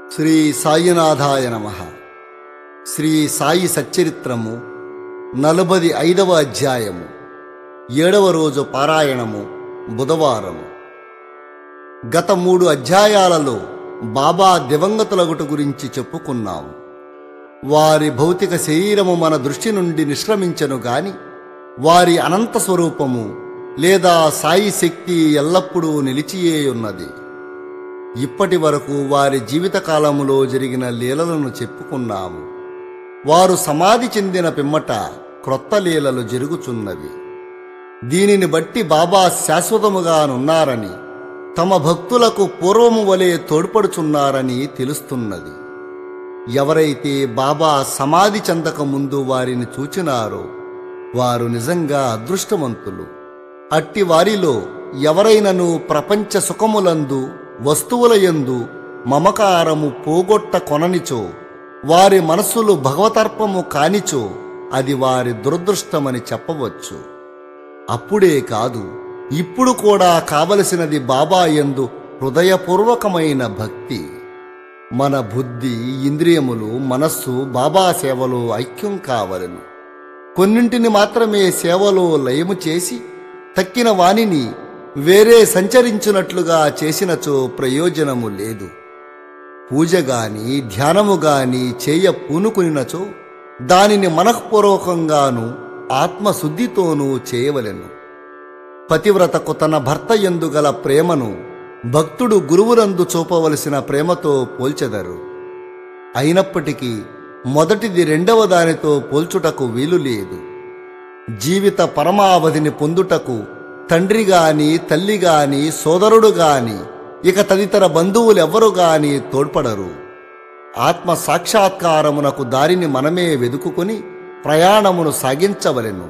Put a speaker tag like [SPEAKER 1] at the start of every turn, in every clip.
[SPEAKER 1] శ్రీ సాయినాథాయ నమ శ్రీ సాయి సచ్చరిత్రము నలభది ఐదవ అధ్యాయము ఏడవ రోజు పారాయణము బుధవారము గత మూడు అధ్యాయాలలో బాబా దివంగతులగుట గురించి చెప్పుకున్నాము వారి భౌతిక శరీరము మన దృష్టి నుండి నిష్క్రమించను గాని వారి అనంత స్వరూపము లేదా సాయి శక్తి ఎల్లప్పుడూ నిలిచియే ఉన్నది ఇప్పటి వరకు వారి జీవితకాలములో జరిగిన లీలలను చెప్పుకున్నాము వారు సమాధి చెందిన పిమ్మట క్రొత్త లీలలు జరుగుచున్నవి దీనిని బట్టి బాబా శాశ్వతముగానున్నారని తమ భక్తులకు పూర్వము వలె తోడ్పడుచున్నారని తెలుస్తున్నది ఎవరైతే బాబా సమాధి చెందక ముందు వారిని చూచినారో వారు నిజంగా అదృష్టవంతులు అట్టి వారిలో ఎవరైనను ప్రపంచ సుఖములందు వస్తువులయందు మమకారము పోగొట్ట కొననిచో వారి మనస్సులు భగవతర్పము కానిచో అది వారి దురదృష్టమని చెప్పవచ్చు అప్పుడే కాదు ఇప్పుడు కూడా కావలసినది బాబా యందు హృదయపూర్వకమైన భక్తి మన బుద్ధి ఇంద్రియములు మనస్సు బాబా సేవలో ఐక్యం కావలను కొన్నింటిని మాత్రమే సేవలో లయము చేసి తక్కిన వానిని వేరే సంచరించున్నట్లుగా చేసినచో ప్రయోజనము లేదు పూజ గాని ధ్యానము గాని చేయ పూనుకునినచో దానిని మనఃపూర్వకంగాను ఆత్మశుద్ధితోనూ చేయవలెను పతివ్రతకు తన భర్త ఎందు గల ప్రేమను భక్తుడు గురువునందు చూపవలసిన ప్రేమతో పోల్చెదరు అయినప్పటికీ మొదటిది రెండవ దానితో పోల్చుటకు వీలు లేదు జీవిత పరమావధిని పొందుటకు తండ్రి గాని తల్లి గాని సోదరుడు గాని ఇక తదితర బంధువులెవ్వరు గాని తోడ్పడరు ఆత్మ సాక్షాత్కారమునకు దారిని మనమే వెదుకుకొని ప్రయాణమును సాగించవలెను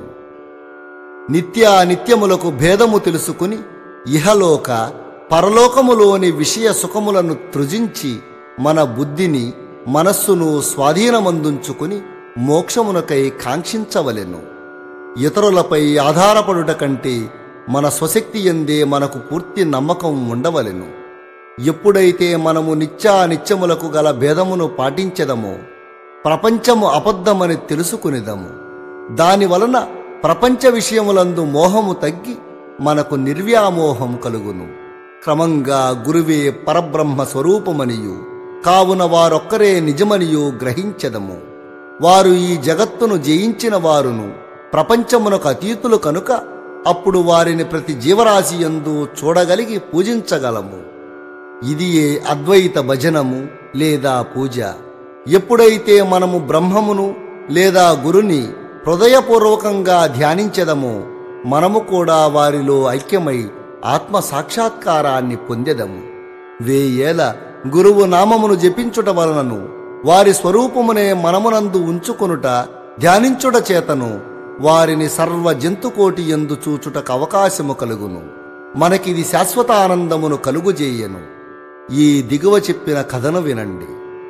[SPEAKER 1] నిత్య నిత్యములకు భేదము తెలుసుకుని ఇహలోక పరలోకములోని విషయ సుఖములను త్రుజించి మన బుద్ధిని మనస్సును స్వాధీనమందుంచుకుని మోక్షమునకై కాంక్షించవలెను ఇతరులపై ఆధారపడుట కంటే మన స్వశక్తి ఎందే మనకు పూర్తి నమ్మకం ఉండవలెను ఎప్పుడైతే మనము నిత్యానిత్యములకు గల భేదమును పాటించెదమో ప్రపంచము అబద్ధమని తెలుసుకునిదము దానివలన ప్రపంచ విషయములందు మోహము తగ్గి మనకు నిర్వ్యామోహం కలుగును క్రమంగా గురువే పరబ్రహ్మ స్వరూపమనియు కావున వారొక్కరే నిజమనియు గ్రహించెదము వారు ఈ జగత్తును జయించిన వారును ప్రపంచమునకు అతీతులు కనుక అప్పుడు వారిని ప్రతి జీవరాశి యందు చూడగలిగి పూజించగలము ఇది ఏ అద్వైత భజనము లేదా పూజ ఎప్పుడైతే మనము బ్రహ్మమును లేదా గురుని హృదయపూర్వకంగా ధ్యానించెదమో మనము కూడా వారిలో ఐక్యమై ఆత్మ సాక్షాత్కారాన్ని పొందెదము వేయేల గురువు నామమును జపించుట వలనను వారి స్వరూపమునే మనమునందు ఉంచుకొనుట ధ్యానించుట చేతను వారిని సర్వ జంతుకోటి ఎందు చూచుటకు అవకాశము కలుగును మనకిది శాశ్వత ఆనందమును కలుగుజేయను ఈ దిగువ చెప్పిన కథను వినండి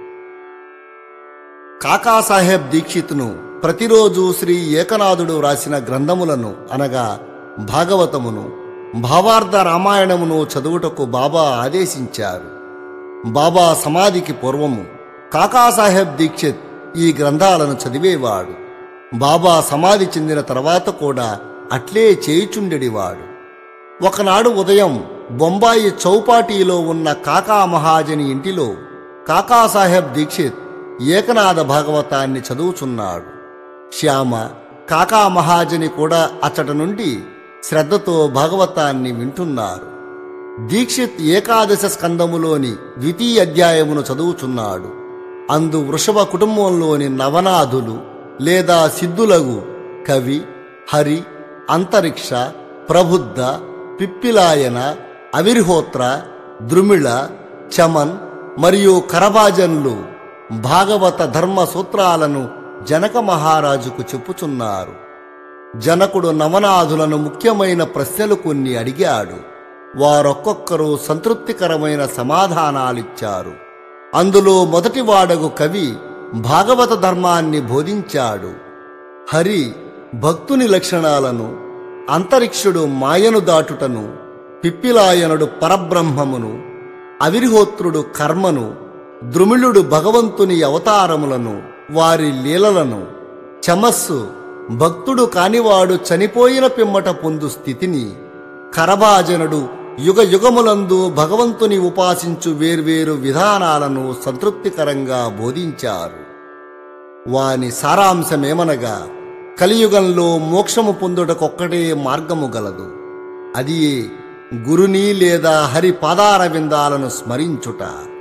[SPEAKER 1] కాకాసాహెబ్ దీక్షిత్ను ప్రతిరోజు శ్రీ ఏకనాథుడు రాసిన గ్రంథములను అనగా భాగవతమును భావార్థ రామాయణమును చదువుటకు బాబా ఆదేశించారు బాబా సమాధికి పూర్వము కాకాసాహెబ్ దీక్షిత్ ఈ గ్రంథాలను చదివేవాడు బాబా సమాధి చెందిన తర్వాత కూడా అట్లే చేయుచుండెడివాడు ఒకనాడు ఉదయం బొంబాయి చౌపాటీలో ఉన్న కాకా మహాజని ఇంటిలో కాకాసాహెబ్ దీక్షిత్ ఏకనాథ భాగవతాన్ని చదువుచున్నాడు శ్యామ కాకా మహాజని కూడా అచ్చట నుండి శ్రద్ధతో భాగవతాన్ని వింటున్నారు దీక్షిత్ ఏకాదశ స్కందములోని ద్వితీయ అధ్యాయమును చదువుచున్నాడు అందు వృషభ కుటుంబంలోని నవనాథులు లేదా సిద్ధులగు కవి హరి అంతరిక్ష ప్రబుద్ధ పిప్పిలాయన అవిర్హోత్ర ద్రుమిళ చమన్ మరియు కరభాజన్లు భాగవత ధర్మ సూత్రాలను జనక మహారాజుకు చెప్పుచున్నారు జనకుడు నవనాథులను ముఖ్యమైన ప్రశ్నలు కొన్ని అడిగాడు వారొక్కొక్కరు సంతృప్తికరమైన సమాధానాలిచ్చారు అందులో మొదటి వాడగు కవి భాగవత ధర్మాన్ని బోధించాడు హరి భక్తుని లక్షణాలను అంతరిక్షుడు మాయను దాటుటను పిప్పిలాయనుడు పరబ్రహ్మమును అవిర్హోత్రుడు కర్మను ద్రుమిళుడు భగవంతుని అవతారములను వారి లీలలను చమస్సు భక్తుడు కానివాడు చనిపోయిన పిమ్మట పొందు స్థితిని కరభాజనుడు యుగ యుగములందు భగవంతుని ఉపాసించు వేర్వేరు విధానాలను సంతృప్తికరంగా బోధించారు వాని సారాంశమేమనగా కలియుగంలో మోక్షము పొందుటకొక్కటే మార్గము గలదు అది గురుని లేదా హరి పాదార విందాలను స్మరించుట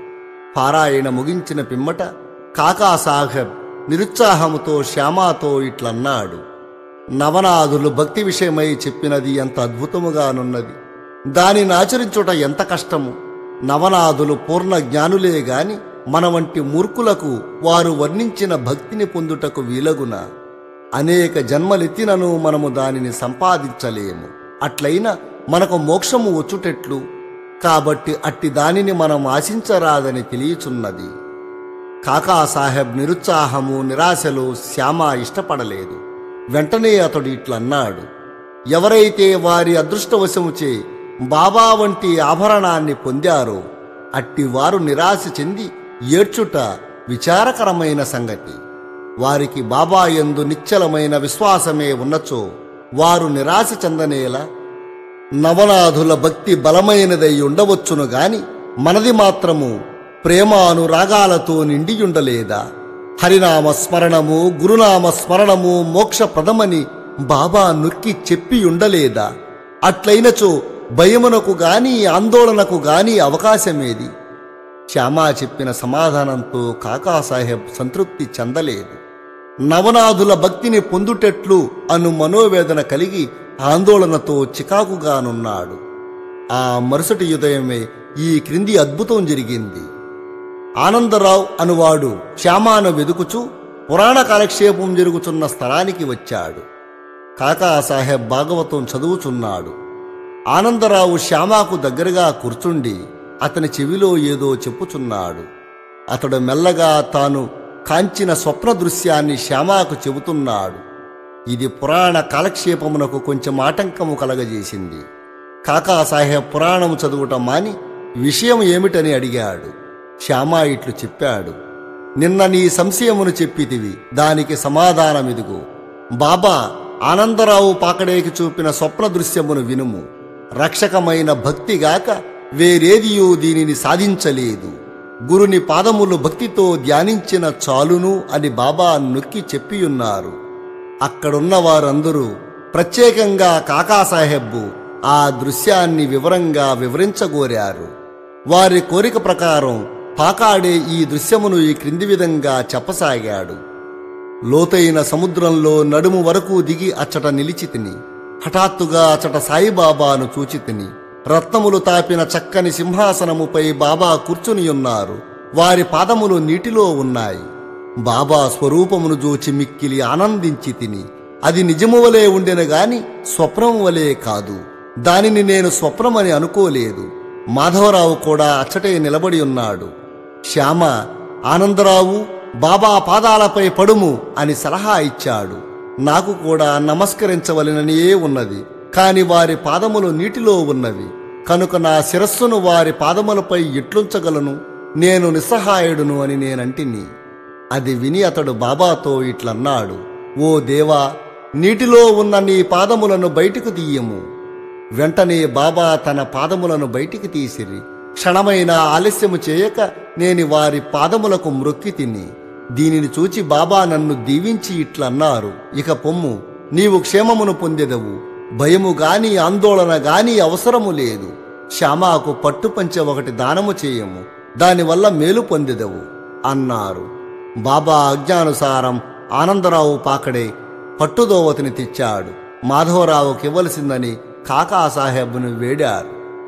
[SPEAKER 1] పారాయణ ముగించిన పిమ్మట కాకాసాహెబ్ నిరుత్సాహముతో శ్యామాతో ఇట్లన్నాడు నవనాథులు భక్తి విషయమై చెప్పినది ఎంత అద్భుతముగానున్నది దానిని ఆచరించుట ఎంత కష్టము నవనాథులు పూర్ణ జ్ఞానులే గాని మన వంటి మూర్ఖులకు వారు వర్ణించిన భక్తిని పొందుటకు వీలగున అనేక జన్మలెత్తినను మనము దానిని సంపాదించలేము అట్లయిన మనకు మోక్షము వచ్చుటెట్లు కాబట్టి అట్టి దానిని మనం ఆశించరాదని తెలియచున్నది కాకాసాహెబ్ నిరుత్సాహము నిరాశలు శ్యామ ఇష్టపడలేదు వెంటనే అతడు ఇట్లన్నాడు ఎవరైతే వారి అదృష్టవశముచే బాబా వంటి ఆభరణాన్ని పొందారో అట్టి వారు నిరాశ చెంది ఏడ్చుట విచారకరమైన సంగతి వారికి బాబా యందు నిశ్చలమైన విశ్వాసమే ఉన్నచో వారు నిరాశ చెందనేలా నవనాథుల భక్తి బలమైనదై ఉండవచ్చును గాని మనది మాత్రము ప్రేమానురాగాలతో నిండియుండలేదా హరినామ స్మరణము గురునామ స్మరణము మోక్షప్రదమని బాబా నొక్కి చెప్పి ఉండలేదా అట్లయినచో భయమునకు గాని ఆందోళనకు గాని అవకాశమేది శ్యామా చెప్పిన సమాధానంతో కాకాసాహెబ్ సంతృప్తి చెందలేదు నవనాథుల భక్తిని పొందుటెట్లు అను మనోవేదన కలిగి ఆందోళనతో చికాకుగానున్నాడు ఆ మరుసటి ఉదయమే ఈ క్రింది అద్భుతం జరిగింది ఆనందరావు అనువాడు శ్యామాను వెదుకుచూ పురాణ కాలక్షేపం జరుగుతున్న స్థలానికి వచ్చాడు కాకాసాహెబ్ భాగవతం చదువుచున్నాడు ఆనందరావు శ్యామాకు దగ్గరగా కూర్చుండి అతని చెవిలో ఏదో చెప్పుచున్నాడు అతడు మెల్లగా తాను కాంచిన స్వప్న దృశ్యాన్ని శ్యామాకు చెబుతున్నాడు ఇది పురాణ కాలక్షేపమునకు కొంచెం ఆటంకము కలగజేసింది కాకాసాహెబ్ పురాణము చదువుట మాని విషయం ఏమిటని అడిగాడు శ్యామా ఇట్లు చెప్పాడు నిన్న నీ సంశయమును చెప్పితివి దానికి సమాధానమిదిగో బాబా ఆనందరావు పాకడేకి చూపిన స్వప్న దృశ్యమును వినుము రక్షకమైన భక్తిగాక వేరేదియూ దీనిని సాధించలేదు గురుని పాదములు భక్తితో ధ్యానించిన చాలును అని బాబా నొక్కి చెప్పియున్నారు అక్కడున్న వారందరూ ప్రత్యేకంగా కాకాసాహెబ్బు ఆ దృశ్యాన్ని వివరంగా వివరించగోరారు వారి కోరిక ప్రకారం పాకాడే ఈ దృశ్యమును ఈ క్రింది విధంగా చెప్పసాగాడు లోతైన సముద్రంలో నడుము వరకు దిగి అచ్చట నిలిచి తిని హఠాత్తుగా అచ్చట సాయిబాబాను చూచి తిని రత్నములు తాపిన చక్కని సింహాసనముపై బాబా కూర్చునియున్నారు వారి పాదములు నీటిలో ఉన్నాయి బాబా స్వరూపమును జూచి మిక్కిలి ఆనందించి తిని అది నిజము వలె ఉండెను గాని స్వప్నం వలె కాదు దానిని నేను స్వప్నమని అనుకోలేదు మాధవరావు కూడా అచ్చటే నిలబడి ఉన్నాడు శ్యామ ఆనందరావు బాబా పాదాలపై పడుము అని సలహా ఇచ్చాడు నాకు కూడా నమస్కరించవలననియే ఉన్నది కాని వారి పాదములు నీటిలో ఉన్నవి కనుక నా శిరస్సును వారి పాదములపై ఎట్లుంచగలను నేను నిస్సహాయుడును అని నేనంటిని అది విని అతడు బాబాతో ఇట్లన్నాడు ఓ దేవా నీటిలో ఉన్న నీ పాదములను బయటకు తీయము వెంటనే బాబా తన పాదములను బయటికి తీసిరి క్షణమైన ఆలస్యము చేయక నేను వారి పాదములకు మ్రొక్కి తిని దీనిని చూచి బాబా నన్ను దీవించి ఇట్లన్నారు ఇక పొమ్ము నీవు క్షేమమును పొందెదవు భయము గాని ఆందోళన గాని అవసరము లేదు శ్యామాకు పట్టుపంచె ఒకటి దానము చేయము దానివల్ల మేలు పొందెదవు అన్నారు బాబా ఆజ్ఞానుసారం ఆనందరావు పాకడే పట్టుదోవతిని తెచ్చాడు మాధవరావుకి ఇవ్వలసిందని కాకాసాహెబ్ను వేడారు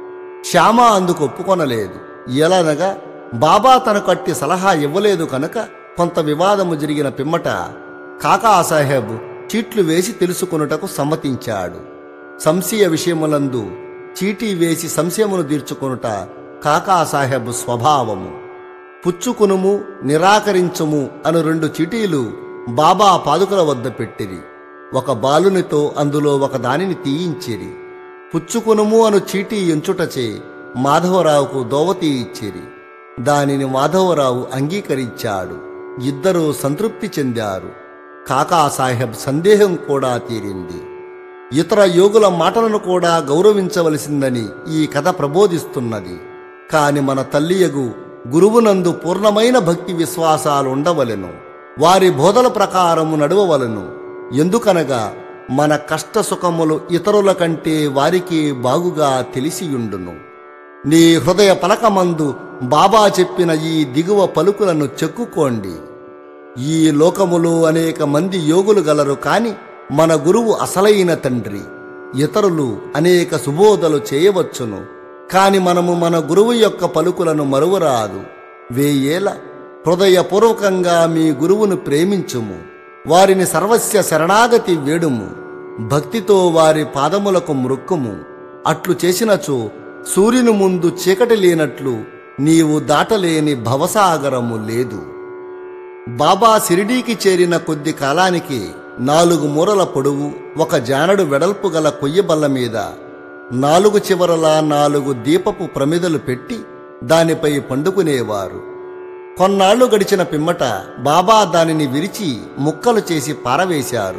[SPEAKER 1] శ్యామ అందుకు ఒప్పుకొనలేదు ఎలానగా బాబా తనకు అట్టి సలహా ఇవ్వలేదు కనుక కొంత వివాదము జరిగిన పిమ్మట కాకాసాహెబ్ చీట్లు వేసి తెలుసుకొనుటకు సమ్మతించాడు సంశయ విషయములందు చీటీ వేసి సంశయమును తీర్చుకొనుట కాకాసాహెబ్ స్వభావము పుచ్చుకునుము నిరాకరించుము అను రెండు చీటీలు బాబా పాదుకల వద్ద పెట్టిరి ఒక బాలునితో అందులో ఒక దానిని తీయించిరి పుచ్చుకునుము అను చీటీ ఎంచుటచే మాధవరావుకు దోవతి ఇచ్చిరి దానిని మాధవరావు అంగీకరించాడు ఇద్దరూ సంతృప్తి చెందారు కాకాసాహెబ్ సందేహం కూడా తీరింది ఇతర యోగుల మాటలను కూడా గౌరవించవలసిందని ఈ కథ ప్రబోధిస్తున్నది కాని మన తల్లియగు గురువునందు పూర్ణమైన భక్తి విశ్వాసాలు ఉండవలెను వారి బోధల ప్రకారము నడవవలెను ఎందుకనగా మన కష్ట సుఖములు ఇతరుల కంటే వారికి బాగుగా తెలిసియుండును నీ హృదయ పలకమందు బాబా చెప్పిన ఈ దిగువ పలుకులను చెక్కుకోండి ఈ లోకములో అనేక మంది యోగులు గలరు కాని మన గురువు అసలైన తండ్రి ఇతరులు అనేక సుబోధలు చేయవచ్చును కాని మనము మన గురువు యొక్క పలుకులను మరువరాదు వేయేల హృదయపూర్వకంగా మీ గురువును ప్రేమించుము వారిని సర్వస్య శరణాగతి వేడుము భక్తితో వారి పాదములకు మృక్కుము అట్లు చేసినచో సూర్యుని ముందు చీకటి లేనట్లు నీవు దాటలేని భవసాగరము లేదు బాబా షిరిడీకి చేరిన కొద్ది కాలానికి నాలుగు మూరల పొడవు ఒక జానడు వెడల్పు గల కొయ్య బల్ల మీద నాలుగు చివరల నాలుగు దీపపు ప్రమిదలు పెట్టి దానిపై పండుకునేవారు కొన్నాళ్లు గడిచిన పిమ్మట బాబా దానిని విరిచి ముక్కలు చేసి పారవేశారు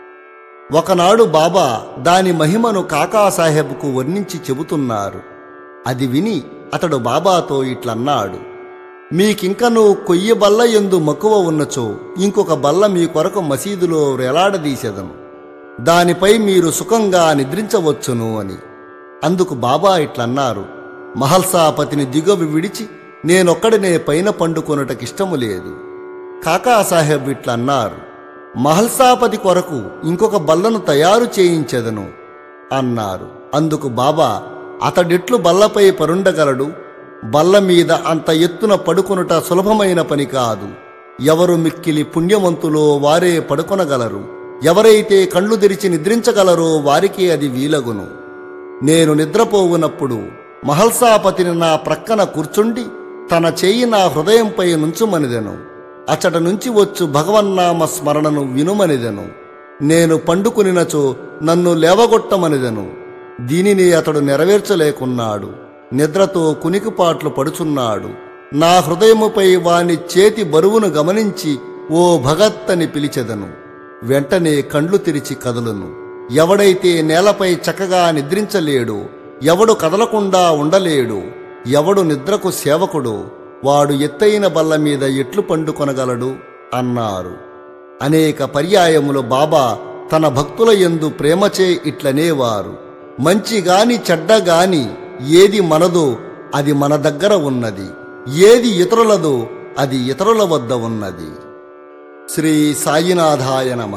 [SPEAKER 1] ఒకనాడు బాబా దాని మహిమను కాకాసాహెబ్కు వర్ణించి చెబుతున్నారు అది విని అతడు బాబాతో ఇట్లన్నాడు మీకింకను కొయ్య బల్ల ఎందు మక్కువ ఉన్నచో ఇంకొక బల్ల మీ కొరకు మసీదులో వేలాడదీసెదను దానిపై మీరు సుఖంగా నిద్రించవచ్చును అని అందుకు బాబా ఇట్లన్నారు మహల్సాపతిని దిగవి విడిచి నేనొక్కడినే పైన పండుకొనుటకిష్టము లేదు కాకాసాహెబ్ ఇట్లన్నారు మహల్సాపతి కొరకు ఇంకొక బల్లను తయారు చేయించెదను అన్నారు అందుకు బాబా అతడిట్లు బల్లపై పరుండగలడు బల్ల మీద అంత ఎత్తున పడుకొనుట సులభమైన పని కాదు ఎవరు మిక్కిలి పుణ్యవంతులో వారే పడుకొనగలరు ఎవరైతే కళ్ళు తెరిచి నిద్రించగలరో వారికే అది వీలగును నేను నిద్రపోవునప్పుడు మహల్సాపతిని నా ప్రక్కన కూర్చుండి తన చేయి నా హృదయంపై నుంచుమనిదెను అచట నుంచి వచ్చు భగవన్నామ స్మరణను వినుమనిదెను నేను పండుకునినచో నన్ను లేవగొట్టమనిదెను దీనిని అతడు నెరవేర్చలేకున్నాడు నిద్రతో కునికిపాట్లు పడుచున్నాడు నా హృదయముపై వాని చేతి బరువును గమనించి ఓ భగత్ అని పిలిచెదను వెంటనే కండ్లు తెరిచి కదలును ఎవడైతే నేలపై చక్కగా నిద్రించలేడు ఎవడు కదలకుండా ఉండలేడు ఎవడు నిద్రకు సేవకుడు వాడు ఎత్తైన బల్ల మీద ఎట్లు పండుకొనగలడు అన్నారు అనేక పర్యాయములు బాబా తన భక్తుల యందు ప్రేమచే ఇట్లనేవారు మంచి గాని చెడ్డ గాని ఏది మనదో అది మన దగ్గర ఉన్నది ఏది ఇతరులదో అది ఇతరుల వద్ద ఉన్నది శ్రీ సాయినాథాయ నమ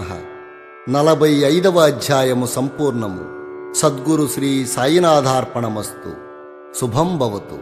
[SPEAKER 1] నలభై ఐదవ అధ్యాయము సంపూర్ణము సద్గురు శ్రీ సాయినాథార్పణమస్తు శుభం భవతు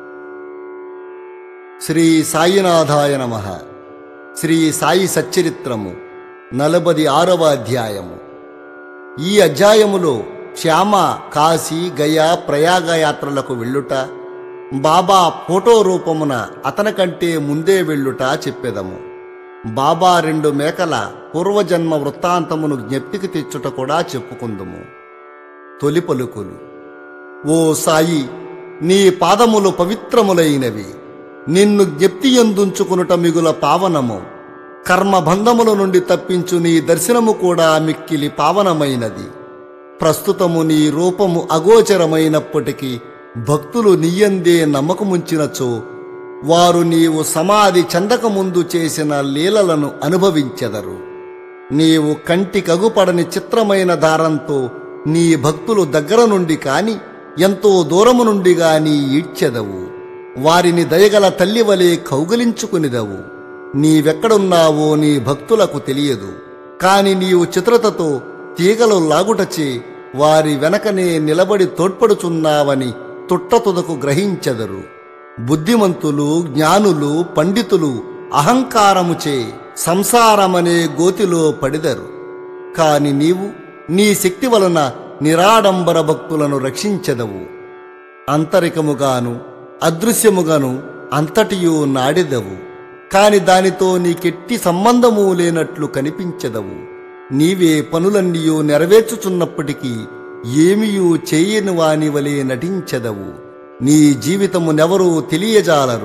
[SPEAKER 1] శ్రీ సాయినాథాయ నమ శ్రీ సాయి సచ్చరిత్రము నలభది ఆరవ అధ్యాయము ఈ అధ్యాయములో శ్యామ కాశీ గయా ప్రయాగ యాత్రలకు వెళ్ళుట బాబా ఫోటో రూపమున అతని కంటే ముందే వెళ్ళుట చెప్పెదము బాబా రెండు మేకల పూర్వజన్మ వృత్తాంతమును జ్ఞప్తికి తెచ్చుట కూడా చెప్పుకుందుము తొలి పలుకులు ఓ సాయి నీ పాదములు పవిత్రములైనవి నిన్ను జ్ఞప్తి ఎందుంచుకునుట మిగుల పావనము కర్మబంధముల నుండి తప్పించు నీ దర్శనము కూడా మిక్కిలి పావనమైనది ప్రస్తుతము నీ రూపము అగోచరమైనప్పటికీ భక్తులు నీయందే నమ్మకముంచినచో వారు నీవు సమాధి చెందకముందు చేసిన లీలలను అనుభవించెదరు నీవు కంటి కగుపడని చిత్రమైన దారంతో నీ భక్తులు దగ్గర నుండి కాని ఎంతో దూరము నుండి గాని ఈడ్చెదవు వారిని దయగల తల్లివలే కౌగలించుకునిదవు నీవెక్కడున్నావో నీ భక్తులకు తెలియదు కాని నీవు చిత్రతతో తీగలు లాగుటచే వారి వెనకనే నిలబడి తోడ్పడుచున్నావని తుట్టతుదకు గ్రహించెదరు బుద్ధిమంతులు జ్ఞానులు పండితులు అహంకారముచే సంసారమనే గోతిలో పడిదరు కాని నీవు నీ శక్తి వలన నిరాడంబర భక్తులను రక్షించెదవు అంతరికముగాను అదృశ్యముగాను అంతటియు నాడెదవు కాని దానితో నీకెట్టి సంబంధము లేనట్లు కనిపించెదవు నీవే పనులన్నీయూ నెరవేర్చుచున్నప్పటికీ ఏమియూ చేయని వాని వలె నటించెదవు నీ జీవితమునెవరూ తెలియజాలరు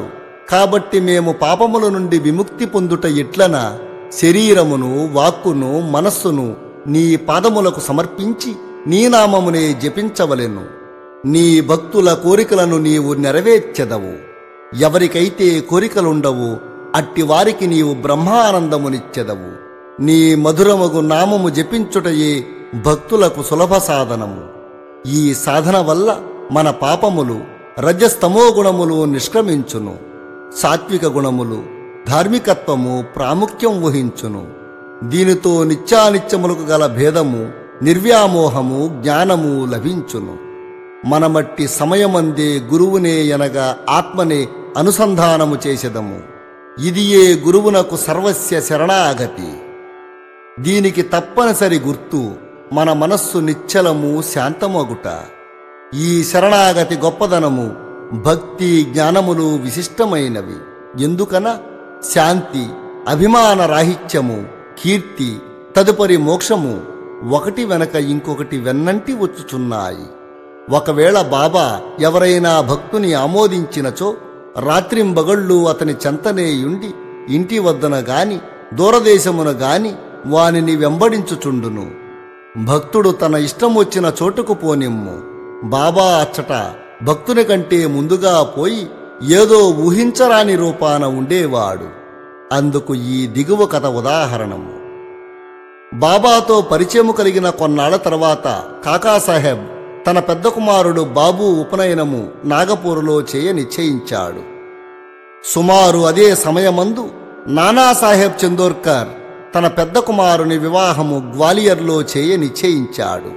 [SPEAKER 1] కాబట్టి మేము పాపముల నుండి విముక్తి పొందుట ఎట్లన శరీరమును వాక్కును మనస్సును నీ పాదములకు సమర్పించి నీ నామమునే జపించవలెను నీ భక్తుల కోరికలను నీవు నెరవేర్చెదవు ఎవరికైతే కోరికలుండవు అట్టి వారికి నీవు బ్రహ్మానందమునిచ్చెదవు నీ మధురమగు నామము జపించుటయే భక్తులకు సులభ సాధనము ఈ సాధన వల్ల మన పాపములు రజస్తమో గుణములు నిష్క్రమించును సాత్విక గుణములు ధార్మికత్వము ప్రాముఖ్యం వహించును దీనితో నిత్యానిత్యములకు గల భేదము నిర్వ్యామోహము జ్ఞానము లభించును మనమట్టి సమయమందే గురువునే ఎనగా ఆత్మనే అనుసంధానము చేసెదము ఇదియే గురువునకు సర్వస్య శరణాగతి దీనికి తప్పనిసరి గుర్తు మన మనస్సు నిశ్చలము శాంతమగుట ఈ శరణాగతి గొప్పదనము భక్తి జ్ఞానములు విశిష్టమైనవి ఎందుకన శాంతి అభిమాన రాహిత్యము కీర్తి తదుపరి మోక్షము ఒకటి వెనక ఇంకొకటి వెన్నంటి వచ్చుచున్నాయి ఒకవేళ బాబా ఎవరైనా భక్తుని ఆమోదించినచో రాత్రింబగళ్ళు అతని చెంతనేయుండి ఇంటి వద్దన గాని దూరదేశమున గాని వానిని వెంబడించుచుండును భక్తుడు తన ఇష్టం వచ్చిన చోటుకు పోనిమ్ము బాబా అచ్చట భక్తుని కంటే ముందుగా పోయి ఏదో ఊహించరాని రూపాన ఉండేవాడు అందుకు ఈ దిగువ కథ ఉదాహరణము బాబాతో పరిచయము కలిగిన కొన్నాళ్ల తర్వాత కాకాసాహెబ్ తన పెద్ద కుమారుడు బాబు ఉపనయనము నాగపూర్లో చేయ నిశ్చయించాడు సుమారు అదే సమయమందు నానాసాహెబ్ చందోర్కర్ తన పెద్ద కుమారుని వివాహము గ్వాలియర్లో చేయ నిశ్చయించాడు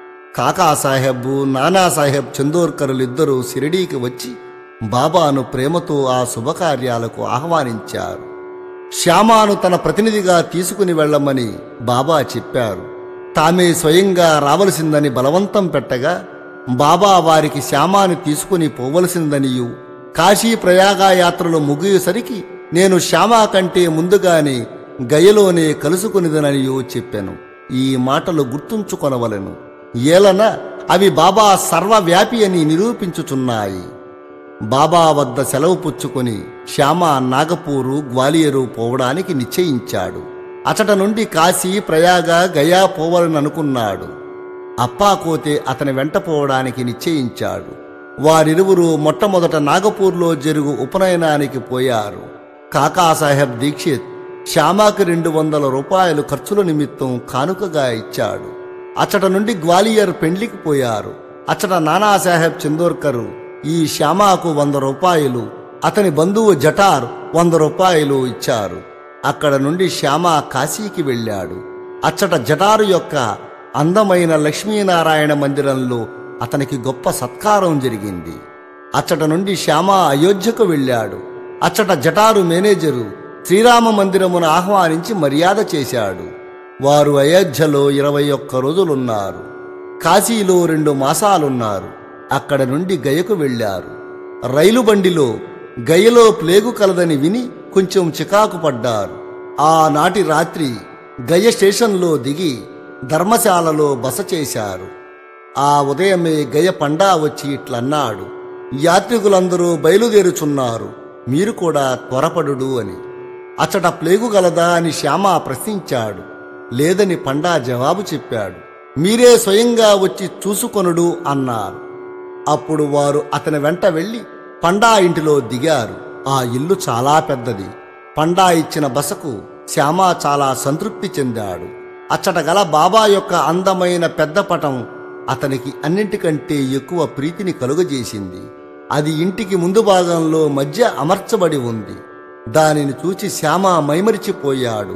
[SPEAKER 1] కాకాసాహెబ్ నానాసాహెబ్ చందోర్కరులిద్దరూ షిరిడీకి వచ్చి బాబాను ప్రేమతో ఆ శుభకార్యాలకు ఆహ్వానించారు శ్యామాను తన ప్రతినిధిగా తీసుకుని వెళ్ళమని బాబా చెప్పారు తామే స్వయంగా రావలసిందని బలవంతం పెట్టగా బాబా వారికి శ్యామాని తీసుకుని పోవలసిందనియు కాశీ ప్రయాగ యాత్రలు ముగియసరికి నేను శ్యామా కంటే ముందుగానే గయలోనే కలుసుకునిదననియో చెప్పాను ఈ మాటలు గుర్తుంచుకొనవలెను ఏలన అవి బాబా సర్వవ్యాపి అని నిరూపించుచున్నాయి బాబా వద్ద సెలవు పుచ్చుకొని శ్యామ నాగపూరు గ్వాలియరు పోవడానికి నిశ్చయించాడు అచట నుండి కాశీ ప్రయాగ గయా పోవాలని అనుకున్నాడు అప్పాకోతే అతని వెంట పోవడానికి నిశ్చయించాడు వారిరువురు మొట్టమొదట నాగపూర్లో జరుగు ఉపనయనానికి పోయారు కాకాసాహెబ్ దీక్షిత్ శ్యామాకి రెండు వందల రూపాయలు ఖర్చుల నిమిత్తం కానుకగా ఇచ్చాడు అచ్చట నుండి గ్వాలియర్ పెండ్లికి పోయారు అచ్చట నానాసాహెబ్ చందోర్కరు ఈ శ్యామాకు వంద రూపాయలు అతని బంధువు జటార్ వంద రూపాయలు ఇచ్చారు అక్కడ నుండి శ్యామ కాశీకి వెళ్ళాడు అచ్చట జటారు యొక్క అందమైన లక్ష్మీనారాయణ మందిరంలో అతనికి గొప్ప సత్కారం జరిగింది అచ్చట నుండి శ్యామ అయోధ్యకు వెళ్ళాడు అచ్చట జటారు మేనేజరు శ్రీరామ మందిరమును ఆహ్వానించి మర్యాద చేశాడు వారు అయోధ్యలో ఇరవై ఒక్క రోజులున్నారు కాశీలో రెండు మాసాలున్నారు అక్కడ నుండి గయకు వెళ్ళారు రైలు బండిలో గయలో ప్లేగు కలదని విని కొంచెం చికాకు పడ్డారు ఆనాటి రాత్రి గయ స్టేషన్లో దిగి ధర్మశాలలో బస చేశారు ఆ ఉదయమే గయ పండా వచ్చి ఇట్లన్నాడు యాత్రికులందరూ బయలుదేరుచున్నారు మీరు కూడా త్వరపడుడు అని అచ్చట ప్లేగు గలదా అని శ్యామ ప్రశ్నించాడు లేదని పండా జవాబు చెప్పాడు మీరే స్వయంగా వచ్చి చూసుకొనుడు అన్నారు అప్పుడు వారు అతని వెంట వెళ్ళి పండా ఇంటిలో దిగారు ఆ ఇల్లు చాలా పెద్దది పండా ఇచ్చిన బసకు శ్యామ చాలా సంతృప్తి చెందాడు అచ్చట గల బాబా యొక్క అందమైన పెద్ద పటం అతనికి అన్నింటికంటే ఎక్కువ ప్రీతిని కలుగజేసింది అది ఇంటికి ముందు భాగంలో మధ్య అమర్చబడి ఉంది దానిని చూచి శ్యామ మైమరిచిపోయాడు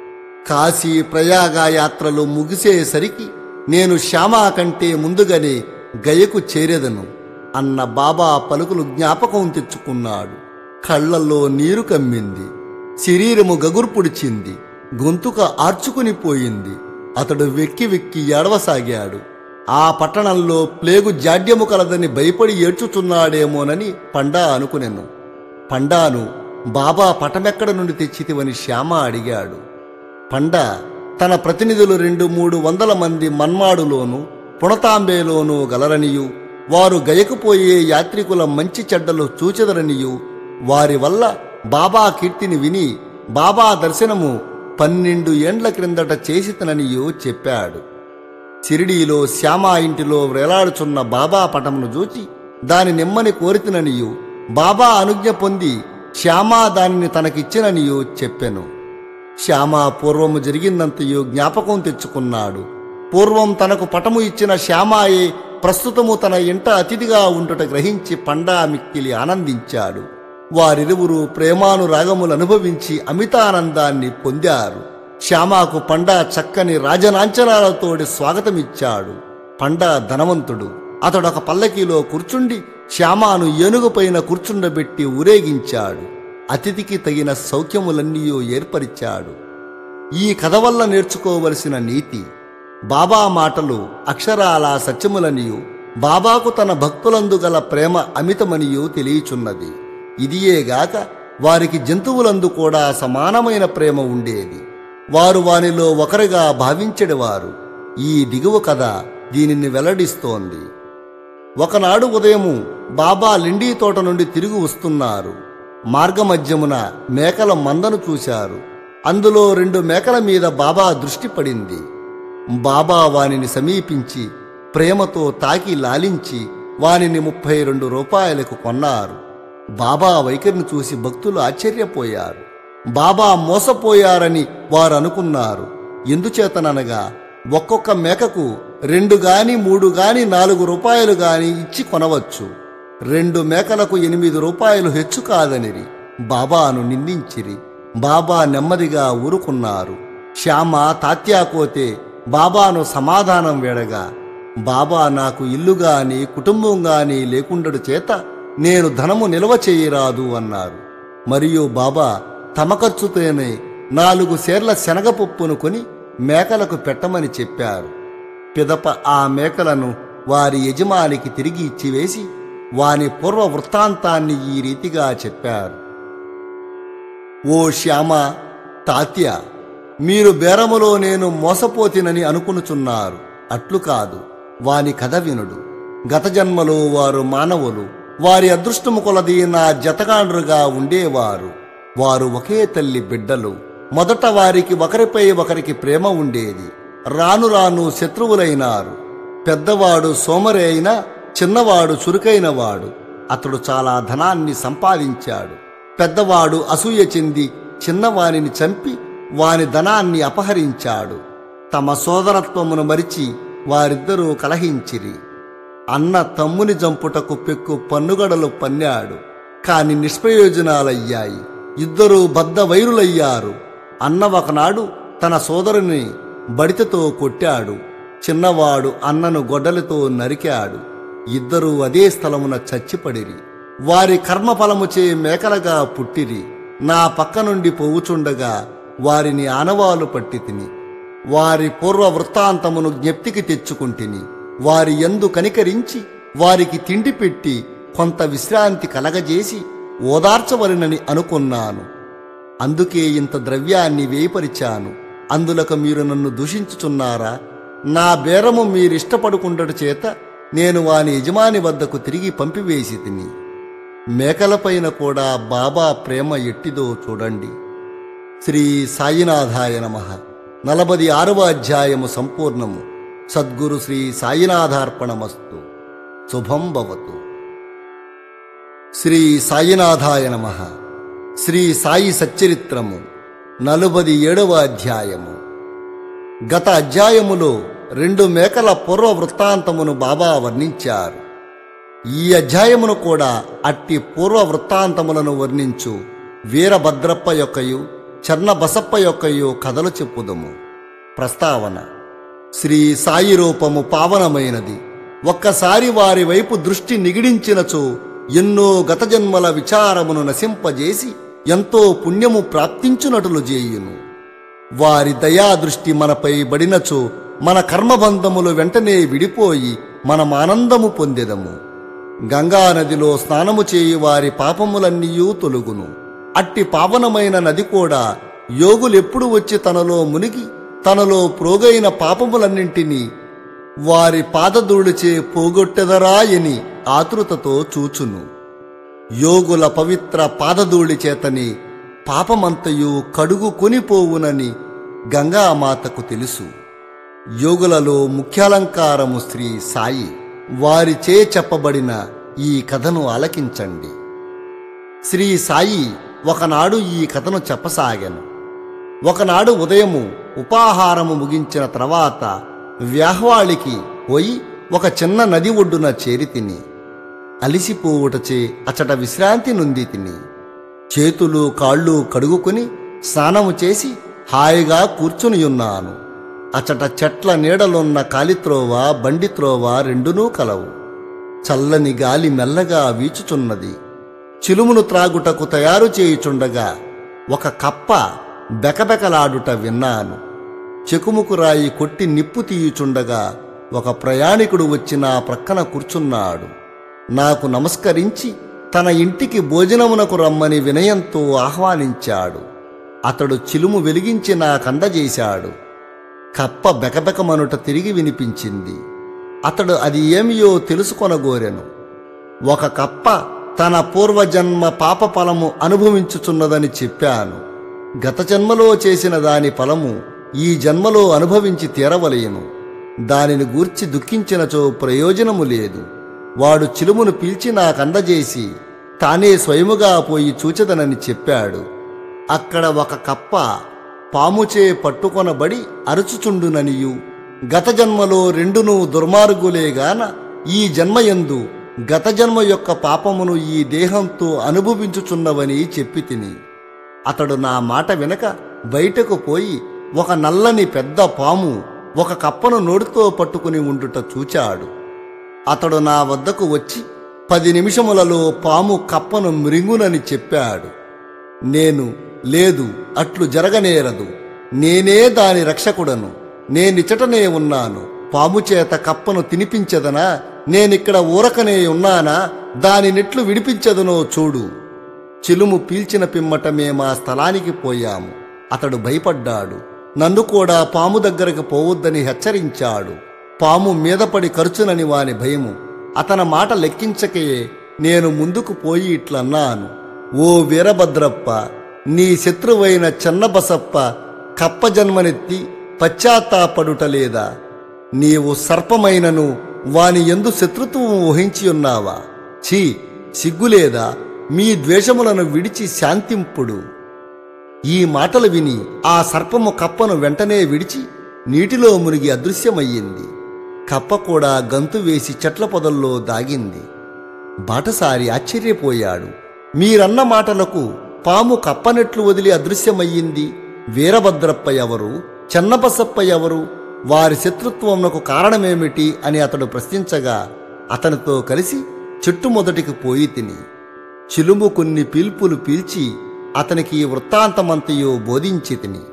[SPEAKER 1] కాశీ ప్రయాగ యాత్రలు ముగిసేసరికి నేను శ్యామా కంటే ముందుగానే గయకు చేరేదను అన్న బాబా పలుకులు జ్ఞాపకం తెచ్చుకున్నాడు కళ్ళల్లో నీరు కమ్మింది శరీరము గగుర్పుడిచింది గొంతుక ఆర్చుకుని పోయింది అతడు వెక్కి వెక్కి ఏడవసాగాడు ఆ పట్టణంలో ప్లేగు జాడ్యము కలదని భయపడి ఏడ్చుచున్నాడేమోనని పండా అనుకునెను పండాను బాబా పటమెక్కడ నుండి తెచ్చితివని శ్యామ అడిగాడు పండ తన ప్రతినిధులు రెండు మూడు వందల మంది మన్మాడులోను పుణతాంబేలోనూ గలరనియు వారు గయకుపోయే యాత్రికుల మంచి చెడ్డలు చూచెదరనియు వారి వల్ల బాబా కీర్తిని విని బాబా దర్శనము పన్నెండు ఏండ్ల క్రిందట చేసితననియో చెప్పాడు షిరిడీలో శ్యామా ఇంటిలో వేలాడుచున్న బాబా పటమును చూచి దాని నిమ్మని కోరితిననియు బాబా అనుజ్ఞ పొంది శ్యామా దానిని తనకిచ్చిననియు చెప్పెను శ్యామా పూర్వము జరిగిందంతయు జ్ఞాపకం తెచ్చుకున్నాడు పూర్వం తనకు పటము ఇచ్చిన శ్యామాయే ప్రస్తుతము తన ఇంట అతిథిగా ఉంటుట గ్రహించి పండా మిక్కిలి ఆనందించాడు వారిరువురు ప్రేమానురాగములు అనుభవించి అమితానందాన్ని పొందారు శ్యామాకు పండా చక్కని రాజనాంచనాలతోడి స్వాగతమిచ్చాడు పండా ధనవంతుడు అతడొక పల్లకీలో కూర్చుండి శ్యామాను ఏనుగుపైన కూర్చుండబెట్టి ఊరేగించాడు అతిథికి తగిన సౌఖ్యములన్నీ ఏర్పరిచాడు ఈ కథ వల్ల నేర్చుకోవలసిన నీతి బాబా మాటలు అక్షరాల సత్యములనియు బాబాకు తన భక్తులందు గల ప్రేమ అమితమనియు తెలియచున్నది ఇదియేగాక వారికి జంతువులందు కూడా సమానమైన ప్రేమ ఉండేది వారు వానిలో ఒకరిగా భావించెడివారు ఈ దిగువ కథ దీనిని వెల్లడిస్తోంది ఒకనాడు ఉదయము బాబా లిండీ తోట నుండి తిరిగి వస్తున్నారు మార్గమధ్యమున మేకల మందను చూశారు అందులో రెండు మేకల మీద బాబా దృష్టి పడింది బాబా వానిని సమీపించి ప్రేమతో తాకి లాలించి వానిని ముప్పై రెండు రూపాయలకు కొన్నారు బాబా వైఖరిని చూసి భక్తులు ఆశ్చర్యపోయారు బాబా మోసపోయారని వారు అనుకున్నారు ఎందుచేతననగా ఒక్కొక్క మేకకు రెండు గాని మూడు గాని నాలుగు రూపాయలు గాని ఇచ్చి కొనవచ్చు రెండు మేకలకు ఎనిమిది రూపాయలు హెచ్చు కాదనిరి బాబాను నిందించిరి బాబా నెమ్మదిగా ఊరుకున్నారు శ్యామ తాత్యాకోతే బాబాను సమాధానం వేడగా బాబా నాకు ఇల్లు గాని కుటుంబం గాని లేకుండడు చేత నేను ధనము నిల్వ చేయరాదు అన్నారు మరియు బాబా తమ ఖర్చుతోనే నాలుగు సేర్ల శనగపప్పును కొని మేకలకు పెట్టమని చెప్పారు పిదప ఆ మేకలను వారి యజమానికి తిరిగి ఇచ్చివేసి వాని పూర్వ వృత్తాంతాన్ని ఈ రీతిగా చెప్పారు ఓ శ్యామ తాత్య మీరు బేరములో నేను మోసపోతినని అనుకునుచున్నారు అట్లు కాదు వాని కథ వినుడు గత జన్మలో వారు మానవులు వారి అదృష్టము కొలది నా జతగాండ్రుగా ఉండేవారు వారు ఒకే తల్లి బిడ్డలు మొదట వారికి ఒకరిపై ఒకరికి ప్రేమ ఉండేది రాను రాను శత్రువులైనారు పెద్దవాడు సోమరి అయినా చిన్నవాడు చురుకైనవాడు అతడు చాలా ధనాన్ని సంపాదించాడు పెద్దవాడు అసూయ చెంది చిన్నవానిని చంపి వాని ధనాన్ని అపహరించాడు తమ సోదరత్వమును మరిచి వారిద్దరూ కలహించిరి అన్న తమ్ముని జంపుటకు పెక్కు పన్నుగడలు పన్నాడు కాని నిష్ప్రయోజనాలయ్యాయి ఇద్దరూ బద్ద వైరులయ్యారు అన్న ఒకనాడు తన సోదరుని బడితతో కొట్టాడు చిన్నవాడు అన్నను గొడ్డలితో నరికాడు ఇద్దరూ అదే స్థలమున చచ్చిపడిరి వారి కర్మఫలముచే మేకలగా పుట్టిరి నా పక్క నుండి పోవుచుండగా వారిని ఆనవాలు పట్టి తిని వారి పూర్వ వృత్తాంతమును జ్ఞప్తికి తెచ్చుకుంటిని వారి యందు కనికరించి వారికి తిండి పెట్టి కొంత విశ్రాంతి కలగజేసి ఓదార్చవలనని అనుకున్నాను అందుకే ఇంత ద్రవ్యాన్ని వేయపరిచాను అందులకు మీరు నన్ను దూషించుచున్నారా నా బేరము మీరిష్టపడుకుండట చేత నేను వాని యజమాని వద్దకు తిరిగి పంపివేసి తిని మేకలపైన కూడా బాబా ప్రేమ ఎట్టిదో చూడండి శ్రీ సాయినాథాయ నమ నలభది ఆరవ అధ్యాయము సంపూర్ణము సద్గురు శ్రీ సాయినాథార్పణమస్తు శుభం భవతు శ్రీ సాయినాథాయ నమ శ్రీ సాయి సచ్చరిత్రము నలుబది ఏడవ అధ్యాయము గత అధ్యాయములో రెండు మేకల పూర్వ వృత్తాంతమును బాబా వర్ణించారు ఈ అధ్యాయమును కూడా అట్టి పూర్వ వృత్తాంతములను వర్ణించు వీరభద్రప్ప యొక్కయు చర్ణబసప్ప యొక్కయు కథలు చెప్పుదము ప్రస్తావన శ్రీ సాయి రూపము పావనమైనది ఒక్కసారి వారి వైపు దృష్టి నిగిడించినచో ఎన్నో గత జన్మల విచారమును నశింపజేసి ఎంతో పుణ్యము ప్రాప్తించునటులు చేయును వారి దయాదృష్టి మనపై బడినచో మన కర్మబంధములు వెంటనే విడిపోయి మనం ఆనందము పొందెదము గంగా నదిలో స్నానము చేయి వారి పాపములన్నీయూ తొలుగును అట్టి పావనమైన నది కూడా యోగులెప్పుడు వచ్చి తనలో మునిగి తనలో ప్రోగైన పాపములన్నింటినీ వారి పాదధూళిచే పోగొట్టెదరా అని ఆతృతతో చూచును యోగుల పవిత్ర పాదధూళి చేతని పాపమంతయు కడుగు కొనిపోవునని గంగామాతకు తెలుసు యోగులలో ముఖ్యాలంకారము శ్రీ సాయి వారిచే చెప్పబడిన ఈ కథను ఆలకించండి శ్రీ సాయి ఒకనాడు ఈ కథను చెప్పసాగాను ఒకనాడు ఉదయము ఉపాహారము ముగించిన తర్వాత వ్యాహ్వాళికి పోయి ఒక చిన్న నది ఒడ్డున చేరి తిని అలిసిపోవుటచే అచట విశ్రాంతి నుండి తిని చేతులు కాళ్ళు కడుగుకొని స్నానము చేసి హాయిగా కూర్చునియున్నాను అచట చెట్ల నీడలున్న కాలిత్రోవ బండిత్రోవ రెండునూ కలవు చల్లని గాలి మెల్లగా వీచుచున్నది చిలుమును త్రాగుటకు తయారు చేయుచుండగా ఒక కప్ప బెకబెకలాడుట విన్నాను చెకుముకు రాయి కొట్టి నిప్పు తీయుచుండగా ఒక ప్రయాణికుడు వచ్చి నా ప్రక్కన కూర్చున్నాడు నాకు నమస్కరించి తన ఇంటికి భోజనమునకు రమ్మని వినయంతో ఆహ్వానించాడు అతడు చిలుము వెలిగించి నాకందజేశాడు కప్ప బెకబెకమనుట తిరిగి వినిపించింది అతడు అది ఏమియో తెలుసుకొనగోరెను ఒక కప్ప తన పూర్వజన్మ పాప ఫలము అనుభవించుచున్నదని చెప్పాను గత జన్మలో చేసిన దాని ఫలము ఈ జన్మలో అనుభవించి తీరవలేను దానిని గూర్చి దుఃఖించినచో ప్రయోజనము లేదు వాడు చిలుమును పీల్చి నాకందజేసి తానే స్వయముగా పోయి చూచెదనని చెప్పాడు అక్కడ ఒక కప్ప పాముచే పట్టుకొనబడి అరుచుచుండుననియు గత జన్మలో రెండును దుర్మార్గులేగాన ఈ జన్మయందు గత జన్మ యొక్క పాపమును ఈ దేహంతో అనుభవించుచున్నవని చెప్పి తిని అతడు నా మాట వినక బయటకు పోయి ఒక నల్లని పెద్ద పాము ఒక కప్పను నోటితో పట్టుకుని ఉండుట చూచాడు అతడు నా వద్దకు వచ్చి పది నిమిషములలో పాము కప్పను మృంగునని చెప్పాడు నేను లేదు అట్లు జరగనేరదు నేనే దాని రక్షకుడను నేనిచటనే ఉన్నాను పాము చేత కప్పను తినిపించదనా నేనిక్కడ ఊరకనే ఉన్నానా దాని నెట్లు విడిపించదనో చూడు చిలుము పీల్చిన పిమ్మట మేమా స్థలానికి పోయాము అతడు భయపడ్డాడు నన్ను కూడా పాము దగ్గరకు పోవద్దని హెచ్చరించాడు పాము మీదపడి ఖర్చునని వాని భయము అతని మాట లెక్కించకే నేను ముందుకు పోయి ఇట్లన్నాను ఓ వీరభద్రప్ప నీ శత్రువైన చెన్నబసప్ప కప్ప జన్మనెత్తి పశ్చాత్తాపడుట లేదా నీవు సర్పమైనను వాని ఎందు శత్రుత్వము వహించి ఉన్నావా ఛీ సిగ్గులేదా మీ ద్వేషములను విడిచి శాంతింపుడు ఈ మాటలు విని ఆ సర్పము కప్పను వెంటనే విడిచి నీటిలో మునిగి అదృశ్యమయ్యింది కప్ప కూడా గంతు వేసి చెట్ల పొదల్లో దాగింది బాటసారి ఆశ్చర్యపోయాడు మీరన్న మాటలకు పాము కప్పనెట్లు వదిలి అదృశ్యమయ్యింది వీరభద్రప్ప ఎవరు చెన్నబసప్ప ఎవరు వారి శత్రుత్వమునకు కారణమేమిటి అని అతడు ప్రశ్నించగా అతనితో కలిసి చెట్టు మొదటికి పోయి తిని చిలుము కొన్ని పీల్పులు పీల్చి అతనికి ఈ వృత్తాంతమంతయు బోధించి తిని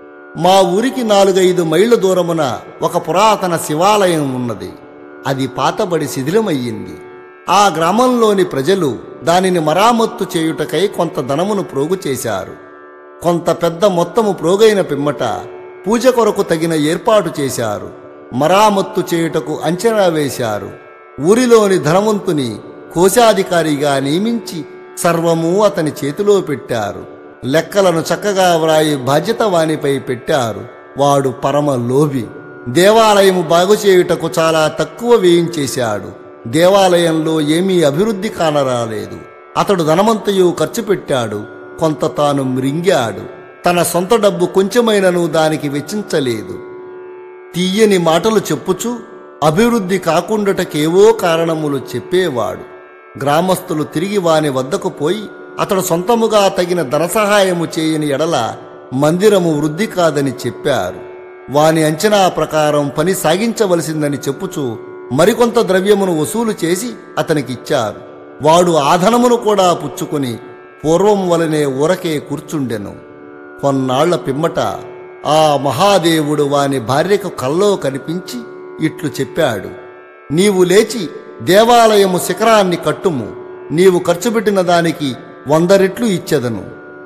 [SPEAKER 1] మా ఊరికి నాలుగైదు మైళ్ళ దూరమున ఒక పురాతన శివాలయం ఉన్నది అది పాతబడి శిథిలమయ్యింది ఆ గ్రామంలోని ప్రజలు దానిని మరామత్తు చేయుటకై కొంత ధనమును ప్రోగు చేశారు కొంత పెద్ద మొత్తము ప్రోగైన పిమ్మట పూజ కొరకు తగిన ఏర్పాటు చేశారు మరామత్తు చేయుటకు అంచనా వేశారు ఊరిలోని ధనవంతుని కోశాధికారిగా నియమించి సర్వము అతని చేతిలో పెట్టారు లెక్కలను చక్కగా వ్రాయి బాధ్యత వానిపై పెట్టారు వాడు పరమ లోభి దేవాలయము బాగు చేయుటకు చాలా తక్కువ వేయించేశాడు దేవాలయంలో ఏమీ అభివృద్ధి కానరాలేదు అతడు ధనమంతయు ఖర్చు పెట్టాడు కొంత తాను మృంగాడు తన సొంత డబ్బు కొంచెమైనను దానికి వెచ్చించలేదు తీయని మాటలు చెప్పుచు అభివృద్ధి కాకుండాటకేవో కారణములు చెప్పేవాడు గ్రామస్తులు తిరిగి వాని వద్దకు పోయి అతడు సొంతముగా తగిన ధన సహాయము చేయని ఎడల మందిరము వృద్ధి కాదని చెప్పారు వాని అంచనా ప్రకారం పని సాగించవలసిందని చెప్పుచు మరికొంత ద్రవ్యమును వసూలు చేసి అతనికిచ్చారు వాడు ఆధనమును కూడా పుచ్చుకుని పూర్వం వలనే ఊరకే కూర్చుండెను కొన్నాళ్ల పిమ్మట ఆ మహాదేవుడు వాని భార్యకు కల్లో కనిపించి ఇట్లు చెప్పాడు నీవు లేచి దేవాలయము శిఖరాన్ని కట్టుము నీవు ఖర్చుపెట్టిన దానికి వంద రెట్లు ఇచ్చెదను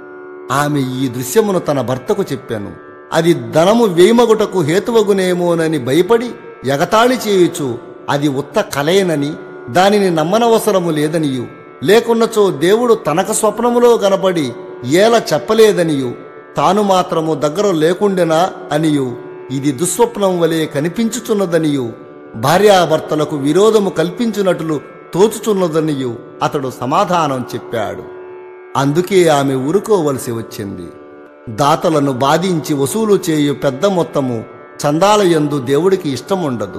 [SPEAKER 1] ఆమె ఈ దృశ్యమును తన భర్తకు చెప్పాను అది ధనము వేయమగుటకు హేతువగునేమోనని భయపడి ఎగతాళి చేయుచు అది ఉత్త కలయనని దానిని నమ్మనవసరము లేదనియు లేకున్నచో దేవుడు తనక స్వప్నములో గనపడి ఏల చెప్పలేదనియు తాను మాత్రము దగ్గర లేకుండెనా అనియు ఇది దుస్వప్నం వలె కనిపించుచున్నదనియు భార్యాభర్తలకు విరోధము కల్పించినట్లు తోచుచున్నదనియు అతడు సమాధానం చెప్పాడు అందుకే ఆమె ఊరుకోవలసి వచ్చింది దాతలను బాధించి వసూలు చేయు పెద్ద మొత్తము చందాలయందు దేవుడికి ఇష్టముండదు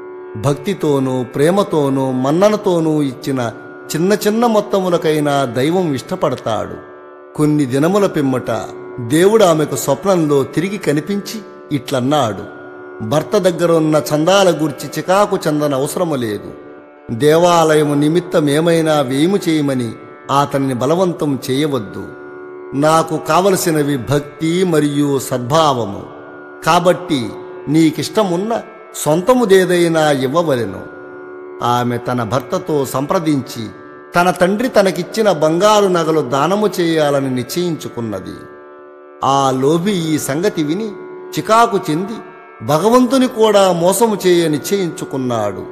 [SPEAKER 1] భక్తితోనూ ప్రేమతోనూ మన్ననతోనూ ఇచ్చిన చిన్న చిన్న మొత్తములకైనా దైవం ఇష్టపడతాడు కొన్ని దినముల పిమ్మట దేవుడు ఆమెకు స్వప్నంలో తిరిగి కనిపించి ఇట్లన్నాడు భర్త దగ్గరున్న చందాల గురించి చికాకు చెందన అవసరము లేదు దేవాలయము నిమిత్తమేమైనా వేయము చేయమని అతన్ని బలవంతం చేయవద్దు నాకు కావలసినవి భక్తి మరియు సద్భావము కాబట్టి నీకిష్టమున్న సొంతముదేదైనా ఇవ్వవలెను ఆమె తన భర్తతో సంప్రదించి తన తండ్రి తనకిచ్చిన బంగారు నగలు దానము చేయాలని నిశ్చయించుకున్నది ఆ లోభి ఈ సంగతి విని చికాకు చెంది భగవంతుని కూడా మోసము చేయ నిశ్చయించుకున్నాడు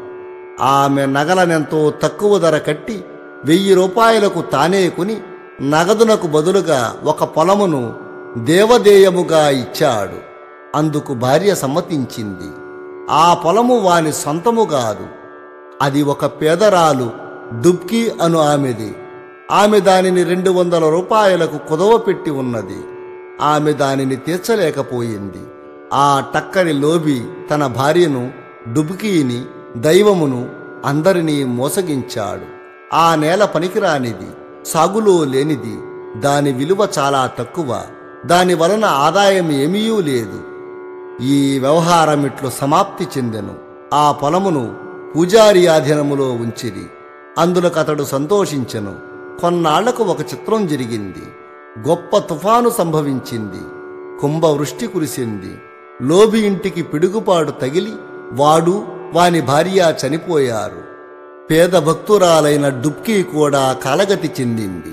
[SPEAKER 1] ఆమె నగలనెంతో తక్కువ ధర కట్టి వెయ్యి రూపాయలకు తానే కొని నగదునకు బదులుగా ఒక పొలమును దేవదేయముగా ఇచ్చాడు అందుకు భార్య సమ్మతించింది ఆ పొలము వాని సొంతము కాదు అది ఒక పేదరాలు దుబ్కి అను ఆమెది ఆమె దానిని రెండు వందల రూపాయలకు కుదవ పెట్టి ఉన్నది ఆమె దానిని తీర్చలేకపోయింది ఆ టక్కరి లోబి తన భార్యను డుబ్కీని దైవమును అందరినీ మోసగించాడు ఆ నేల పనికిరానిది సాగులో లేనిది దాని విలువ చాలా తక్కువ దాని వలన ఆదాయం ఏమీ లేదు ఈ వ్యవహారం ఇట్లు సమాప్తి చెందెను ఆ పొలమును పూజారి ఆధీనములో ఉంచిరి అందులకు అతడు సంతోషించెను కొన్నాళ్లకు ఒక చిత్రం జరిగింది గొప్ప తుఫాను సంభవించింది కుంభవృష్టి కురిసింది లోబి ఇంటికి పిడుగుపాడు తగిలి వాడు వాని భార్య చనిపోయారు పేద భక్తురాలైన డుబ్కీ కూడా కాలగతి చెందింది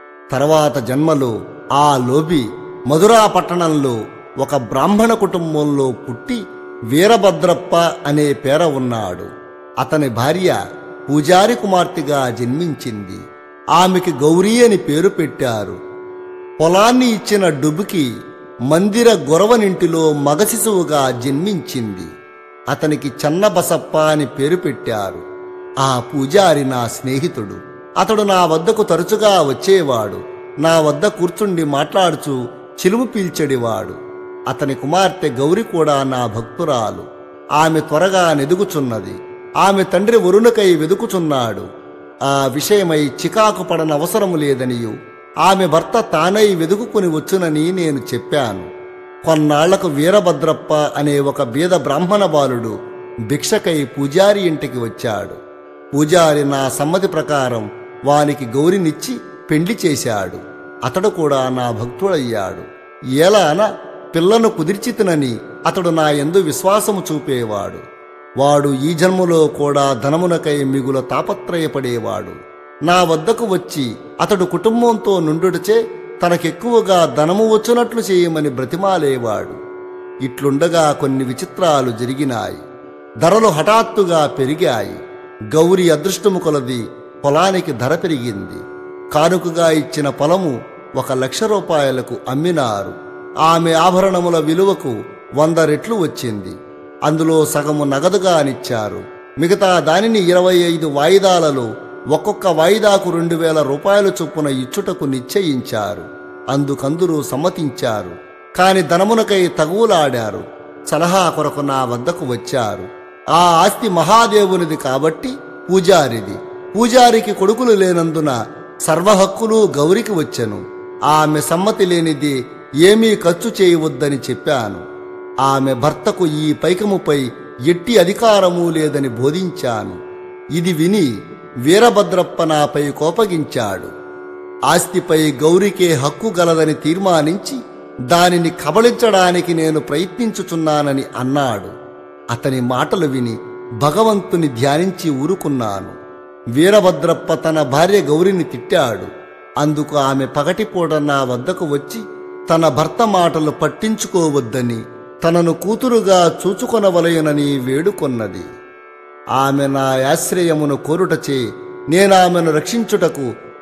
[SPEAKER 1] తర్వాత జన్మలో ఆ లోబి మధురా పట్టణంలో ఒక బ్రాహ్మణ కుటుంబంలో పుట్టి వీరభద్రప్ప అనే పేర ఉన్నాడు అతని భార్య పూజారి కుమార్తెగా జన్మించింది ఆమెకి గౌరీ అని పేరు పెట్టారు పొలాన్ని ఇచ్చిన డుబుకి మందిర గొరవనింటిలో మగ శిశువుగా జన్మించింది అతనికి చన్నబసప్ప అని పేరు పెట్టారు ఆ పూజారి నా స్నేహితుడు అతడు నా వద్దకు తరచుగా వచ్చేవాడు నా వద్ద కూర్చుండి మాట్లాడుచూ చిలుము పీల్చెడివాడు అతని కుమార్తె గౌరి కూడా నా భక్తురాలు ఆమె త్వరగా నెదుగుచున్నది ఆమె తండ్రి వరుణకై వెదుకుచున్నాడు ఆ విషయమై చికాకు పడనవసరము లేదనియు ఆమె భర్త తానై వెదుకుని వచ్చునని నేను చెప్పాను కొన్నాళ్లకు వీరభద్రప్ప అనే ఒక బీద బ్రాహ్మణ బాలుడు భిక్షకై పూజారి ఇంటికి వచ్చాడు పూజారి నా సమ్మతి ప్రకారం వానికి గౌరినిచ్చి పెండ్లి చేశాడు అతడు కూడా నా భక్తుడయ్యాడు ఏలాన పిల్లను కుదిర్చితినని అతడు నా యందు విశ్వాసము చూపేవాడు వాడు ఈ జన్మలో కూడా ధనమునకై మిగుల తాపత్రయపడేవాడు నా వద్దకు వచ్చి అతడు కుటుంబంతో నుండుటచే తనకెక్కువగా ధనము వచ్చునట్లు చేయమని బ్రతిమాలేవాడు ఇట్లుండగా కొన్ని విచిత్రాలు జరిగినాయి ధరలు హఠాత్తుగా పెరిగాయి గౌరి అదృష్టము కొలది పొలానికి ధర పెరిగింది కానుకగా ఇచ్చిన పొలము ఒక లక్ష రూపాయలకు అమ్మినారు ఆమె ఆభరణముల విలువకు వంద రెట్లు వచ్చింది అందులో సగము నగదుగానిచ్చారు మిగతా దానిని ఇరవై ఐదు వాయిదాలలో ఒక్కొక్క వాయిదాకు రెండు వేల రూపాయల చొప్పున ఇచ్చుటకు నిశ్చయించారు అందుకందరూ సమ్మతించారు కాని ధనమునకై తగువులాడారు సలహా కొరకు నా వద్దకు వచ్చారు ఆ ఆస్తి మహాదేవునిది కాబట్టి పూజారిది పూజారికి కొడుకులు లేనందున సర్వహక్కులు గౌరికి వచ్చెను ఆమె సమ్మతి లేనిది ఏమీ ఖర్చు చేయవద్దని చెప్పాను ఆమె భర్తకు ఈ పైకముపై ఎట్టి అధికారము లేదని బోధించాను ఇది విని వీరభద్రప్ప నాపై కోపగించాడు ఆస్తిపై గౌరికే హక్కు గలదని తీర్మానించి దానిని కబళించడానికి నేను ప్రయత్నించుచున్నానని అన్నాడు అతని మాటలు విని భగవంతుని ధ్యానించి ఊరుకున్నాను వీరభద్రప్ప తన భార్య గౌరిని తిట్టాడు అందుకు ఆమె పగటిపూట నా వద్దకు వచ్చి తన భర్త మాటలు పట్టించుకోవద్దని తనను కూతురుగా చూచుకొనవలయనని వేడుకొన్నది ఆమె నా ఆశ్రయమును కోరుటచే నేనామెను రక్షించుటకు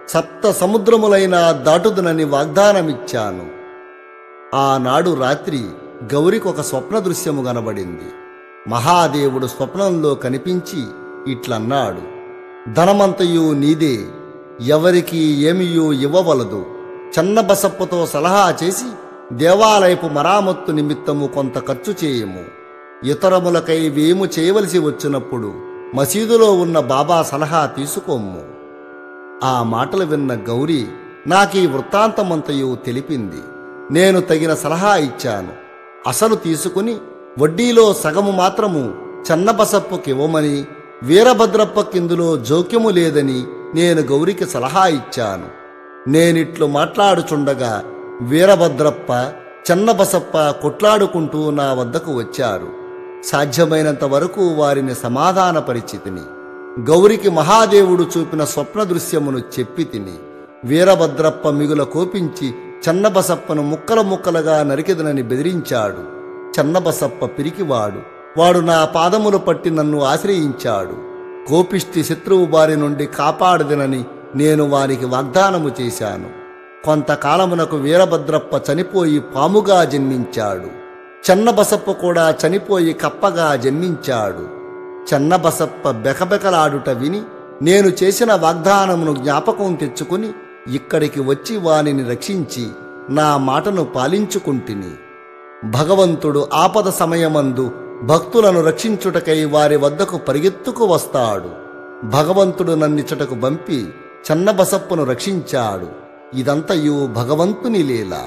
[SPEAKER 1] సప్త సముద్రములైనా దాటుదునని వాగ్దానమిచ్చాను ఆనాడు రాత్రి గౌరికి ఒక స్వప్న దృశ్యము కనబడింది మహాదేవుడు స్వప్నంలో కనిపించి ఇట్లన్నాడు ధనమంతయు నీదే ఎవరికి ఏమియూ ఇవ్వవలదు చన్నబసప్పతో సలహా చేసి దేవాలయపు మరామత్తు నిమిత్తము కొంత ఖర్చు చేయము ఇతరములకై వేము చేయవలసి వచ్చినప్పుడు మసీదులో ఉన్న బాబా సలహా తీసుకోము ఆ మాటలు విన్న గౌరీ నాకీ వృత్తాంతమంతయు తెలిపింది నేను తగిన సలహా ఇచ్చాను అసలు తీసుకుని వడ్డీలో సగము మాత్రము చెన్నబసప్పకివ్వమని వీరభద్రప్పకిందులో జోక్యము లేదని నేను గౌరికి సలహా ఇచ్చాను నేనిట్లు మాట్లాడుచుండగా వీరభద్రప్ప చెన్నబసప్ప కొట్లాడుకుంటూ నా వద్దకు వచ్చారు సాధ్యమైనంత వరకు వారిని సమాధాన పరిచితిని గౌరికి మహాదేవుడు చూపిన స్వప్న దృశ్యమును చెప్పి తిని వీరభద్రప్ప మిగుల కోపించి చన్నబసప్పను ముక్కల ముక్కలుగా నరికెదనని బెదిరించాడు చన్నబసప్ప పిరికివాడు వాడు నా పాదములు పట్టి నన్ను ఆశ్రయించాడు కోపిష్టి శత్రువు బారి నుండి కాపాడదనని నేను వారికి వాగ్దానము చేశాను కొంతకాలమునకు వీరభద్రప్ప చనిపోయి పాముగా జన్మించాడు చెన్నబసప్ప కూడా చనిపోయి కప్పగా జన్మించాడు చెన్నబసప్ప బెకబెకలాడుట విని నేను చేసిన వాగ్దానమును జ్ఞాపకం తెచ్చుకుని ఇక్కడికి వచ్చి వానిని రక్షించి నా మాటను పాలించుకుంటుని భగవంతుడు ఆపద సమయమందు భక్తులను రక్షించుటకై వారి వద్దకు పరిగెత్తుకు వస్తాడు భగవంతుడు నన్నిచ్చటకు పంపి చెన్నబసప్పను రక్షించాడు ఇదంతయు భగవంతుని లీల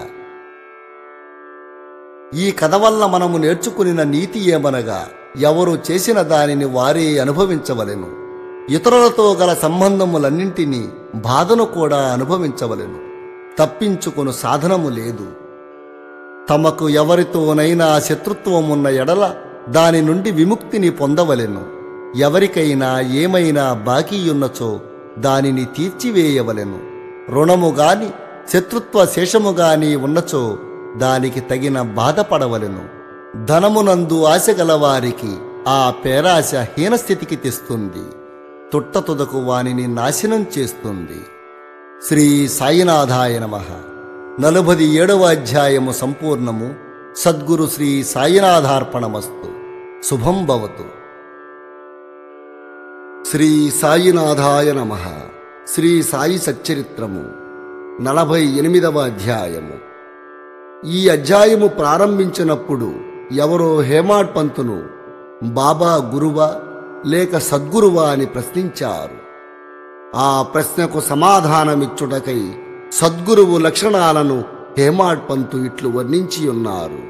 [SPEAKER 1] ఈ కథ వల్ల మనము నేర్చుకునిన నీతి ఏమనగా ఎవరు చేసిన దానిని వారే అనుభవించవలెను ఇతరులతో గల సంబంధములన్నింటినీ బాధను కూడా అనుభవించవలెను తప్పించుకొను సాధనము లేదు తమకు ఎవరితోనైనా శత్రుత్వమున్న ఎడల దాని నుండి విముక్తిని పొందవలెను ఎవరికైనా ఏమైనా బాకీయున్నచో దానిని తీర్చివేయవలెను రుణము గాని శత్రుత్వ శేషము గాని ఉన్నచో దానికి తగిన బాధపడవలెను ధనమునందు ఆశ గలవారికి ఆ పేరాశ హీనస్థితికి తెస్తుంది తుట్టతుదకు వానిని నాశనం చేస్తుంది శ్రీ సాయినాథాయ నమ నలభది ఏడవ అధ్యాయము సంపూర్ణము సద్గురు శ్రీ సాయినాథార్పణమస్తు శుభం భవతు శ్రీ సాయినాథాయ నమ శ్రీ సాయి సచ్చరిత్రము నలభై ఎనిమిదవ అధ్యాయము ఈ అధ్యాయము ప్రారంభించినప్పుడు ఎవరో హేమాడ్ పంతును బాబా గురువా లేక సద్గురువా అని ప్రశ్నించారు ఆ ప్రశ్నకు సమాధానమిచ్చుటకై సద్గురువు లక్షణాలను హేమాడ్ పంతు ఇట్లు వర్ణించి ఉన్నారు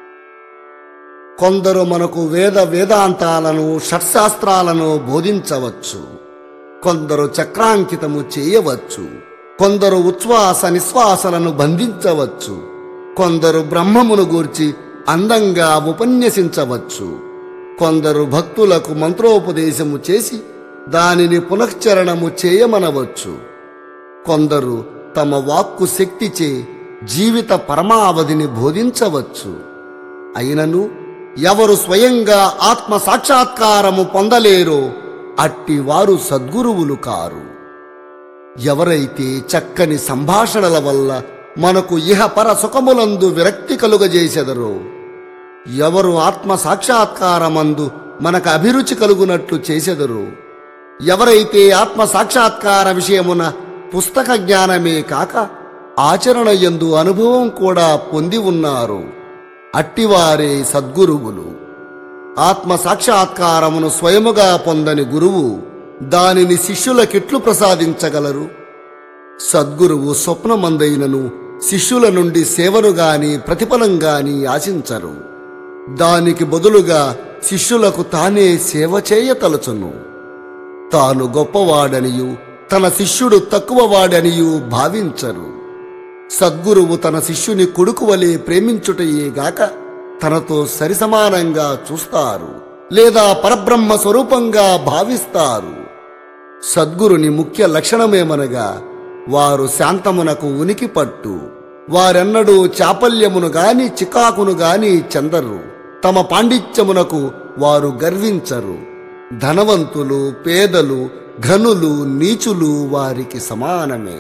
[SPEAKER 1] కొందరు మనకు వేద వేదాంతాలను షట్శాస్త్రాలను బోధించవచ్చు కొందరు చక్రాంకితము చేయవచ్చు కొందరు ఉచ్ఛ్వాస నిశ్వాసలను బంధించవచ్చు కొందరు బ్రహ్మమును గూర్చి అందంగా ఉపన్యసించవచ్చు కొందరు భక్తులకు మంత్రోపదేశము చేసి దానిని పునశ్చరణము చేయమనవచ్చు కొందరు తమ వాక్కు శక్తిచే జీవిత పరమావధిని బోధించవచ్చు అయినను ఎవరు స్వయంగా ఆత్మ సాక్షాత్కారము పొందలేరో అట్టివారు సద్గురువులు కారు ఎవరైతే చక్కని సంభాషణల వల్ల మనకు ఇహపర సుఖములందు విరక్తి కలుగజేసెదరో ఎవరు ఆత్మ సాక్షాత్కారమందు మనకు అభిరుచి కలుగునట్లు చేసెదరు ఎవరైతే ఆత్మ సాక్షాత్కార విషయమున పుస్తక జ్ఞానమే కాక ఆచరణ యందు అనుభవం కూడా పొంది ఉన్నారు అట్టివారే సద్గురువులు ఆత్మ సాక్షాత్కారమును స్వయముగా పొందని గురువు దానిని శిష్యులకిట్లు ప్రసాదించగలరు సద్గురువు స్వప్నమందైనను శిష్యుల నుండి సేవను గాని ప్రతిఫలం గాని ఆశించరు దానికి బదులుగా శిష్యులకు తానే సేవ చేయతలచును తాను గొప్పవాడనియు తన శిష్యుడు తక్కువవాడనియు భావించరు సద్గురువు తన శిష్యుని కొడుకు వలె ప్రేమించుటయేగాక తనతో సరిసమానంగా చూస్తారు లేదా పరబ్రహ్మ స్వరూపంగా భావిస్తారు సద్గురుని ముఖ్య లక్షణమేమనగా వారు శాంతమునకు ఉనికి పట్టు వారెన్నడూ చాపల్యమును గాని చికాకును గాని చెందరు తమ పాండిత్యమునకు వారు గర్వించరు ధనవంతులు పేదలు ఘనులు నీచులు వారికి సమానమే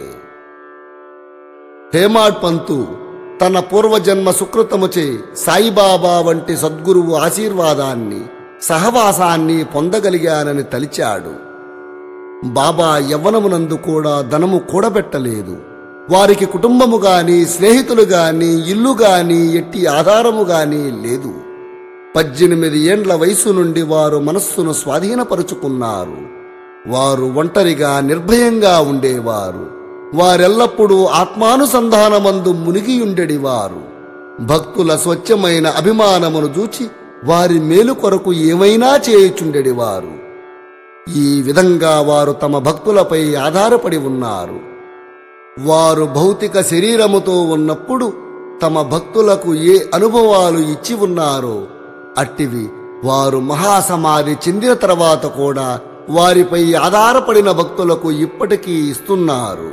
[SPEAKER 1] హేమాడ్ పంతు తన పూర్వజన్మ సుకృతముచే సాయిబాబా వంటి సద్గురువు ఆశీర్వాదాన్ని సహవాసాన్ని పొందగలిగానని తలిచాడు బాబా యవ్వనమునందు కూడా ధనము కూడబెట్టలేదు వారికి కుటుంబము గాని స్నేహితులు గాని ఇల్లు గాని ఎట్టి ఆధారము గాని లేదు పద్దెనిమిది ఏండ్ల వయసు నుండి వారు మనస్సును స్వాధీనపరుచుకున్నారు వారు ఒంటరిగా నిర్భయంగా ఉండేవారు వారెల్లప్పుడూ ఆత్మానుసంధానమందు మునిగియుండెడివారు భక్తుల స్వచ్ఛమైన అభిమానమును చూచి వారి మేలు కొరకు ఏమైనా చేయుచుండెడివారు ఈ విధంగా వారు తమ భక్తులపై ఆధారపడి ఉన్నారు వారు భౌతిక శరీరముతో ఉన్నప్పుడు తమ భక్తులకు ఏ అనుభవాలు ఇచ్చి ఉన్నారో అట్టివి వారు మహాసమాధి చెందిన తర్వాత కూడా వారిపై ఆధారపడిన భక్తులకు ఇప్పటికీ ఇస్తున్నారు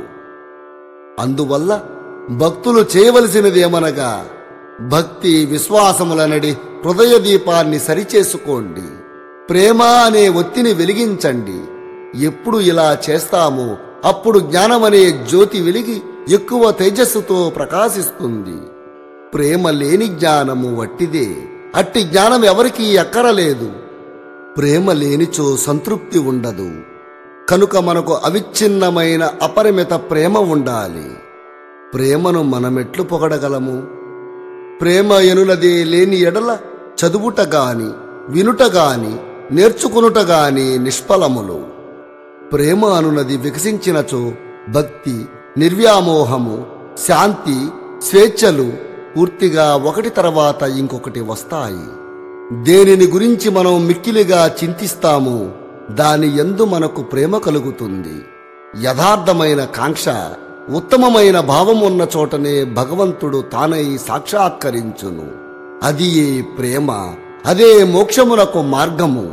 [SPEAKER 1] అందువల్ల భక్తులు చేయవలసినది ఏమనగా భక్తి విశ్వాసములనడి హృదయ దీపాన్ని సరిచేసుకోండి ప్రేమ అనే ఒత్తిని వెలిగించండి ఎప్పుడు ఇలా చేస్తామో అప్పుడు జ్ఞానమనే జ్యోతి వెలిగి ఎక్కువ తేజస్సుతో ప్రకాశిస్తుంది ప్రేమ లేని జ్ఞానము వట్టిదే అట్టి జ్ఞానం ఎవరికీ ఎక్కరలేదు ప్రేమ లేనిచో సంతృప్తి ఉండదు కనుక మనకు అవిచ్ఛిన్నమైన అపరిమిత ప్రేమ ఉండాలి ప్రేమను మనమెట్లు పొగడగలము ప్రేమ ఎనులదే లేని ఎడల చదువుట గాని వినుట గాని నేర్చుకునుట గాని నిష్ఫలములు ప్రేమ అనునది వికసించినచో భక్తి నిర్వ్యామోహము శాంతి స్వేచ్ఛలు పూర్తిగా ఒకటి తర్వాత ఇంకొకటి వస్తాయి దేనిని గురించి మనం మిక్కిలిగా చింతిస్తామో దాని ఎందు మనకు ప్రేమ కలుగుతుంది యథార్థమైన కాంక్ష ఉత్తమమైన భావం ఉన్న చోటనే భగవంతుడు తానై సాక్షాత్కరించును అది ఏ ప్రేమ అదే మోక్షమునకు మార్గము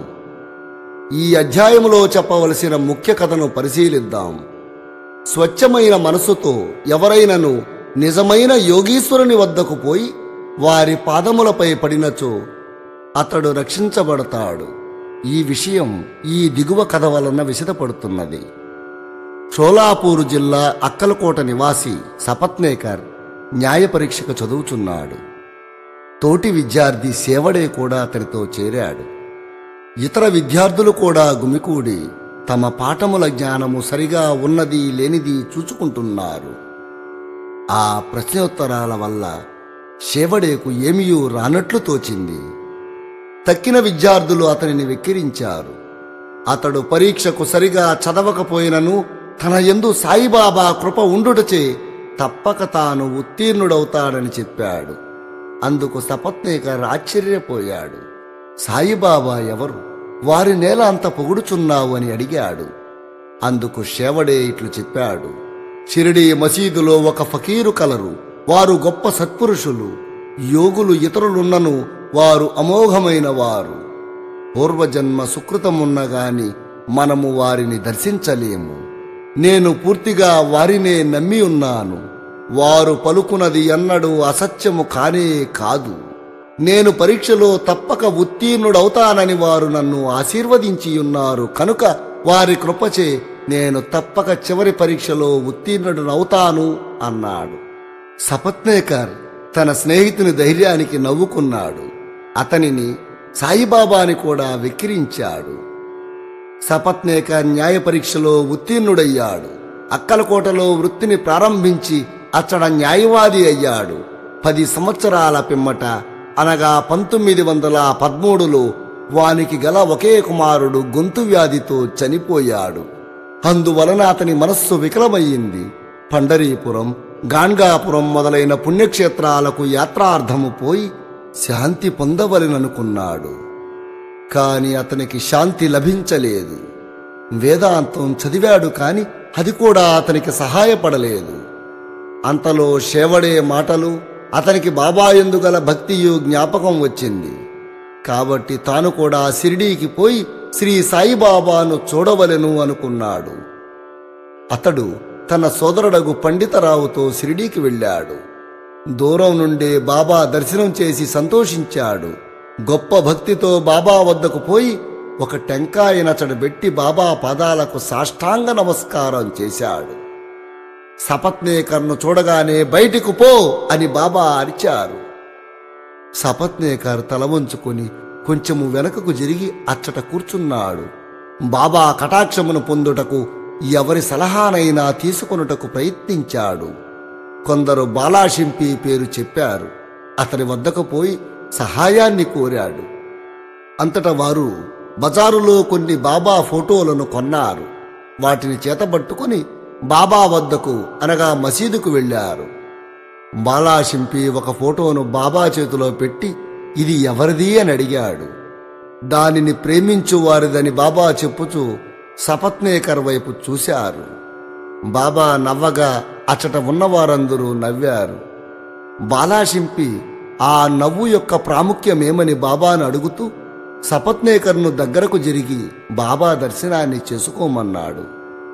[SPEAKER 1] ఈ అధ్యాయములో చెప్పవలసిన ముఖ్య కథను పరిశీలిద్దాం స్వచ్ఛమైన మనసుతో ఎవరైనను నిజమైన యోగీశ్వరుని వద్దకు పోయి వారి పాదములపై పడినచో అతడు రక్షించబడతాడు ఈ విషయం ఈ దిగువ కథ వలన విశదపడుతున్నది షోలాపూరు జిల్లా అక్కలకోట నివాసి సపత్నేకర్ న్యాయ పరీక్షకు చదువుచున్నాడు తోటి విద్యార్థి సేవడే కూడా అతనితో చేరాడు ఇతర విద్యార్థులు కూడా గుమికూడి తమ పాఠముల జ్ఞానము సరిగా ఉన్నది లేనిది చూచుకుంటున్నారు ఆ ప్రశ్నోత్తరాల వల్ల శేవడేకు ఏమీయూ రానట్లు తోచింది తక్కిన విద్యార్థులు అతనిని వెక్కిరించారు అతడు పరీక్షకు సరిగా చదవకపోయినను తన యందు సాయిబాబా కృప ఉండుటచే తప్పక తాను ఉత్తీర్ణుడవుతాడని చెప్పాడు అందుకు సపత్నేకర్ ఆశ్చర్యపోయాడు సాయిబాబా ఎవరు వారి నేల అంత పొగుడుచున్నావు అని అడిగాడు అందుకు శేవడే ఇట్లు చెప్పాడు షిరిడి మసీదులో ఒక ఫకీరు కలరు వారు గొప్ప సత్పురుషులు యోగులు ఇతరులున్నను వారు అమోఘమైన వారు పూర్వజన్మ సుకృతమున్న గాని మనము వారిని దర్శించలేము నేను పూర్తిగా వారినే నమ్మి ఉన్నాను వారు పలుకున్నది ఎన్నడూ అసత్యము కానే కాదు నేను పరీక్షలో తప్పక ఉత్తీర్ణుడవుతానని వారు నన్ను ఆశీర్వదించి ఉన్నారు కనుక వారి కృపచే నేను తప్పక చివరి పరీక్షలో ఉత్తీర్ణుడనవుతాను అన్నాడు సపత్నేకర్ తన స్నేహితుని ధైర్యానికి నవ్వుకున్నాడు అతనిని సాయిబాబాని కూడా వెక్కిరించాడు సపత్నేకర్ న్యాయ పరీక్షలో ఉత్తీర్ణుడయ్యాడు అక్కలకోటలో వృత్తిని ప్రారంభించి అచ్చడ న్యాయవాది అయ్యాడు పది సంవత్సరాల పిమ్మట అనగా పంతొమ్మిది వందల పదమూడులో వానికి గల ఒకే కుమారుడు గొంతు వ్యాధితో చనిపోయాడు అందువలన అతని మనస్సు వికలమయ్యింది పండరీపురం గాన్గాపురం మొదలైన పుణ్యక్షేత్రాలకు యాత్రార్థము పోయి శాంతి పొందవలెననుకున్నాడు కాని అతనికి శాంతి లభించలేదు వేదాంతం చదివాడు కాని అది కూడా అతనికి సహాయపడలేదు అంతలో శేవడే మాటలు అతనికి బాబా ఎందుగల భక్తియు జ్ఞాపకం వచ్చింది కాబట్టి తాను కూడా షిరిడీకి పోయి శ్రీ సాయిబాబాను చూడవలెను అనుకున్నాడు అతడు తన సోదరుడగు పండితరావుతో షిరిడీకి వెళ్ళాడు దూరం నుండే బాబా దర్శనం చేసి సంతోషించాడు గొప్ప భక్తితో బాబా వద్దకు పోయి ఒక టెంకాయ నచడు పెట్టి బాబా పాదాలకు సాష్టాంగ నమస్కారం చేశాడు సపత్నేకర్ను చూడగానే బయటికి పో అని బాబా అరిచారు సపత్నేకర్ తల వంచుకొని కొంచెము వెనకకు జరిగి అచ్చట కూర్చున్నాడు బాబా కటాక్షమును పొందుటకు ఎవరి సలహానైనా తీసుకొనుటకు ప్రయత్నించాడు కొందరు బాలాషింపి పేరు చెప్పారు అతని వద్దకు పోయి సహాయాన్ని కోరాడు అంతటా వారు బజారులో కొన్ని బాబా ఫోటోలను కొన్నారు వాటిని చేతబట్టుకుని బాబా వద్దకు అనగా మసీదుకు వెళ్ళారు బాలాషింపి ఒక ఫోటోను బాబా చేతిలో పెట్టి ఇది ఎవరిది అని అడిగాడు దానిని ప్రేమించు వారిదని బాబా చెప్పుచూ సపత్నేకర్ వైపు చూశారు బాబా నవ్వగా అచ్చట ఉన్నవారందరూ నవ్వారు బాలాషింపి ఆ నవ్వు యొక్క ప్రాముఖ్యమేమని బాబాను అడుగుతూ సపత్నేకర్ను దగ్గరకు జరిగి బాబా దర్శనాన్ని చేసుకోమన్నాడు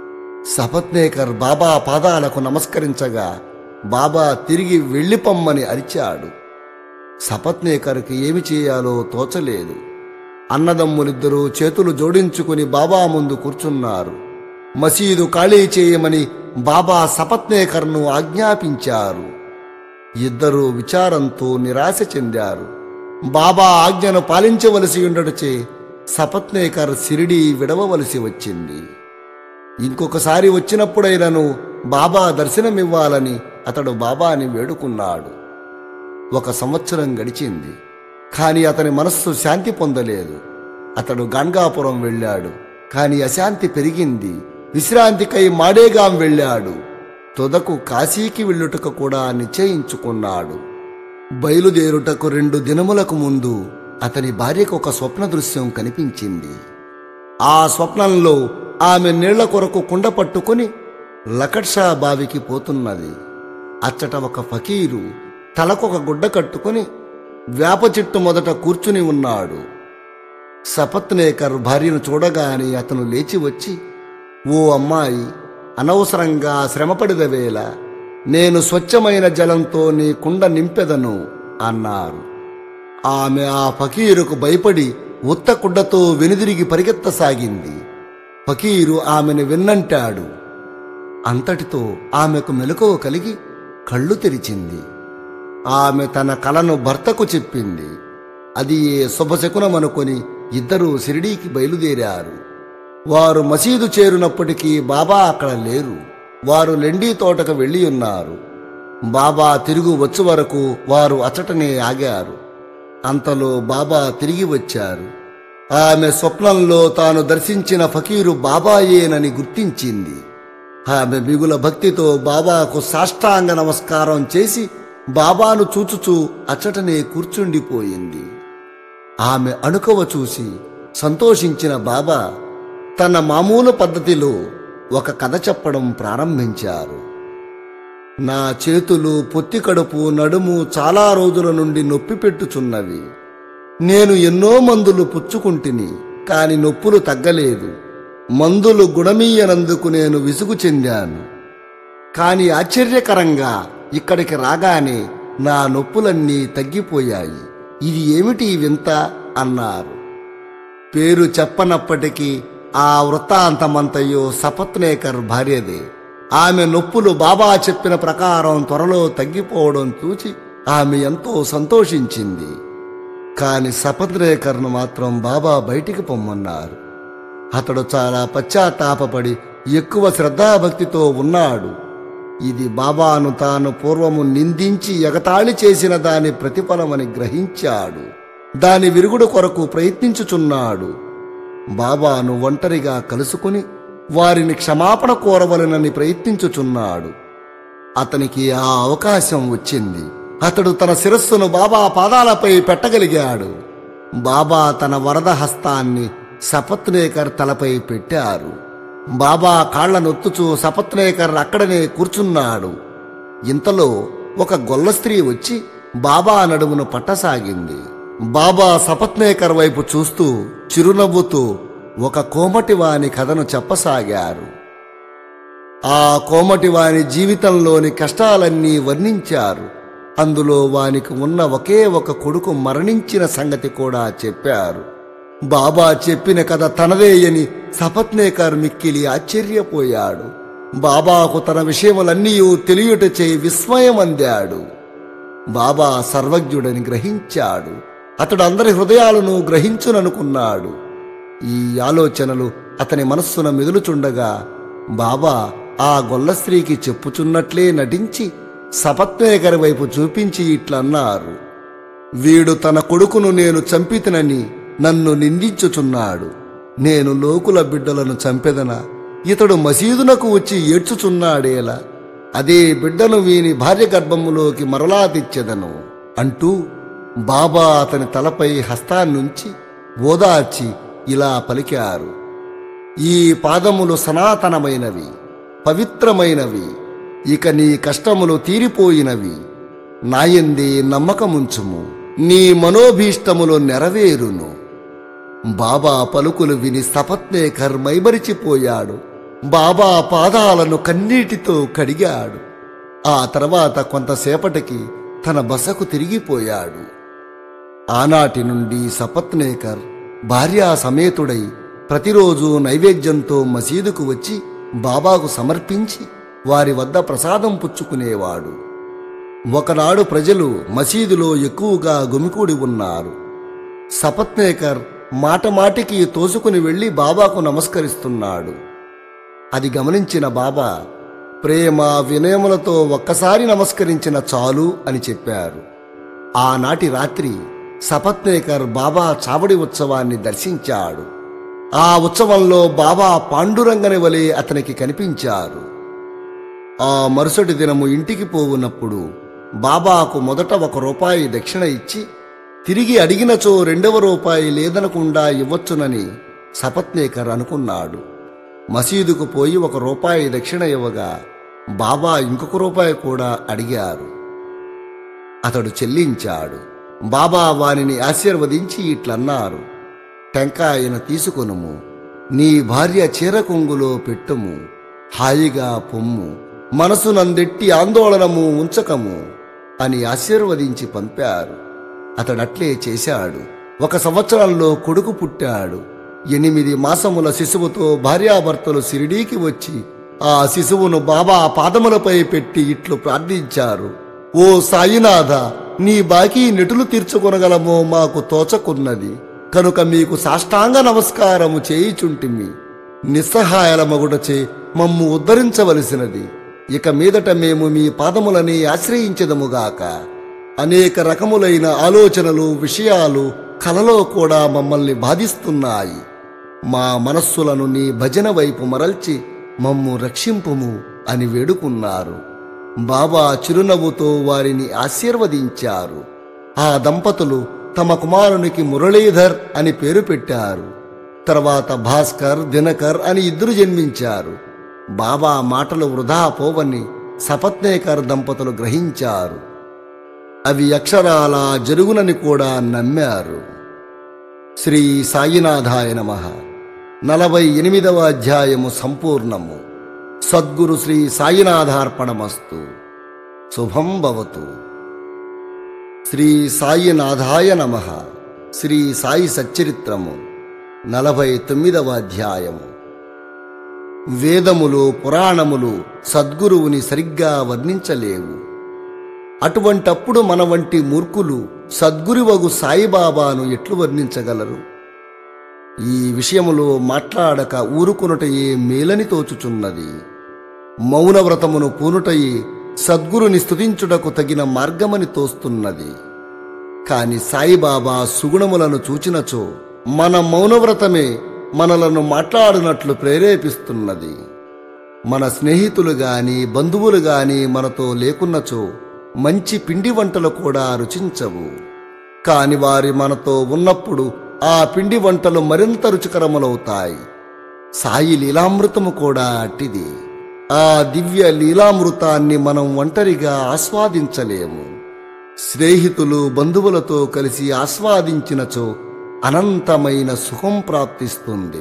[SPEAKER 1] సపత్నేకర్ బాబా పాదాలకు నమస్కరించగా బాబా తిరిగి వెళ్ళిపమ్మని అరిచాడు సపత్నేకర్కి ఏమి చేయాలో తోచలేదు అన్నదమ్ములిద్దరూ చేతులు జోడించుకుని బాబా ముందు కూర్చున్నారు మసీదు ఖాళీ చేయమని బాబా సపత్నేకర్ను ఆజ్ఞాపించారు ఇద్దరూ విచారంతో నిరాశ చెందారు బాబా ఆజ్ఞను పాలించవలసి ఉండటచే సపత్నేకర్ సిరిడి విడవవలసి వచ్చింది ఇంకొకసారి వచ్చినప్పుడైనను బాబా దర్శనమివ్వాలని అతడు బాబాని వేడుకున్నాడు ఒక సంవత్సరం గడిచింది కాని అతని మనస్సు శాంతి పొందలేదు అతడు గంగాపురం వెళ్ళాడు కాని అశాంతి పెరిగింది విశ్రాంతికై మాడేగాం వెళ్ళాడు తుదకు కాశీకి వెళ్ళుటకు కూడా నిశ్చయించుకున్నాడు బయలుదేరుటకు రెండు దినములకు ముందు అతని భార్యకు ఒక స్వప్న దృశ్యం కనిపించింది ఆ స్వప్నంలో ఆమె నీళ్ల కొరకు కుండ పట్టుకుని లకట్షా బావికి పోతున్నది అచ్చట ఒక ఫకీరు తలకొక గుడ్డ కట్టుకుని వేప చెట్టు మొదట కూర్చుని ఉన్నాడు సపత్నేకర్ భార్యను చూడగానే అతను లేచి వచ్చి ఓ అమ్మాయి అనవసరంగా శ్రమపడిన వేళ నేను స్వచ్ఛమైన జలంతో నీ కుండ నింపెదను అన్నారు ఆమె ఆ ఫకీరుకు భయపడి ఉత్త కుండతో వెనుదిరిగి పరిగెత్తసాగింది ఫకీరు ఆమెను విన్నంటాడు అంతటితో ఆమెకు మెలకువ కలిగి కళ్ళు తెరిచింది ఆమె తన కలను భర్తకు చెప్పింది అది ఏ శుభశకునమనుకొని ఇద్దరూ షిరిడీకి బయలుదేరారు వారు మసీదు చేరునప్పటికీ బాబా అక్కడ లేరు వారు లెండీ తోటకు వెళ్ళి ఉన్నారు బాబా తిరుగు వచ్చు వరకు వారు అచటనే ఆగారు అంతలో బాబా తిరిగి వచ్చారు ఆమె స్వప్నంలో తాను దర్శించిన ఫకీరు బాబాయేనని గుర్తించింది ఆమె మిగుల భక్తితో బాబాకు సాష్టాంగ నమస్కారం చేసి బాబాను చూచుచూ అచ్చటనే కూర్చుండిపోయింది ఆమె అణుకవ చూసి సంతోషించిన బాబా తన మామూలు పద్ధతిలో ఒక కథ చెప్పడం ప్రారంభించారు నా చేతులు పొత్తి కడుపు నడుము చాలా రోజుల నుండి నొప్పి పెట్టుచున్నవి నేను ఎన్నో మందులు పుచ్చుకుంటుని కాని నొప్పులు తగ్గలేదు మందులు గుణమీయనందుకు నేను విసుగు చెందాను కాని ఆశ్చర్యకరంగా ఇక్కడికి రాగానే నా నొప్పులన్నీ తగ్గిపోయాయి ఇది ఏమిటి ఈ వింత అన్నారు పేరు చెప్పనప్పటికీ ఆ వృత్తాంతమంతయో సపత్నేకర్ భార్యదే ఆమె నొప్పులు బాబా చెప్పిన ప్రకారం త్వరలో తగ్గిపోవడం చూచి ఆమె ఎంతో సంతోషించింది కాని సపత్నేకర్ను మాత్రం బాబా బయటికి పొమ్మన్నారు అతడు చాలా పశ్చాత్తాపపడి ఎక్కువ శ్రద్ధాభక్తితో ఉన్నాడు ఇది బాబాను తాను పూర్వము నిందించి ఎగతాళి చేసిన దాని ప్రతిఫలమని గ్రహించాడు దాని విరుగుడు కొరకు ప్రయత్నించుచున్నాడు బాబాను ఒంటరిగా కలుసుకుని వారిని క్షమాపణ కోరవలనని ప్రయత్నించుచున్నాడు అతనికి ఆ అవకాశం వచ్చింది అతడు తన శిరస్సును బాబా పాదాలపై పెట్టగలిగాడు బాబా తన వరద హస్తాన్ని సపత్నేకర్ తలపై పెట్టారు బాబా కాళ్ల నొత్తుచూ సపత్నేకర్ అక్కడనే కూర్చున్నాడు ఇంతలో ఒక గొల్ల స్త్రీ వచ్చి బాబా నడుమును పట్టసాగింది బాబా సపత్నేకర్ వైపు చూస్తూ చిరునవ్వుతూ ఒక కోమటివాని కథను చెప్పసాగారు ఆ కోమటివాని జీవితంలోని కష్టాలన్నీ వర్ణించారు అందులో వానికి ఉన్న ఒకే ఒక కొడుకు మరణించిన సంగతి కూడా చెప్పారు బాబా చెప్పిన కథ తనదేయని సపత్నేకర్ మిక్కిలి ఆశ్చర్యపోయాడు బాబాకు తన విషయములన్నీ తెలియటచే విస్మయం అందాడు బాబా సర్వజ్ఞుడని గ్రహించాడు అతడు అందరి హృదయాలను గ్రహించుననుకున్నాడు ఈ ఆలోచనలు అతని మనస్సున మెదులుచుండగా బాబా ఆ గొల్ల స్త్రీకి చెప్పుచున్నట్లే నటించి సపత్నేకరి వైపు చూపించి ఇట్లన్నారు వీడు తన కొడుకును నేను చంపితనని నన్ను నిందించుచున్నాడు నేను లోకుల బిడ్డలను చంపెదనా ఇతడు మసీదునకు వచ్చి ఏడ్చుచున్నాడేలా అదే బిడ్డను వీని భార్య గర్భములోకి మరలా తెచ్చెదను అంటూ బాబా అతని తలపై హస్తాన్నుంచి ఓదార్చి ఇలా పలికారు ఈ పాదములు సనాతనమైనవి పవిత్రమైనవి ఇక నీ కష్టములు తీరిపోయినవి నాయందే నమ్మకముంచుము నీ మనోభీష్టములు నెరవేరును బాబా పలుకులు విని సపత్నేకర్ మైమరిచిపోయాడు బాబా పాదాలను కన్నీటితో కడిగాడు ఆ తర్వాత కొంతసేపటికి తన బసకు తిరిగిపోయాడు ఆనాటి నుండి సపత్నేకర్ భార్యా సమేతుడై ప్రతిరోజు నైవేద్యంతో మసీదుకు వచ్చి బాబాకు సమర్పించి వారి వద్ద ప్రసాదం పుచ్చుకునేవాడు ఒకనాడు ప్రజలు మసీదులో ఎక్కువగా గుమికూడి ఉన్నారు సపత్నేకర్ మాటమాటికి తోసుకుని వెళ్లి బాబాకు నమస్కరిస్తున్నాడు అది గమనించిన బాబా ప్రేమ వినయములతో ఒక్కసారి నమస్కరించిన చాలు అని చెప్పారు ఆనాటి రాత్రి సపత్నేకర్ బాబా చావడి ఉత్సవాన్ని దర్శించాడు ఆ ఉత్సవంలో బాబా పాండురంగని వలె అతనికి కనిపించారు ఆ మరుసటి దినము ఇంటికి పోవున్నప్పుడు బాబాకు మొదట ఒక రూపాయి దక్షిణ ఇచ్చి తిరిగి అడిగినచో రెండవ రూపాయి లేదనకుండా ఇవ్వచ్చునని సపత్నేకర్ అనుకున్నాడు మసీదుకు పోయి ఒక రూపాయి దక్షిణ ఇవ్వగా బాబా ఇంకొక రూపాయి కూడా అడిగారు అతడు చెల్లించాడు బాబా వానిని ఆశీర్వదించి ఇట్లన్నారు టెంకాయను తీసుకొనుము నీ భార్య చీర కొంగులో పెట్టుము హాయిగా పొమ్ము మనసునందెట్టి ఆందోళనము ఉంచకము అని ఆశీర్వదించి పంపారు అతడట్లే చేశాడు ఒక సంవత్సరంలో కొడుకు పుట్టాడు ఎనిమిది మాసముల శిశువుతో భార్యాభర్తలు సిరిడీకి వచ్చి ఆ శిశువును బాబా పాదములపై పెట్టి ఇట్లు ప్రార్థించారు ఓ సాయినాథ నీ బాకీ నెటులు తీర్చుకొనగలమో మాకు తోచకున్నది కనుక మీకు సాష్టాంగ నమస్కారము చేయిచుంటిమి నిస్సహాయాల మగుడచే మమ్ము ఉద్ధరించవలసినది ఇక మీదట మేము మీ పాదములని ఆశ్రయించదముగాక అనేక రకములైన ఆలోచనలు విషయాలు కలలో కూడా మమ్మల్ని బాధిస్తున్నాయి మా మనస్సులను నీ భజన వైపు మరల్చి మమ్ము రక్షింపుము అని వేడుకున్నారు బాబా చిరునవ్వుతో వారిని ఆశీర్వదించారు ఆ దంపతులు తమ కుమారునికి మురళీధర్ అని పేరు పెట్టారు తర్వాత భాస్కర్ దినకర్ అని ఇద్దరు జన్మించారు బాబా మాటలు వృధా పోవని సపత్నేకర్ దంపతులు గ్రహించారు అవి అక్షరాల జరుగునని కూడా నమ్మారు శ్రీ సాయినాథాయ నమ నలభై ఎనిమిదవ అధ్యాయము సంపూర్ణము సద్గురు శ్రీ సాయినాథార్పణమస్తు శుభం భవతు శ్రీ సాయినాథాయ నమ శ్రీ సాయి సచ్చరిత్రము నలభై తొమ్మిదవ అధ్యాయము వేదములు పురాణములు సద్గురువుని సరిగ్గా వర్ణించలేవు అటువంటప్పుడు మన వంటి మూర్ఖులు సద్గురువగు సాయిబాబాను ఎట్లు వర్ణించగలరు ఈ విషయములో మాట్లాడక ఊరుకునుటయే మేలని తోచుచున్నది మౌనవ్రతమును పూనుటయే సద్గురుని స్తుతించుటకు తగిన మార్గమని తోస్తున్నది కాని సాయిబాబా సుగుణములను చూచినచో మన మౌనవ్రతమే మనలను మాట్లాడినట్లు ప్రేరేపిస్తున్నది మన స్నేహితులు గాని బంధువులు గాని మనతో లేకున్నచో మంచి పిండి వంటలు కూడా రుచించవు కాని వారి మనతో ఉన్నప్పుడు ఆ పిండి వంటలు మరింత రుచికరములవుతాయి సాయి లీలామృతము కూడా అట్టిది ఆ దివ్య లీలామృతాన్ని మనం ఒంటరిగా ఆస్వాదించలేము స్నేహితులు బంధువులతో కలిసి ఆస్వాదించినచో అనంతమైన సుఖం ప్రాప్తిస్తుంది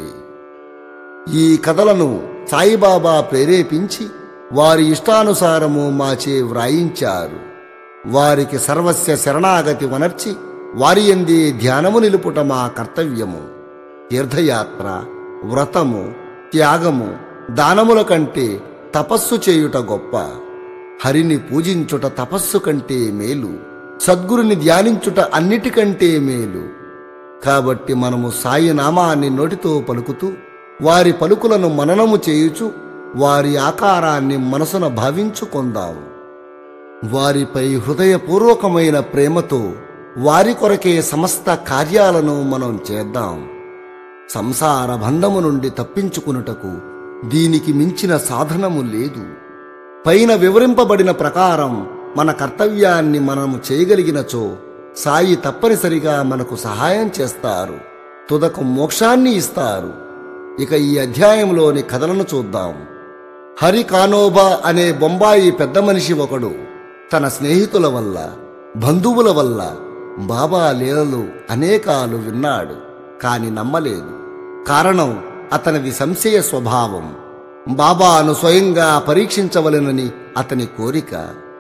[SPEAKER 1] ఈ కథలను సాయిబాబా ప్రేరేపించి వారి ఇష్టానుసారము మాచే వ్రాయించారు వారికి సర్వస్య శరణాగతి వనర్చి వారి ఎందే ధ్యానము నిలుపుట మా కర్తవ్యము తీర్థయాత్ర వ్రతము త్యాగము దానముల కంటే తపస్సు చేయుట గొప్ప హరిని పూజించుట తపస్సు కంటే మేలు సద్గురుని ధ్యానించుట అన్నిటికంటే మేలు కాబట్టి మనము సాయి నామాన్ని నోటితో పలుకుతూ వారి పలుకులను మననము చేయుచు వారి ఆకారాన్ని మనసున భావించుకొందాము వారిపై హృదయపూర్వకమైన ప్రేమతో వారి కొరకే సమస్త కార్యాలను మనం చేద్దాం సంసార బంధము నుండి తప్పించుకునుటకు దీనికి మించిన సాధనము లేదు పైన వివరింపబడిన ప్రకారం మన కర్తవ్యాన్ని మనము చేయగలిగినచో సాయి తప్పనిసరిగా మనకు సహాయం చేస్తారు తుదకు మోక్షాన్ని ఇస్తారు ఇక ఈ అధ్యాయంలోని కథలను చూద్దాం హరి కానోబా అనే బొంబాయి పెద్ద మనిషి ఒకడు తన స్నేహితుల వల్ల బంధువుల వల్ల బాబా లీలలు అనేకాలు విన్నాడు కాని నమ్మలేదు కారణం అతనిది సంశయ స్వభావం బాబాను స్వయంగా పరీక్షించవలెనని అతని కోరిక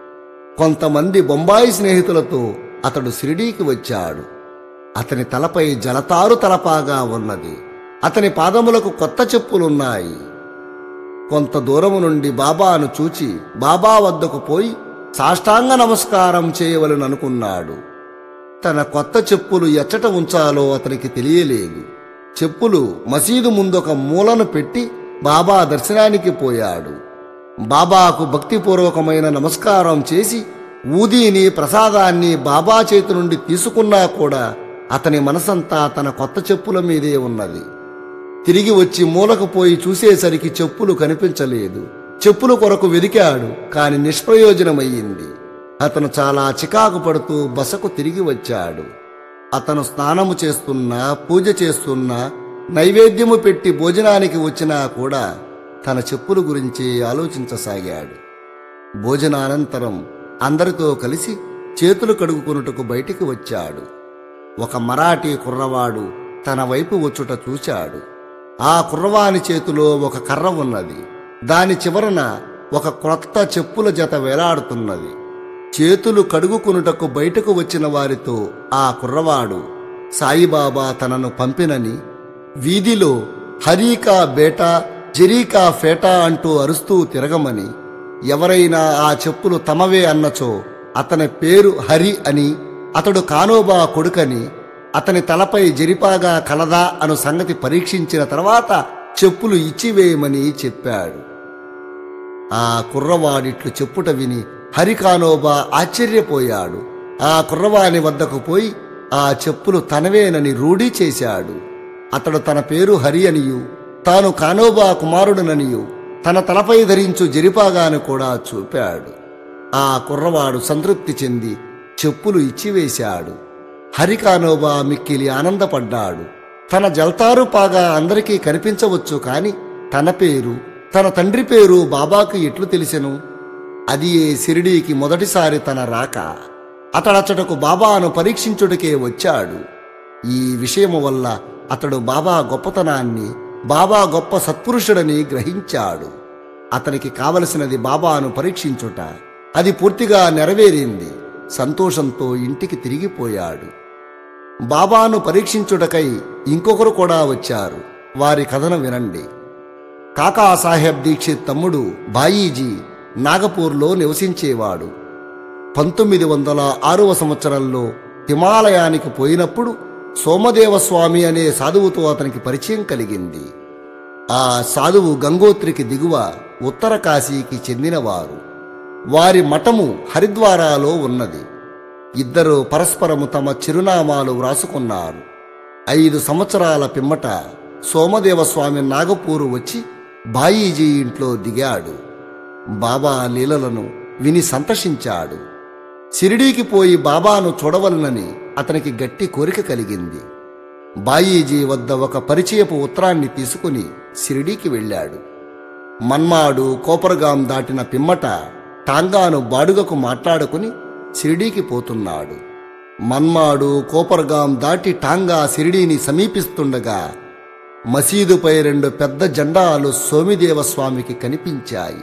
[SPEAKER 1] కొంతమంది బొంబాయి స్నేహితులతో అతడు షిరిడీకి వచ్చాడు అతని తలపై జలతారు తలపాగా ఉన్నది అతని పాదములకు కొత్త చెప్పులున్నాయి కొంత దూరము నుండి బాబాను చూచి బాబా వద్దకు పోయి సాష్టాంగ నమస్కారం చేయవలననుకున్నాడు తన కొత్త చెప్పులు ఎచ్చట ఉంచాలో అతనికి తెలియలేదు చెప్పులు మసీదు ముందొక మూలను పెట్టి బాబా దర్శనానికి పోయాడు బాబాకు భక్తిపూర్వకమైన నమస్కారం చేసి ఊదీని ప్రసాదాన్ని బాబా చేతి నుండి తీసుకున్నా కూడా అతని మనసంతా తన కొత్త చెప్పుల మీదే ఉన్నది తిరిగి వచ్చి మూలకు పోయి చూసేసరికి చెప్పులు కనిపించలేదు చెప్పుల కొరకు వెదికాడు కాని నిష్ప్రయోజనమయ్యింది అతను చాలా చికాకు పడుతూ బసకు తిరిగి వచ్చాడు అతను స్నానము చేస్తున్నా పూజ చేస్తున్నా నైవేద్యము పెట్టి భోజనానికి వచ్చినా కూడా తన చెప్పుల గురించి ఆలోచించసాగాడు భోజనానంతరం అందరితో కలిసి చేతులు కడుగుకొనుటకు బయటికి వచ్చాడు ఒక మరాఠీ కుర్రవాడు తన వైపు వచ్చుట చూశాడు ఆ కుర్రవాని చేతిలో ఒక కర్ర ఉన్నది దాని చివరన ఒక క్రొత్త చెప్పుల జత వేలాడుతున్నది చేతులు కడుగుకొనుటకు బయటకు వచ్చిన వారితో ఆ కుర్రవాడు సాయిబాబా తనను పంపినని వీధిలో హరీకా బేటా జరీకా ఫేటా అంటూ అరుస్తూ తిరగమని ఎవరైనా ఆ చెప్పులు తమవే అన్నచో అతని పేరు హరి అని అతడు కానోబా కొడుకని అతని తలపై జరిపాగా కలదా అను సంగతి పరీక్షించిన తర్వాత చెప్పులు ఇచ్చివేయమని చెప్పాడు ఆ కుర్రవాడిట్లు చెప్పుట విని హరికానోబా ఆశ్చర్యపోయాడు ఆ కుర్రవాని వద్దకు పోయి ఆ చెప్పులు తనవేనని రూఢీ చేశాడు అతడు తన పేరు హరి అనియు తాను కానోబా కుమారుడననియు తన తలపై ధరించు జరిపాగాను కూడా చూపాడు ఆ కుర్రవాడు సంతృప్తి చెంది చెప్పులు ఇచ్చివేశాడు హరికానోబా మిక్కిలి ఆనందపడ్డాడు తన జల్తారు పాగా అందరికీ కనిపించవచ్చు కాని తన పేరు తన తండ్రి పేరు బాబాకు ఎట్లు తెలిసెను అది ఏ సిరిడీకి మొదటిసారి తన రాక అతడచ్చటకు బాబాను పరీక్షించుటకే వచ్చాడు ఈ విషయము వల్ల అతడు బాబా గొప్పతనాన్ని బాబా గొప్ప సత్పురుషుడని గ్రహించాడు అతనికి కావలసినది బాబాను పరీక్షించుట అది పూర్తిగా నెరవేరింది సంతోషంతో ఇంటికి తిరిగిపోయాడు బాబాను పరీక్షించుటకై ఇంకొకరు కూడా వచ్చారు వారి కథను వినండి కాకాసాహెబ్ దీక్షిత్ తమ్ముడు బాయీజీ నాగపూర్లో నివసించేవాడు పంతొమ్మిది వందల ఆరవ సంవత్సరంలో హిమాలయానికి పోయినప్పుడు సోమదేవస్వామి అనే సాధువుతో అతనికి పరిచయం కలిగింది ఆ సాధువు గంగోత్రికి దిగువ ఉత్తర కాశీకి చెందినవారు వారి మఠము హరిద్వారాలో ఉన్నది ఇద్దరు పరస్పరము తమ చిరునామాలు వ్రాసుకున్నారు ఐదు సంవత్సరాల పిమ్మట సోమదేవస్వామి నాగపూరు వచ్చి బాయీజీ ఇంట్లో దిగాడు బాబా లీలలను విని సంతసించాడు షిరిడీకి పోయి బాబాను చూడవలనని అతనికి గట్టి కోరిక కలిగింది బాయీజీ వద్ద ఒక పరిచయపు ఉత్తరాన్ని తీసుకుని షిరిడీకి వెళ్ళాడు మన్మాడు కోపరగాం దాటిన పిమ్మట టాంగాను బాడుగకు మాట్లాడుకుని షిరిడీకి పోతున్నాడు మన్మాడు కోపర్గాం దాటి టాంగా షిరిడీని సమీపిస్తుండగా మసీదుపై రెండు పెద్ద జెండాలు సోమిదేవస్వామికి కనిపించాయి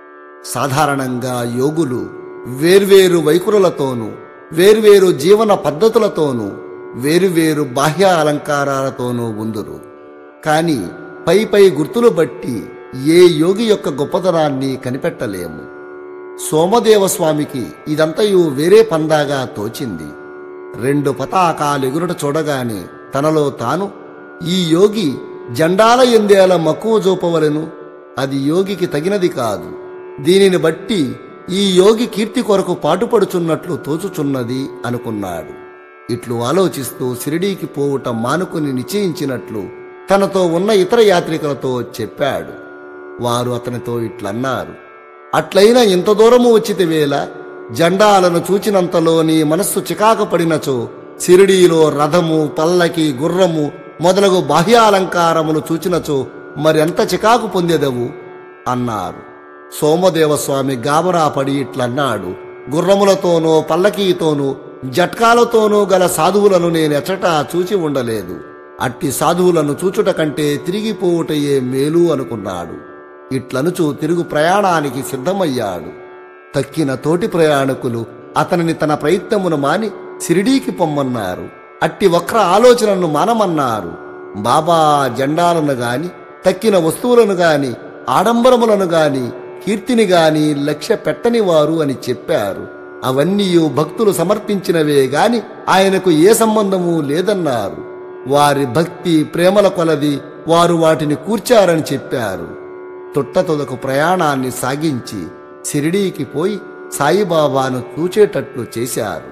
[SPEAKER 1] సాధారణంగా యోగులు వేర్వేరు వైఖరులతోనూ వేర్వేరు జీవన పద్ధతులతోనూ వేరువేరు బాహ్య అలంకారాలతోనూ ఉందురు కాని పై పై గుర్తులు బట్టి ఏ యోగి యొక్క గొప్పతనాన్ని కనిపెట్టలేము సోమదేవ స్వామికి ఇదంతయు వేరే పందాగా తోచింది రెండు పతాకాలు ఎగురుట చూడగానే తనలో తాను ఈ యోగి జెండాల ఎందేల మక్కువ చూపవలెను అది యోగికి తగినది కాదు దీనిని బట్టి ఈ యోగి కీర్తి కొరకు పాటుపడుచున్నట్లు తోచుచున్నది అనుకున్నాడు ఇట్లు ఆలోచిస్తూ షిరిడీకి పోవుట మానుకుని నిశ్చయించినట్లు తనతో ఉన్న ఇతర యాత్రికులతో చెప్పాడు వారు అతనితో ఇట్లన్నారు అట్లయినా ఇంత దూరము వచ్చితే వేళ జెండాలను చూచినంతలో నీ మనస్సు చికాకు పడినచో సిరిడీలో రథము పల్లకి గుర్రము మొదలగు బాహ్యాలంకారములు చూచినచో మరెంత చికాకు పొందెదవు అన్నారు సోమదేవస్వామి గాబరా పడి ఇట్లన్నాడు గుర్రములతోనూ పల్లకీతోనూ జట్కాలతోనూ గల సాధువులను నేనెచ్చటా చూచి ఉండలేదు అట్టి సాధువులను చూచుట కంటే తిరిగిపోవుటయే మేలు అనుకున్నాడు ఇట్లనుచు తిరుగు ప్రయాణానికి సిద్ధమయ్యాడు తక్కిన తోటి ప్రయాణికులు అతనిని తన ప్రయత్నమును మాని సిరిడీకి పొమ్మన్నారు అట్టి వక్ర ఆలోచనను మానమన్నారు బాబా జెండాలను గాని తక్కిన వస్తువులను గాని ఆడంబరములను గాని కీర్తిని గాని లక్ష్య పెట్టని వారు అని చెప్పారు అవన్నీ భక్తులు సమర్పించినవే గాని ఆయనకు ఏ సంబంధము లేదన్నారు వారి భక్తి ప్రేమల కొలది వారు వాటిని కూర్చారని చెప్పారు తుట్టతుదకు ప్రయాణాన్ని సాగించి షిరిడీకి పోయి సాయిబాబాను చూచేటట్లు చేశారు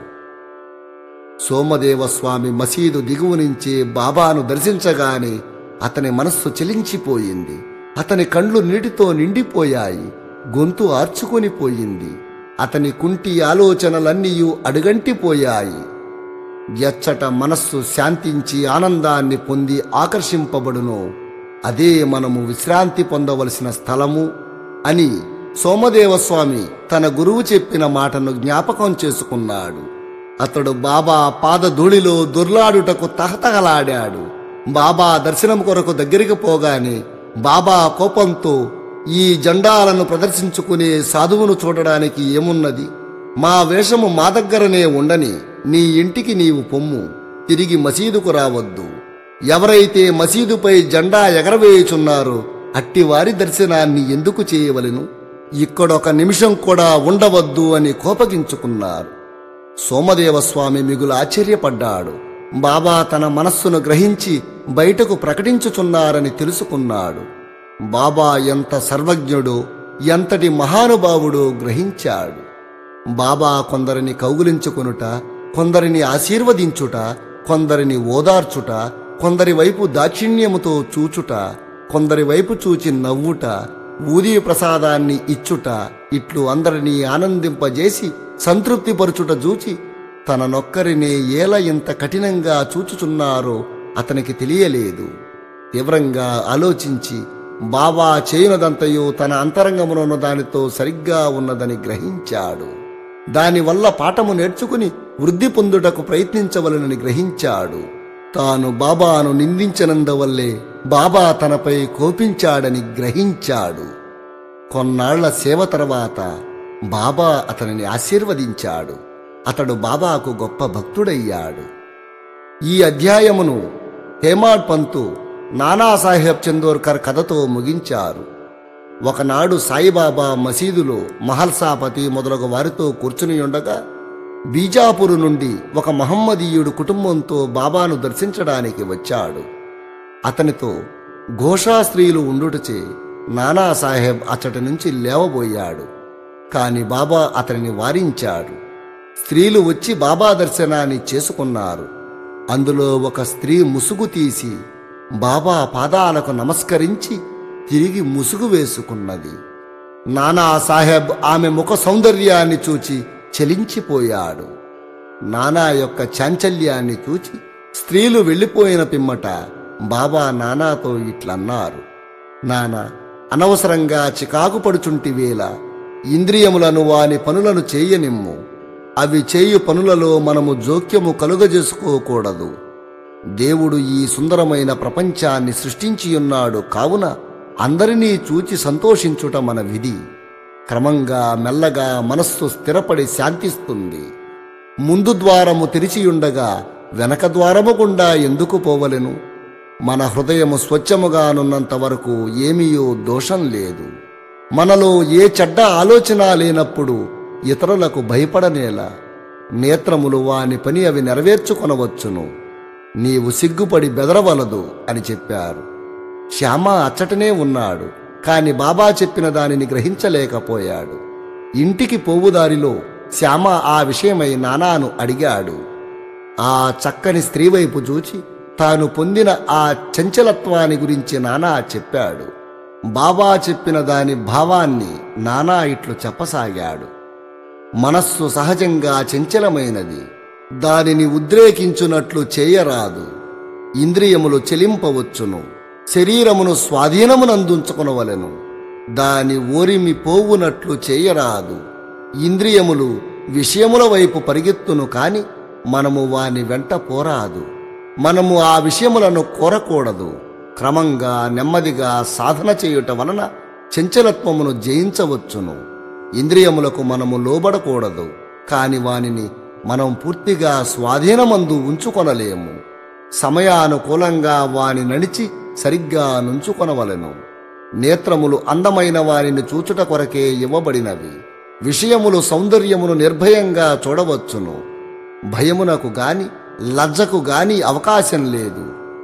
[SPEAKER 1] సోమదేవస్వామి మసీదు దిగువ నుంచే బాబాను దర్శించగానే అతని మనస్సు చెలించిపోయింది అతని కండ్లు నీటితో నిండిపోయాయి గొంతు ఆర్చుకొని పోయింది అతని కుంటి ఆలోచనలన్నీయూ అడుగంటిపోయాయి ఎచ్చట మనస్సు శాంతించి ఆనందాన్ని పొంది ఆకర్షింపబడునో అదే మనము విశ్రాంతి పొందవలసిన స్థలము అని సోమదేవస్వామి తన గురువు చెప్పిన మాటను జ్ఞాపకం చేసుకున్నాడు అతడు బాబా పాదధూళిలో దొర్లాడుటకు తహతహలాడాడు బాబా దర్శనం కొరకు దగ్గరికి పోగానే బాబా కోపంతో ఈ జెండాలను ప్రదర్శించుకునే సాధువును చూడడానికి ఏమున్నది మా వేషము మా దగ్గరనే ఉండని నీ ఇంటికి నీవు పొమ్ము తిరిగి మసీదుకు రావద్దు ఎవరైతే మసీదుపై జెండా ఎగరవేయుచున్నారో అట్టి వారి దర్శనాన్ని ఎందుకు చేయవలెను ఇక్కడొక నిమిషం కూడా ఉండవద్దు అని కోపగించుకున్నారు సోమదేవస్వామి మిగులు ఆశ్చర్యపడ్డాడు బాబా తన మనస్సును గ్రహించి బయటకు ప్రకటించుచున్నారని తెలుసుకున్నాడు బాబా ఎంత సర్వజ్ఞుడో ఎంతటి మహానుభావుడో గ్రహించాడు బాబా కొందరిని కౌగులించుకొనుట కొందరిని ఆశీర్వదించుట కొందరిని ఓదార్చుట కొందరి వైపు దాక్షిణ్యముతో చూచుట కొందరి వైపు చూచి నవ్వుట ఊది ప్రసాదాన్ని ఇచ్చుట ఇట్లు అందరినీ ఆనందింపజేసి సంతృప్తిపరచుట చూచి తననొక్కరినే ఏల ఇంత కఠినంగా చూచుచున్నారో అతనికి తెలియలేదు తీవ్రంగా ఆలోచించి బాబా చేయునదంతయు తన అంతరంగములోను దానితో సరిగ్గా ఉన్నదని గ్రహించాడు దానివల్ల పాఠము నేర్చుకుని వృద్ధి పొందుటకు ప్రయత్నించవలనని గ్రహించాడు తాను బాబాను నిందించనందువల్లే బాబా తనపై కోపించాడని గ్రహించాడు కొన్నాళ్ల సేవ తర్వాత బాబా అతనిని ఆశీర్వదించాడు అతడు బాబాకు గొప్ప భక్తుడయ్యాడు ఈ అధ్యాయమును హేమాడ్ పంతు నానాసాహెబ్ చందోర్కర్ కథతో ముగించారు ఒకనాడు సాయిబాబా మసీదులో మహల్సాపతి మొదలగు వారితో కూర్చుని ఉండగా బీజాపురు నుండి ఒక మహమ్మదీయుడు కుటుంబంతో బాబాను దర్శించడానికి వచ్చాడు అతనితో ఘోషా స్త్రీలు ఉండుటచే నానాసాహెబ్ అచ్చటి నుంచి లేవబోయాడు కాని బాబా అతనిని వారించాడు స్త్రీలు వచ్చి బాబా దర్శనాన్ని చేసుకున్నారు అందులో ఒక స్త్రీ ముసుగు తీసి బాబా పాదాలకు నమస్కరించి తిరిగి ముసుగు వేసుకున్నది నానా సాహెబ్ ఆమె ముఖ సౌందర్యాన్ని చూచి చలించిపోయాడు నానా యొక్క చాంచల్యాన్ని చూచి స్త్రీలు వెళ్ళిపోయిన పిమ్మట బాబా నానాతో ఇట్లన్నారు నానా అనవసరంగా చికాకు పడుచుంటి వేళ ఇంద్రియములను వాని పనులను చేయనిమ్ము అవి చేయు పనులలో మనము జోక్యము కలుగజేసుకోకూడదు దేవుడు ఈ సుందరమైన ప్రపంచాన్ని సృష్టించియున్నాడు కావున అందరినీ చూచి సంతోషించుట మన విధి క్రమంగా మెల్లగా మనస్సు స్థిరపడి శాంతిస్తుంది ముందు ద్వారము తెరిచియుండగా వెనక ద్వారము గుండా ఎందుకు పోవలెను మన హృదయము స్వచ్ఛముగానున్నంత వరకు ఏమీయో దోషం లేదు మనలో ఏ చెడ్డ ఆలోచన లేనప్పుడు ఇతరులకు భయపడనేలా నేత్రములు వాని పని అవి నెరవేర్చుకొనవచ్చును నీవు సిగ్గుపడి బెదరవలదు అని చెప్పారు శ్యామ అచ్చటనే ఉన్నాడు కాని బాబా చెప్పిన దానిని గ్రహించలేకపోయాడు ఇంటికి పోవుదారిలో శ్యామ ఆ విషయమై నానాను అడిగాడు ఆ చక్కని స్త్రీ వైపు చూచి తాను పొందిన ఆ చంచలత్వాన్ని గురించి నానా చెప్పాడు బాబా చెప్పిన దాని భావాన్ని నానా ఇట్లు చెప్పసాగాడు మనస్సు సహజంగా చంచలమైనది దానిని ఉద్రేకించునట్లు చేయరాదు ఇంద్రియములు చెలింపవచ్చును శరీరమును స్వాధీనమునందుంచుకొనవలెను దాని ఓరిమి పోవునట్లు చేయరాదు ఇంద్రియములు విషయముల వైపు పరిగెత్తును కాని మనము వాని వెంట పోరాదు మనము ఆ విషయములను కోరకూడదు క్రమంగా నెమ్మదిగా సాధన చేయుట వలన చంచలత్వమును జయించవచ్చును ఇంద్రియములకు మనము లోబడకూడదు కాని వానిని మనం పూర్తిగా స్వాధీనమందు ఉంచుకొనలేము సమయానుకూలంగా వాని నడిచి సరిగ్గా నుంచుకొనవలెను నేత్రములు అందమైన వారిని చూచుట కొరకే ఇవ్వబడినవి విషయములు సౌందర్యమును నిర్భయంగా చూడవచ్చును భయమునకు గాని లజ్జకు గాని అవకాశం లేదు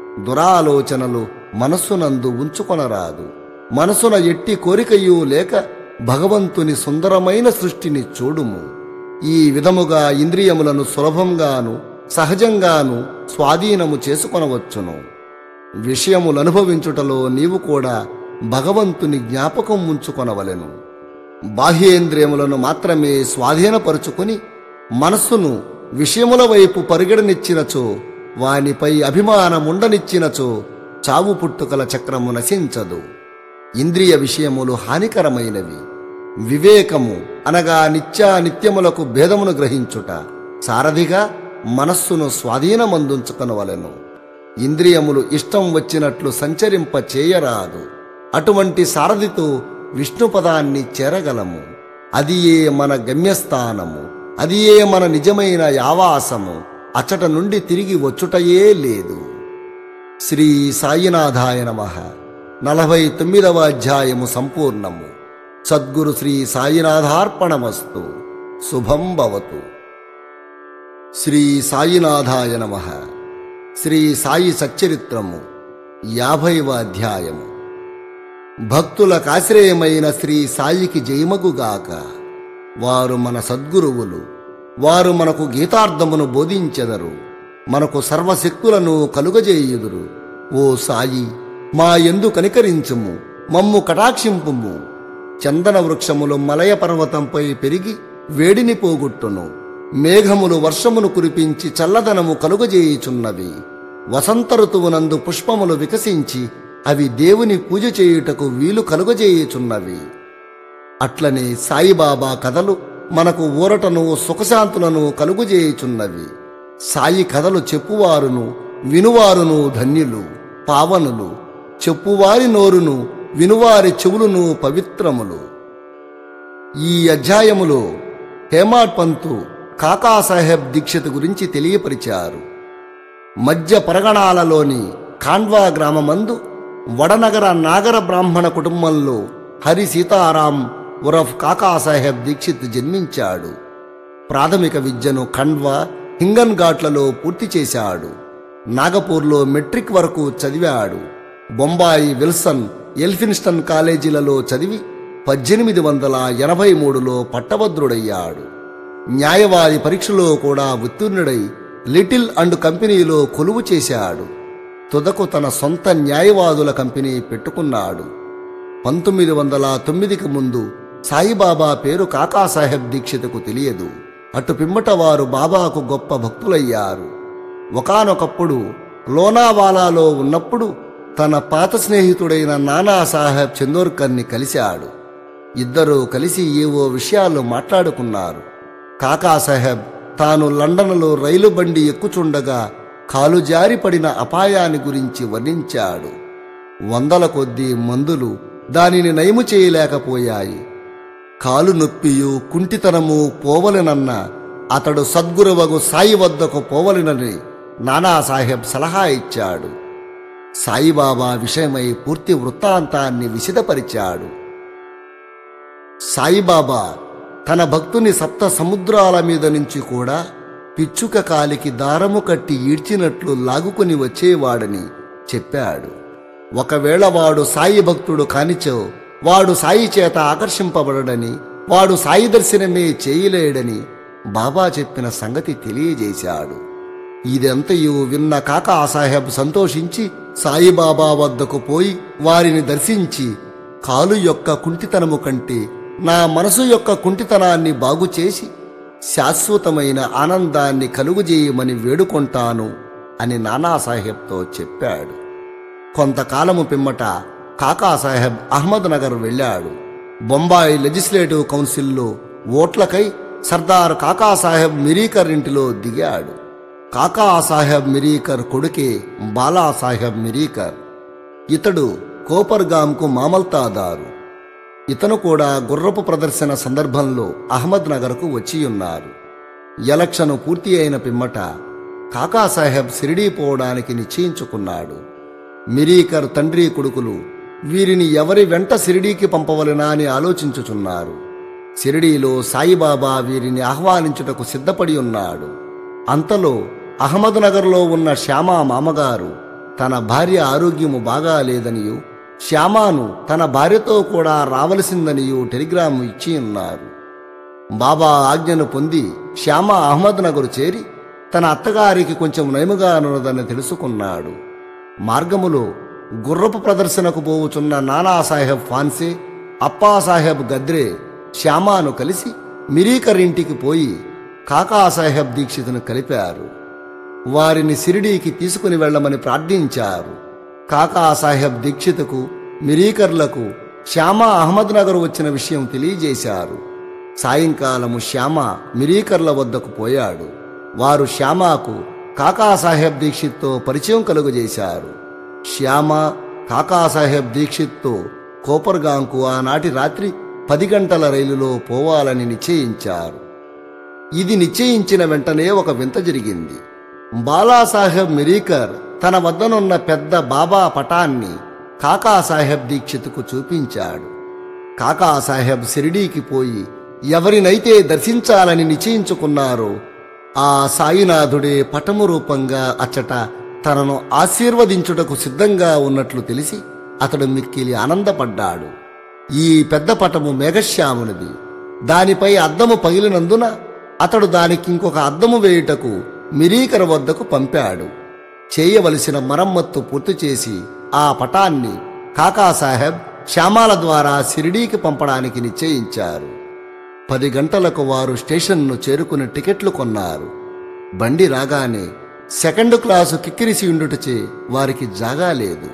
[SPEAKER 1] దురాలోచనలు మనస్సునందు ఉంచుకొనరాదు మనసున ఎట్టి కోరికయూ లేక భగవంతుని సుందరమైన సృష్టిని చూడుము ఈ విధముగా ఇంద్రియములను సులభంగాను సహజంగాను స్వాధీనము చేసుకొనవచ్చును విషయములు అనుభవించుటలో నీవు కూడా భగవంతుని జ్ఞాపకం ఉంచుకొనవలెను బాహ్యేంద్రియములను మాత్రమే స్వాధీనపరుచుకుని మనస్సును విషయముల వైపు పరిగెడనిచ్చినచో వానిపై అభిమానముండనిచ్చినచో చావు పుట్టుకల చక్రము నశించదు ఇంద్రియ విషయములు హానికరమైనవి వివేకము అనగా నిత్యానిత్యములకు భేదమును గ్రహించుట సారథిగా మనస్సును స్వాధీనమందుంచుకొనవలెను ఇంద్రియములు ఇష్టం వచ్చినట్లు సంచరింప చేయరాదు అటువంటి సారథితో విష్ణు పదాన్ని చేరగలము అది ఏ మన గమ్యస్థానము అది ఏ మన నిజమైన యావాసము అచ్చట నుండి తిరిగి వచ్చుటయే లేదు శ్రీ సాయినాథాయ నమ నలభై తొమ్మిదవ అధ్యాయము సంపూర్ణము సద్గురు శ్రీ సాయినాథార్పణమస్తు శుభం భవతు శ్రీ సాయినాథాయ నమ శ్రీ సాయి సచ్చరిత్రము యాభైవ అధ్యాయము భక్తులకాశ్రయమైన శ్రీ సాయికి జయమగుగాక వారు మన సద్గురువులు వారు మనకు గీతార్థమును బోధించెదరు మనకు సర్వశక్తులను కలుగజేయుదురు ఓ సాయి మా ఎందు కనికరించుము మమ్ము కటాక్షింపుము చందన వృక్షములు మలయ పర్వతంపై పెరిగి వేడిని పోగొట్టును మేఘములు వర్షమును కురిపించి చల్లదనము కలుగజేయుచున్నవి వసంత ఋతువునందు పుష్పములు వికసించి అవి దేవుని పూజ చేయుటకు వీలు కలుగజేయుచున్నవి అట్లనే సాయిబాబా కథలు మనకు ఊరటను సుఖశాంతులను కలుగుజేయుచున్నవి సాయి కథలు చెప్పువారును వినువారును ధన్యులు పావనులు చెప్పువారి నోరును వినువారి చెవులును పవిత్రములు ఈ అధ్యాయములో హేమాడ్ పంతు కాకాసాహెబ్ దీక్షిత్ గురించి తెలియపరిచారు మధ్య పరగణాలలోని ఖాండ్వా గ్రామమందు వడనగర నాగర బ్రాహ్మణ కుటుంబంలో హరి సీతారాం ఉరఫ్ కాకాసాహెబ్ దీక్షిత్ జన్మించాడు ప్రాథమిక విద్యను ఖండ్వా హింగన్ ఘాట్లలో పూర్తి చేశాడు నాగపూర్లో మెట్రిక్ వరకు చదివాడు బొంబాయి విల్సన్ ఎల్ఫిన్స్టన్ కాలేజీలలో చదివి పద్దెనిమిది వందల ఎనభై మూడులో పట్టభద్రుడయ్యాడు న్యాయవాది పరీక్షలో కూడా ఉత్తీర్ణుడై లిటిల్ అండ్ కంపెనీలో కొలువు చేశాడు తుదకు తన సొంత న్యాయవాదుల కంపెనీ పెట్టుకున్నాడు పంతొమ్మిది వందల తొమ్మిదికి ముందు సాయిబాబా పేరు కాకాసాహెబ్ దీక్షితకు తెలియదు అటు పిమ్మట వారు బాబాకు గొప్ప భక్తులయ్యారు ఒకానొకప్పుడు లోనావాలాలో ఉన్నప్పుడు తన పాత స్నేహితుడైన నానా సాహెబ్ చందోర్కర్ని కలిశాడు ఇద్దరూ కలిసి ఏవో విషయాలు మాట్లాడుకున్నారు కాకాసాహెబ్ తాను లండన్లో రైలు బండి ఎక్కుచుండగా కాలు జారిపడిన అపాయాన్ని గురించి వర్ణించాడు వందల కొద్దీ మందులు దానిని నయము చేయలేకపోయాయి కాలు నొప్పియు కుంటితనము పోవలెనన్న అతడు సద్గురువగు సాయి వద్దకు పోవలెనని నానాసాహెబ్ సలహా ఇచ్చాడు సాయిబాబా విషయమై పూర్తి వృత్తాంతాన్ని విశదపరిచాడు సాయిబాబా తన భక్తుని సప్త సముద్రాల మీద నుంచి కూడా పిచ్చుక కాలికి దారము కట్టి ఈడ్చినట్లు లాగుకొని వచ్చేవాడని చెప్పాడు ఒకవేళ వాడు సాయి భక్తుడు కానిచో వాడు సాయి చేత ఆకర్షింపబడడని వాడు సాయి దర్శనమే చేయలేడని బాబా చెప్పిన సంగతి తెలియజేశాడు ఇదంతయు విన్న కాకా సాహెబ్ సంతోషించి సాయిబాబా వద్దకు పోయి వారిని దర్శించి కాలు యొక్క కుంటితనము కంటే నా మనసు యొక్క కుంటితనాన్ని బాగుచేసి శాశ్వతమైన ఆనందాన్ని కలుగుజేయమని వేడుకొంటాను అని నానాసాహెబ్తో చెప్పాడు కొంతకాలము పిమ్మట కాకాసాహెబ్ అహ్మద్ నగర్ వెళ్ళాడు బొంబాయి లెజిస్లేటివ్ కౌన్సిల్లో ఓట్లకై సర్దార్ కాకాసాహెబ్ మిరీకర్ ఇంటిలో దిగాడు కాకాసాహెబ్ మిరీకర్ కొడుకే బాలాసాహెబ్ మిరీకర్ ఇతడు కోపర్గాంకు మామల్తాదారు ఇతను కూడా గుర్రపు ప్రదర్శన సందర్భంలో అహ్మద్ నగర్కు వచ్చి ఉన్నారు ఎలక్షన్ పూర్తి అయిన పిమ్మట కాకాసాహెబ్ షిరిడీ పోవడానికి నిశ్చయించుకున్నాడు మిరీకర్ తండ్రి కొడుకులు వీరిని ఎవరి వెంట షిరిడీకి పంపవలనా అని ఆలోచించుచున్నారు షిరిడీలో సాయిబాబా వీరిని ఆహ్వానించుటకు సిద్ధపడి ఉన్నాడు అంతలో అహ్మద్నగర్లో ఉన్న శ్యామా మామగారు తన భార్య ఆరోగ్యము బాగా లేదనియు శ్యామాను తన భార్యతో కూడా రావలసిందనియు టెలిగ్రామ్ ఇచ్చి ఉన్నారు బాబా ఆజ్ఞను పొంది శ్యామ అహ్మద్నగర్ చేరి తన అత్తగారికి కొంచెం నయముగా ఉన్నదని తెలుసుకున్నాడు మార్గములో గుర్రపు ప్రదర్శనకు పోవుచున్న నానాసాహెబ్ ఫాన్సే అప్పాసాహెబ్ గద్రే శ్యామాను కలిసి మిరీకర్ ఇంటికి పోయి కాకాసాహెబ్ దీక్షితును కలిపారు వారిని సిరిడీకి తీసుకుని వెళ్ళమని ప్రార్థించారు కాకాసాహెబ్ దీక్షితుకు మిరీకర్లకు శ్యామ అహ్మద్నగర్ వచ్చిన విషయం తెలియజేశారు సాయంకాలము శ్యామ మిరీకర్ల వద్దకు పోయాడు వారు శ్యామాకు కాకాసాహెబ్ దీక్షిత్తో పరిచయం కలుగజేశారు శ్యామ కాకాసాహెబ్ దీక్షిత్తో కోపర్గాంకు ఆనాటి రాత్రి పది గంటల రైలులో పోవాలని నిశ్చయించారు ఇది నిశ్చయించిన వెంటనే ఒక వింత జరిగింది బాలాసాహెబ్ మిరీకర్ తన వద్దనున్న పెద్ద బాబా పటాన్ని కాకాసాహెబ్ దీక్షితుకు చూపించాడు కాకాసాహెబ్ షిరిడీకి పోయి ఎవరినైతే దర్శించాలని నిశ్చయించుకున్నారో ఆ సాయినాథుడే పటము రూపంగా అచ్చట తనను ఆశీర్వదించుటకు సిద్ధంగా ఉన్నట్లు తెలిసి అతడు మిక్కిలి ఆనందపడ్డాడు ఈ పెద్ద పటము మేఘశ్యామునిది దానిపై అద్దము పగిలినందున అతడు దానికి ఇంకొక అద్దము వేయుటకు మిరీకర వద్దకు పంపాడు చేయవలసిన మరమ్మత్తు పూర్తి చేసి ఆ పటాన్ని కాకాసాహెబ్ శ్యామాల ద్వారా షిరిడీకి పంపడానికి నిశ్చయించారు పది గంటలకు వారు స్టేషన్ను చేరుకుని టికెట్లు కొన్నారు బండి రాగానే సెకండ్ క్లాసు కిక్కిరిసి ఉండుటచే వారికి జాగా లేదు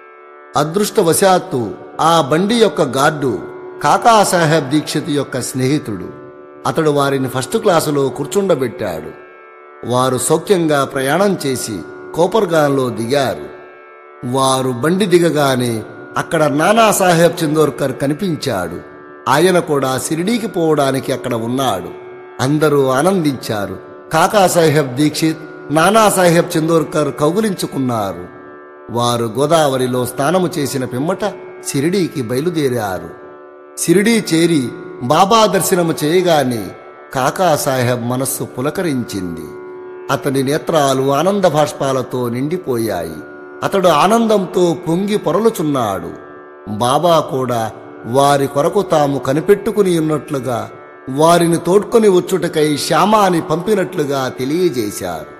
[SPEAKER 1] అదృష్టవశాత్తు ఆ బండి యొక్క గార్డు కాకాసాహెబ్ దీక్షిత్ యొక్క స్నేహితుడు అతడు వారిని ఫస్ట్ క్లాసులో కూర్చుండబెట్టాడు వారు సౌఖ్యంగా ప్రయాణం చేసి కోపర్గాన్లో దిగారు వారు బండి దిగగానే అక్కడ నానాసాహెబ్ చందోర్కర్ కనిపించాడు ఆయన కూడా షిరిడీకి పోవడానికి అక్కడ ఉన్నాడు అందరూ ఆనందించారు కాకాసాహెబ్ దీక్షిత్ నానాసాహెబ్ చందోర్కర్ కౌగులించుకున్నారు వారు గోదావరిలో స్నానము చేసిన పిమ్మట షిరిడీకి బయలుదేరారు షిరిడీ చేరి బాబా దర్శనము చేయగానే కాకాసాహెబ్ మనస్సు పులకరించింది అతని నేత్రాలు ఆనంద భాష్పాలతో నిండిపోయాయి అతడు ఆనందంతో పొంగి పొరలుచున్నాడు బాబా కూడా వారి కొరకు తాము కనిపెట్టుకుని ఉన్నట్లుగా వారిని తోడ్కొని వచ్చుటకై శ్యామాని పంపినట్లుగా తెలియజేశారు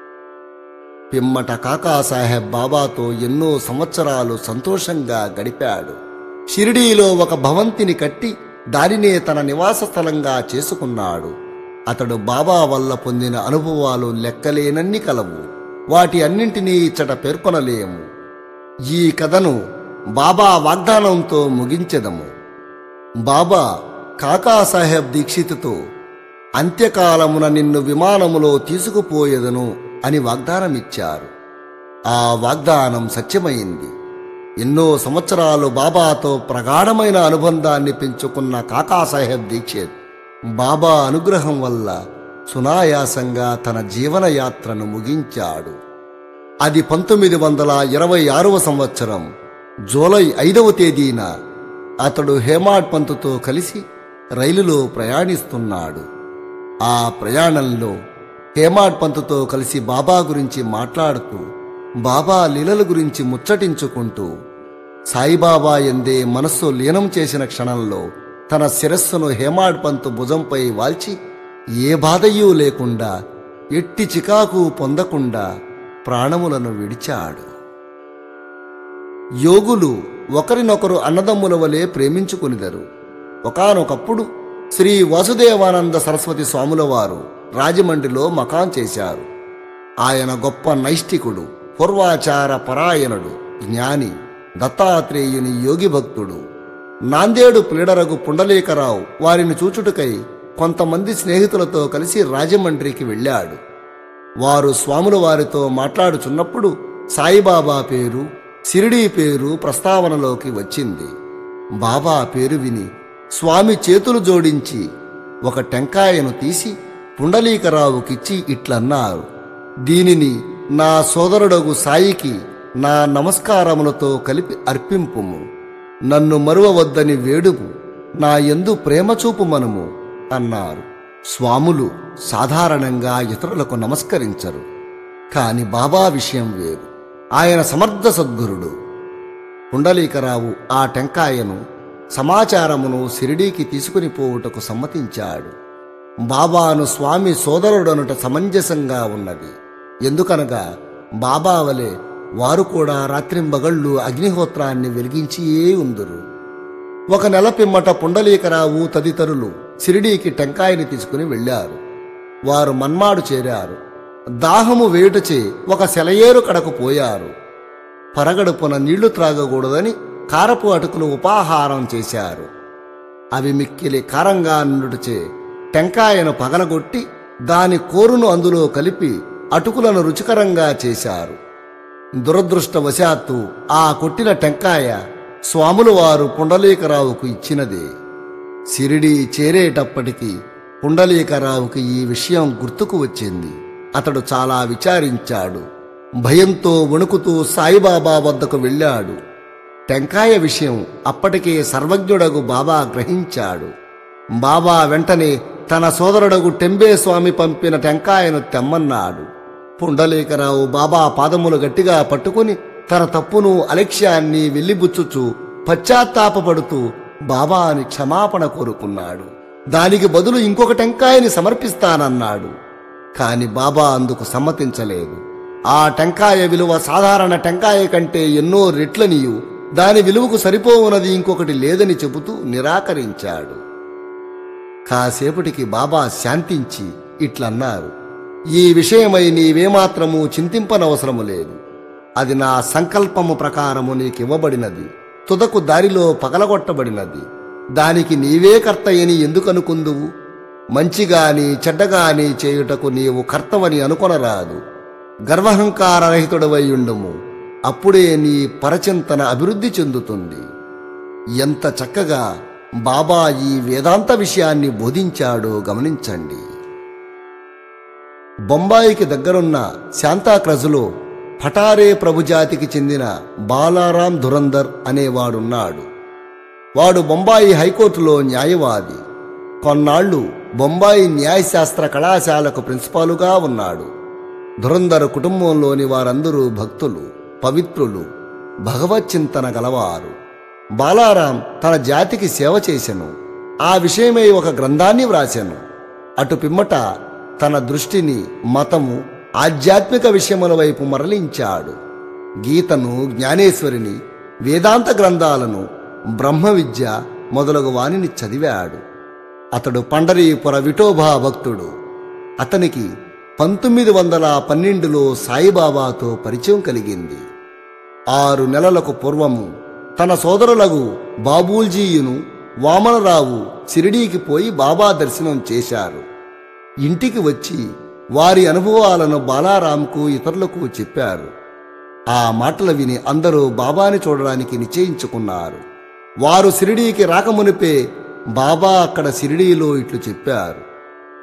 [SPEAKER 1] పిమ్మట కాకాసాహెబ్ బాబాతో ఎన్నో సంవత్సరాలు సంతోషంగా గడిపాడు షిరిడీలో ఒక భవంతిని కట్టి దానినే తన నివాస స్థలంగా చేసుకున్నాడు అతడు బాబా వల్ల పొందిన అనుభవాలు లెక్కలేనన్ని కలవు వాటి అన్నింటినీ ఇచ్చట పేర్కొనలేము ఈ కథను బాబా వాగ్దానంతో ముగించెదము బాబా కాకాసాహెబ్ దీక్షితుతో అంత్యకాలమున నిన్ను విమానములో తీసుకుపోయేదను అని వాగ్దానమిచ్చారు ఆ వాగ్దానం సత్యమైంది ఎన్నో సంవత్సరాలు బాబాతో ప్రగాఢమైన అనుబంధాన్ని పెంచుకున్న కాకాసాహెబ్ దీక్షిత్ బాబా అనుగ్రహం వల్ల సునాయాసంగా తన జీవనయాత్రను ముగించాడు అది పంతొమ్మిది వందల ఇరవై ఆరవ సంవత్సరం జూలై ఐదవ తేదీన అతడు హేమాడ్ పంతుతో కలిసి రైలులో ప్రయాణిస్తున్నాడు ఆ ప్రయాణంలో హేమాడ్ పంతుతో కలిసి బాబా గురించి మాట్లాడుతూ బాబా లీలల గురించి ముచ్చటించుకుంటూ సాయిబాబా ఎందే మనస్సు లీనం చేసిన క్షణంలో తన శిరస్సును హేమాడ్ పంతు భుజంపై వాల్చి ఏ బాధయూ లేకుండా ఎట్టి చికాకు పొందకుండా ప్రాణములను విడిచాడు యోగులు ఒకరినొకరు అన్నదమ్ముల వలె ప్రేమించుకునిదరు ఒకానొకప్పుడు శ్రీ వాసుదేవానంద సరస్వతి స్వాముల వారు రాజమండ్రిలో మకాం చేశారు ఆయన గొప్ప నైష్టికుడు పూర్వాచార పరాయణుడు జ్ఞాని దత్తాత్రేయుని యోగి భక్తుడు నాందేడు ప్లీడరగు పుండలీకరావు వారిని చూచుటకై కొంతమంది స్నేహితులతో కలిసి రాజమండ్రికి వెళ్ళాడు వారు స్వాముల వారితో మాట్లాడుచున్నప్పుడు సాయిబాబా పేరు సిరిడీ పేరు ప్రస్తావనలోకి వచ్చింది బాబా పేరు విని స్వామి చేతులు జోడించి ఒక టెంకాయను తీసి పుండలీకరావుకిచ్చి ఇట్లన్నారు దీనిని నా సోదరుడగు సాయికి నా నమస్కారములతో కలిపి అర్పింపుము నన్ను మరువవద్దని వేడుము నా యందు ప్రేమ చూపుమనుము అన్నారు స్వాములు సాధారణంగా ఇతరులకు నమస్కరించరు కాని బాబా విషయం వేరు ఆయన సమర్థ సద్గురుడు పుండలీకరావు ఆ టెంకాయను సమాచారమును సిరిడీకి తీసుకుని పోవుటకు సమ్మతించాడు బాబాను స్వామి సోదరుడనుట సమంజసంగా ఉన్నది ఎందుకనగా బాబా వలె వారు కూడా రాత్రింబగళ్ళు అగ్నిహోత్రాన్ని వెలిగించియే ఉందురు ఒక నెల పిమ్మట పుండలీకరావు తదితరులు సిరిడీకి టెంకాయని తీసుకుని వెళ్ళారు వారు మన్మాడు చేరారు దాహము వేయుటచే ఒక సెలయేరు కడకు పోయారు పరగడుపున నీళ్లు త్రాగకూడదని కారపు అటుకులు ఉపాహారం చేశారు అవి మిక్కిలి కారంగా నుండుచే టెంకాయను పగలగొట్టి దాని కోరును అందులో కలిపి అటుకులను రుచికరంగా చేశారు దురదృష్టవశాత్తు ఆ కొట్టిన టెంకాయ స్వాముల వారు పుండలీకరావుకు ఇచ్చినదే సిరిడి చేరేటప్పటికి పుండలీకరావుకి ఈ విషయం గుర్తుకు వచ్చింది అతడు చాలా విచారించాడు భయంతో వణుకుతూ సాయిబాబా వద్దకు వెళ్ళాడు టెంకాయ విషయం అప్పటికే సర్వజ్ఞుడగు బాబా గ్రహించాడు బాబా వెంటనే తన సోదరుడగు టెంబే స్వామి పంపిన టెంకాయను తెమ్మన్నాడు పుండలీకరావు బాబా పాదములు గట్టిగా పట్టుకుని తన తప్పును అలక్ష్యాన్ని వెల్లిబుచ్చుచు పశ్చాత్తాపపడుతూ బాబాని క్షమాపణ కోరుకున్నాడు దానికి బదులు ఇంకొక టెంకాయని సమర్పిస్తానన్నాడు కాని బాబా అందుకు సమ్మతించలేదు ఆ టెంకాయ విలువ సాధారణ టెంకాయ కంటే ఎన్నో రెట్లనియు దాని విలువకు సరిపోవునది ఇంకొకటి లేదని చెబుతూ నిరాకరించాడు కాసేపటికి బాబా శాంతించి ఇట్లన్నారు ఈ విషయమై నీవేమాత్రము చింతింపనవసరము లేదు అది నా సంకల్పము ప్రకారము నీకివ్వబడినది తుదకు దారిలో పగలగొట్టబడినది దానికి నీవే కర్తయని ఎందుకనుకుందువు మంచిగాని చెడ్డగాని చేయుటకు నీవు కర్తవని అనుకొనరాదు గర్వహంకారరహితుడవై ఉండుము అప్పుడే నీ పరచింతన అభివృద్ధి చెందుతుంది ఎంత చక్కగా బాబా ఈ వేదాంత విషయాన్ని బోధించాడో గమనించండి బొంబాయికి దగ్గరున్న శాంతాక్రజులో ఫటారే ప్రభుజాతికి చెందిన బాలారాం ధురందర్ అనేవాడున్నాడు వాడు బొంబాయి హైకోర్టులో న్యాయవాది కొన్నాళ్లు బొంబాయి న్యాయశాస్త్ర కళాశాలకు ప్రిన్సిపాలుగా ఉన్నాడు ధురంధర్ కుటుంబంలోని వారందరూ భక్తులు పవిత్రులు భగవచ్చింతన గలవారు బాలారాం తన జాతికి సేవ చేసెను ఆ విషయమై ఒక గ్రంథాన్ని వ్రాసెను అటు పిమ్మట తన దృష్టిని మతము ఆధ్యాత్మిక విషయముల వైపు మరలించాడు గీతను జ్ఞానేశ్వరిని వేదాంత గ్రంథాలను బ్రహ్మ విద్య మొదలగు వానిని చదివాడు అతడు పండరీపుర విఠోబా భక్తుడు అతనికి పంతొమ్మిది వందల పన్నెండులో సాయిబాబాతో పరిచయం కలిగింది ఆరు నెలలకు పూర్వము తన సోదరులకు బాబూల్జీయును వామనరావు సిరిడీకి పోయి బాబా దర్శనం చేశారు ఇంటికి వచ్చి వారి అనుభవాలను బాలారాంకు ఇతరులకు చెప్పారు ఆ మాటలు విని అందరూ బాబాని చూడడానికి నిశ్చయించుకున్నారు వారు సిరిడీకి రాకమునిపే బాబా అక్కడ సిరిడీలో ఇట్లు చెప్పారు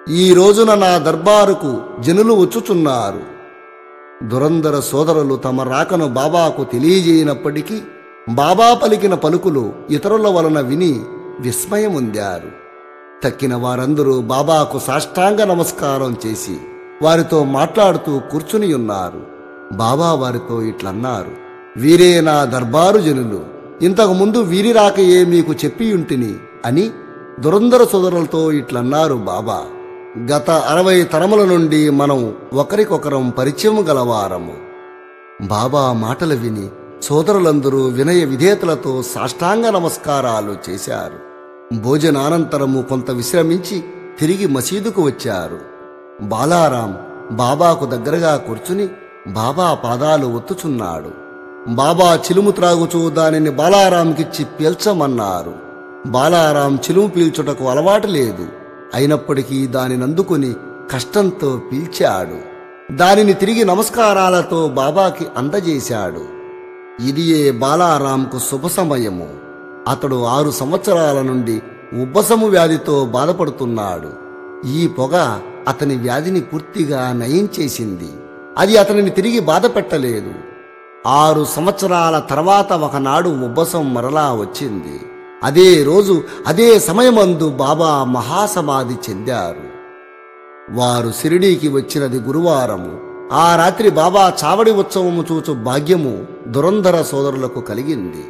[SPEAKER 1] ఈ రోజున నా దర్బారుకు జనులు వచ్చుచున్నారు దురంధర సోదరులు తమ రాకను బాబాకు తెలియజేయనప్పటికీ బాబా పలికిన పలుకులు ఇతరుల వలన విని విస్మయముందారు తక్కిన వారందరూ బాబాకు సాష్టాంగ నమస్కారం చేసి వారితో మాట్లాడుతూ కూర్చుని ఉన్నారు బాబా వారితో ఇట్లన్నారు వీరే నా దర్బారు జనులు ఇంతకు ముందు వీరి రాకయే మీకు చెప్పియుంటిని అని దురంధర సోదరులతో ఇట్లన్నారు బాబా గత అరవై తరముల నుండి మనం ఒకరికొకరం పరిచయం గలవారము బాబా మాటలు విని సోదరులందరూ వినయ విధేతలతో సాష్టాంగ నమస్కారాలు చేశారు భోజనానంతరము కొంత విశ్రమించి తిరిగి మసీదుకు వచ్చారు బాలారాం బాబాకు దగ్గరగా కూర్చుని బాబా పాదాలు ఒత్తుచున్నాడు బాబా చిలుము త్రాగుచూ దానిని బాలారాంకిచ్చి పీల్చమన్నారు బాలారాం చిలుము పీల్చుటకు అలవాటు లేదు అయినప్పటికీ దానినందుకుని కష్టంతో పీల్చాడు దానిని తిరిగి నమస్కారాలతో బాబాకి అందజేశాడు ఇదియే బాలారాంకు శుభ సమయము అతడు ఆరు సంవత్సరాల నుండి ఉబ్బసము వ్యాధితో బాధపడుతున్నాడు ఈ పొగ అతని వ్యాధిని పూర్తిగా నయం చేసింది అది అతనిని తిరిగి బాధ పెట్టలేదు ఆరు సంవత్సరాల తర్వాత ఒకనాడు ఉబ్బసం మరలా వచ్చింది అదే రోజు అదే సమయమందు బాబా మహాసమాధి చెందారు వారు సిరిడీకి వచ్చినది గురువారము ఆ రాత్రి బాబా చావడి ఉత్సవము చూచు భాగ్యము దురంధర సోదరులకు కలిగింది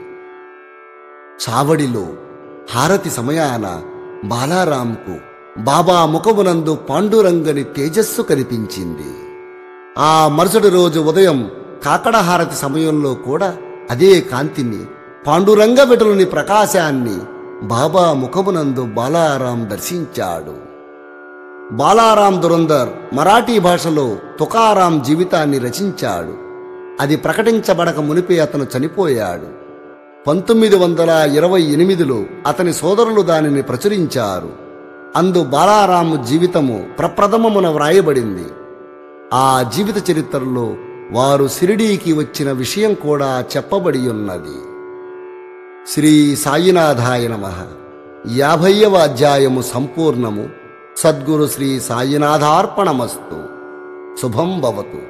[SPEAKER 1] చావడిలో హారతి సమయాన బాలారాంకు బాబా ముఖమునందు పాండురంగని తేజస్సు కనిపించింది ఆ మరుసటి రోజు ఉదయం కాకడహారతి సమయంలో కూడా అదే కాంతిని పాండురంగ విటలుని ప్రకాశాన్ని బాబా ముఖమునందు బాలారాం దర్శించాడు బాలారాం దురందర్ మరాఠీ భాషలో తుకారాం జీవితాన్ని రచించాడు అది ప్రకటించబడక మునిపే అతను చనిపోయాడు పంతొమ్మిది వందల ఇరవై ఎనిమిదిలో అతని సోదరులు దానిని ప్రచురించారు అందు బాలారాము జీవితము ప్రప్రథమమున వ్రాయబడింది ఆ జీవిత చరిత్రలో వారు సిరిడీకి వచ్చిన విషయం కూడా చెప్పబడి ఉన్నది శ్రీ సాయినాథాయ నమ యాభైవ అధ్యాయము సంపూర్ణము సద్గురు శ్రీ సాయినాథార్పణమస్తు శుభం భవతు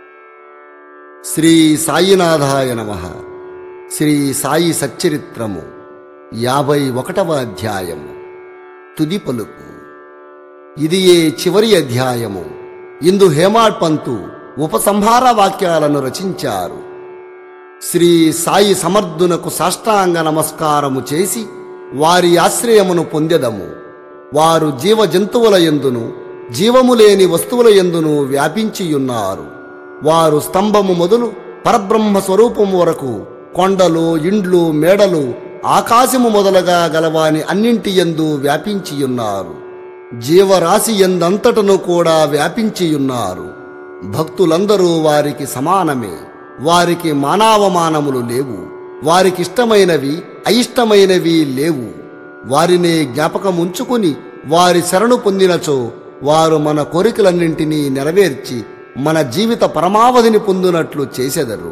[SPEAKER 1] శ్రీ సాయినాథాయ నమ శ్రీ సాయి సచ్చరిత్రము యాభై ఒకటవ అధ్యాయము తుది పలుకు ఇది ఏ చివరి అధ్యాయము ఇందు హేమాడ్ పంతు ఉపసంహార వాక్యాలను రచించారు శ్రీ సాయి సమర్థునకు సాష్టాంగ నమస్కారము చేసి వారి ఆశ్రయమును పొందెదము వారు జీవ జంతువుల ఎందును జీవము లేని వస్తువుల ఎందును వ్యాపించియున్నారు వారు స్తంభము మొదలు పరబ్రహ్మ స్వరూపము వరకు కొండలు ఇండ్లు మేడలు ఆకాశము మొదలగా గలవాని అన్నింటి ఎందు వ్యాపించియున్నారు జీవరాశి ఎందంతటను కూడా వ్యాపించియున్నారు భక్తులందరూ వారికి సమానమే వారికి మానావమానములు లేవు వారికిష్టమైనవి అయిష్టమైనవి లేవు వారినే జ్ఞాపకముంచుకుని వారి శరణు పొందినచో వారు మన కోరికలన్నింటినీ నెరవేర్చి మన జీవిత పరమావధిని పొందునట్లు చేసెదరు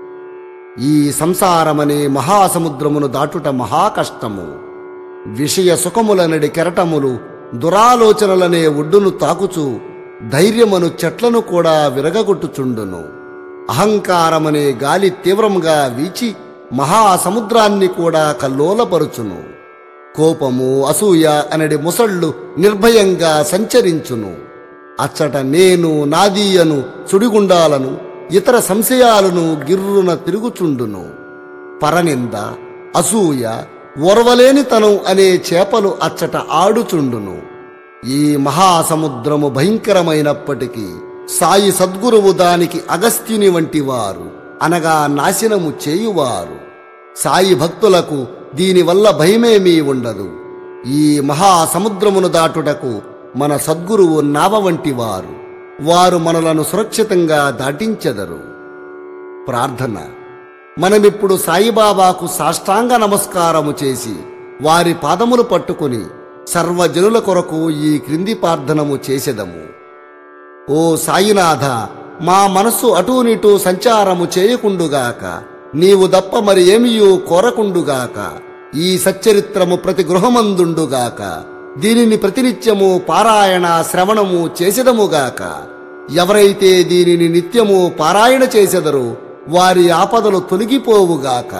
[SPEAKER 1] ఈ సంసారమనే మహాసముద్రమును దాటుట మహాకష్టము విషయ సుఖములనడి కెరటములు దురాలోచనలనే ఒడ్డును తాకుచు ధైర్యమను చెట్లను కూడా విరగగొట్టుచుండును అహంకారమనే గాలి తీవ్రంగా వీచి మహాసముద్రాన్ని కూడా కల్లోలపరుచును కోపము అసూయ అనడి ముసళ్ళు నిర్భయంగా సంచరించును అచ్చట నేను నాదీయను సుడిగుండాలను ఇతర సంశయాలను గిర్రున తిరుగుచుండును పరనింద అసూయ ఓర్వలేనితనం అనే చేపలు అచ్చట ఆడుచుండును ఈ మహాసముద్రము భయంకరమైనప్పటికీ సాయి సద్గురువు దానికి అగస్త్యుని వంటి వారు అనగా నాశనము చేయువారు సాయి భక్తులకు దీనివల్ల భయమేమీ ఉండదు ఈ మహాసముద్రమును దాటుటకు మన సద్గురువు నావ వంటి వారు వారు మనలను సురక్షితంగా దాటించెదరు ప్రార్థన మనమిప్పుడు సాయిబాబాకు సాష్టాంగ నమస్కారము చేసి వారి పాదములు పట్టుకుని సర్వజనుల కొరకు ఈ క్రింది ప్రార్థనము చేసెదము ఓ సాయినాథ మా మనస్సు అటూనిటూ సంచారము చేయకుండుగాక నీవు దప్ప మరి ఏమియూ కోరకుండుగాక ఈ సచ్చరిత్రము ప్రతి గృహమందుండుగాక దీనిని ప్రతినిత్యము పారాయణ శ్రవణము చేసెదముగాక ఎవరైతే దీనిని నిత్యము పారాయణ చేసెదరో వారి ఆపదలు తొలగిపోవుగాక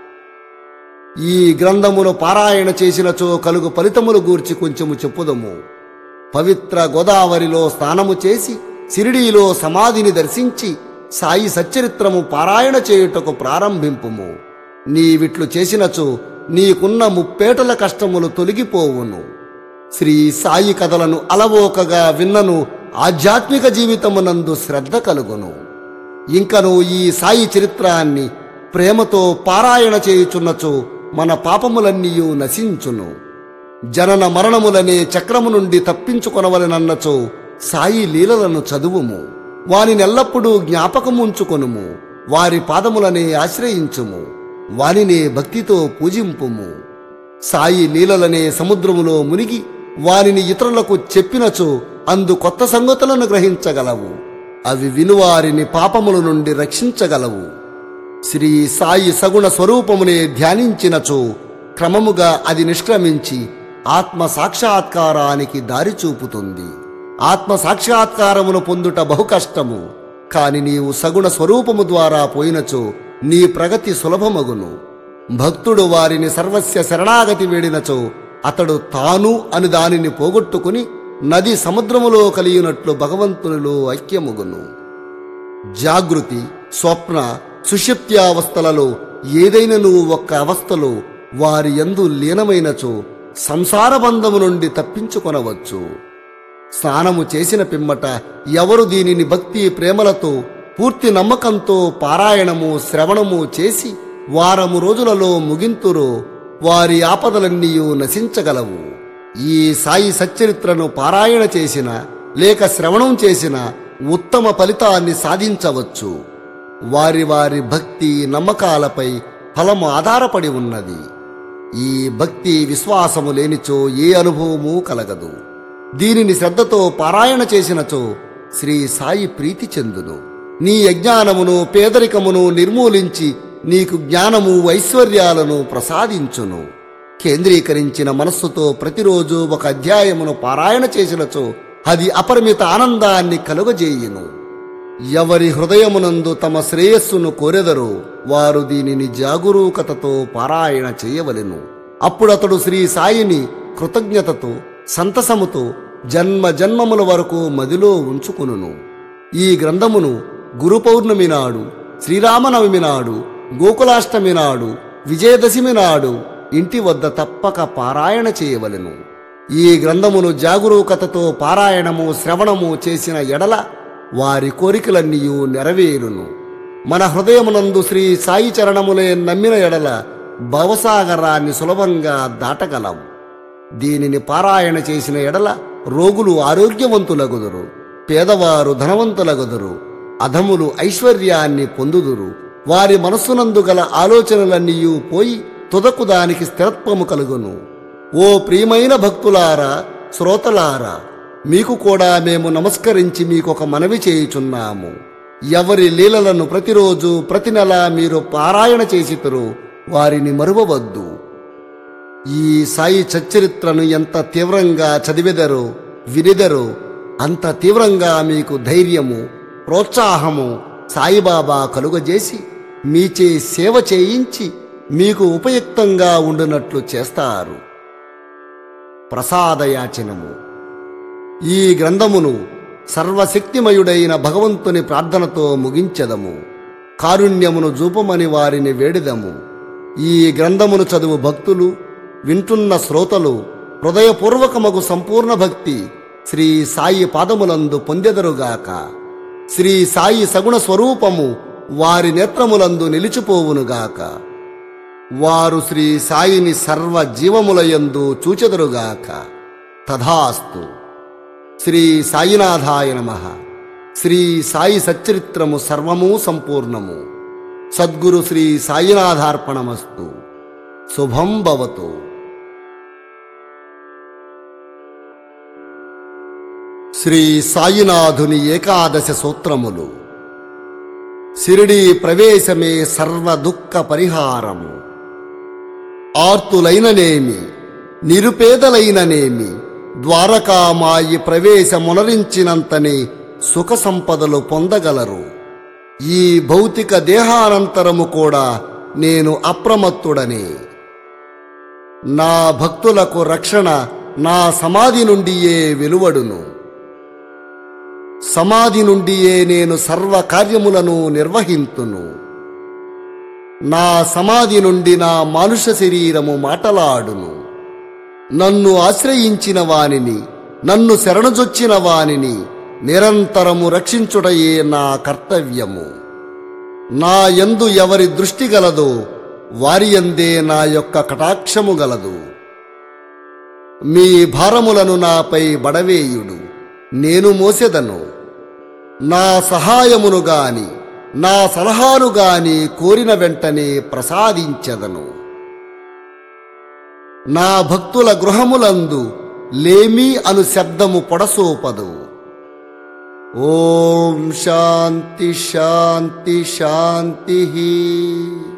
[SPEAKER 1] ఈ గ్రంథమును పారాయణ చేసినచో కలుగు ఫలితములు గూర్చి కొంచెము చెప్పుదము పవిత్ర గోదావరిలో స్నానము చేసి సిరిడీలో సమాధిని దర్శించి సాయి సచ్చరిత్రము పారాయణ చేయుటకు ప్రారంభింపుము నీవిట్లు చేసినచో నీకున్న ముప్పేటల కష్టములు తొలగిపోవును శ్రీ సాయి కథలను అలవోకగా విన్నను ఆధ్యాత్మిక జీవితమునందు శ్రద్ధ కలుగును ఇంకను ఈ సాయి చరిత్రాన్ని ప్రేమతో పారాయణ చేయుచున్నచో మన పాపములన్నీయు నశించును జనన మరణములనే చక్రము నుండి తప్పించుకొనవలనన్నచో సాయి లీలలను చదువుము వానినెల్లప్పుడూ జ్ఞాపకముంచుకొనుము వారి పాదములనే ఆశ్రయించుము వానినే భక్తితో పూజింపుము సాయి లీలలనే సముద్రములో మునిగి వానిని ఇతరులకు చెప్పినచో అందు కొత్త సంగతులను గ్రహించగలవు అవి వినువారిని పాపముల నుండి రక్షించగలవు శ్రీ సాయి సగుణ స్వరూపమునే ధ్యానించినచో క్రమముగా అది నిష్క్రమించి ఆత్మ సాక్షాత్కారానికి దారి చూపుతుంది ఆత్మ సాక్షాత్కారమును పొందుట బహు కష్టము కాని నీవు సగుణ స్వరూపము ద్వారా పోయినచో నీ ప్రగతి సులభమగును భక్తుడు వారిని సర్వస్య శరణాగతి వేడినచో అతడు తాను అని దానిని పోగొట్టుకుని నది సముద్రములో కలిగినట్లు భగవంతునిలో ఐక్యముగును జాగృతి స్వప్న సుషిప్త్యావస్థలలో ఏదైనా నువ్వు ఒక్క అవస్థలో వారి యందు లీనమైనచో సంసార బంధము నుండి తప్పించుకొనవచ్చు స్నానము చేసిన పిమ్మట ఎవరు దీనిని భక్తి ప్రేమలతో పూర్తి నమ్మకంతో పారాయణము శ్రవణము చేసి వారము రోజులలో ముగింతురో వారి ఆపదలన్నీయూ నశించగలవు ఈ సాయి సచ్చరిత్రను పారాయణ చేసిన లేక శ్రవణం చేసిన ఉత్తమ ఫలితాన్ని సాధించవచ్చు వారి వారి భక్తి నమ్మకాలపై ఫలము ఆధారపడి ఉన్నది ఈ భక్తి విశ్వాసము లేనిచో ఏ అనుభవము కలగదు దీనిని శ్రద్ధతో పారాయణ చేసినచో శ్రీ సాయి ప్రీతి చెందును నీ అజ్ఞానమును పేదరికమును నిర్మూలించి నీకు జ్ఞానము ఐశ్వర్యాలను ప్రసాదించును కేంద్రీకరించిన మనస్సుతో ప్రతిరోజు ఒక అధ్యాయమును పారాయణ చేసినచో అది అపరిమిత ఆనందాన్ని కలుగజేయును ఎవరి హృదయమునందు తమ శ్రేయస్సును కోరెదరో వారు దీనిని జాగరూకతతో పారాయణ చేయవలెను అప్పుడతడు శ్రీ సాయిని కృతజ్ఞతతో సంతసముతో జన్మ జన్మముల వరకు మదిలో ఉంచుకును ఈ గ్రంథమును గురు పౌర్ణమి నాడు శ్రీరామనవమి నాడు గోకులాష్టమి నాడు విజయదశమి నాడు ఇంటి వద్ద తప్పక పారాయణ చేయవలెను ఈ గ్రంథమును జాగరూకతతో పారాయణము శ్రవణము చేసిన ఎడల వారి కోరికలన్నీయూ నెరవేరును మన హృదయమునందు శ్రీ సాయి చరణములే నమ్మిన ఎడల భవసాగరాన్ని సులభంగా దాటగలం దీనిని పారాయణ చేసిన ఎడల రోగులు ఆరోగ్యవంతులగుదురు పేదవారు ధనవంతులగుదురు అధములు ఐశ్వర్యాన్ని పొందుదురు వారి మనస్సునందు గల ఆలోచనలన్నీయూ పోయి తుదకు దానికి స్థిరత్వము కలుగును ఓ ప్రియమైన భక్తులారా శ్రోతలారా మీకు కూడా మేము నమస్కరించి మీకొక మనవి చేయుచున్నాము ఎవరి లీలలను ప్రతిరోజు ప్రతి నెల మీరు పారాయణ చేసితురు వారిని మరువవద్దు ఈ సాయి సచ్చరిత్రను ఎంత తీవ్రంగా చదివెదరో వినిదరో అంత తీవ్రంగా మీకు ధైర్యము ప్రోత్సాహము సాయిబాబా కలుగజేసి మీచే సేవ చేయించి మీకు ఉపయుక్తంగా ఉండునట్లు చేస్తారు ప్రసాదయాచనము ఈ గ్రంథమును సర్వశక్తిమయుడైన భగవంతుని ప్రార్థనతో ముగించెదము కారుణ్యమును జూపమని వారిని వేడిదము ఈ గ్రంథమును చదువు భక్తులు వింటున్న శ్రోతలు హృదయపూర్వకమగు సంపూర్ణ భక్తి శ్రీ సాయి పాదములందు పొందెదరుగాక శ్రీ సాయి సగుణ స్వరూపము వారి నేత్రములందు నిలిచిపోవునుగాక వారు శ్రీ సాయిని సర్వ జీవములయందు చూచెదరుగాక తథాస్తు శ్రీ సాయినాథాయ నమ శ్రీ సాయి సచ్చరిత్రము సర్వము సంపూర్ణము సద్గురు శ్రీ సాయినాథార్పణమస్తు శుభం భవతు శ్రీ సాయినాథుని ఏకాదశ సూత్రములు సిరిడి ప్రవేశమే సర్వ దుఃఖ పరిహారము ఆర్తులైననేమి నిరుపేదలైననేమి ద్వారకామాయి ప్రవేశమునరించినంతనే సుఖ సంపదలు పొందగలరు ఈ భౌతిక దేహానంతరము కూడా నేను అప్రమత్తుడనే నా భక్తులకు రక్షణ నా సమాధి నుండియే వెలువడును సమాధి నుండియే నేను సర్వ కార్యములను నిర్వహింతును నా సమాధి నుండి నా మానుష శరీరము మాటలాడును నన్ను ఆశ్రయించిన వానిని నన్ను శరణజొచ్చిన వానిని నిరంతరము రక్షించుటయే నా కర్తవ్యము నా యందు ఎవరి దృష్టి గలదో వారి యందే నా యొక్క కటాక్షము గలదు మీ భారములను నాపై బడవేయుడు నేను మోసెదను నా సహాయమును గాని నా సలహాను గాని కోరిన వెంటనే ప్రసాదించెదను నా భక్తుల గృహములందు లేమి అను శబ్దము పొడసోపదు ఓం శాంతి శాంతి శాంతి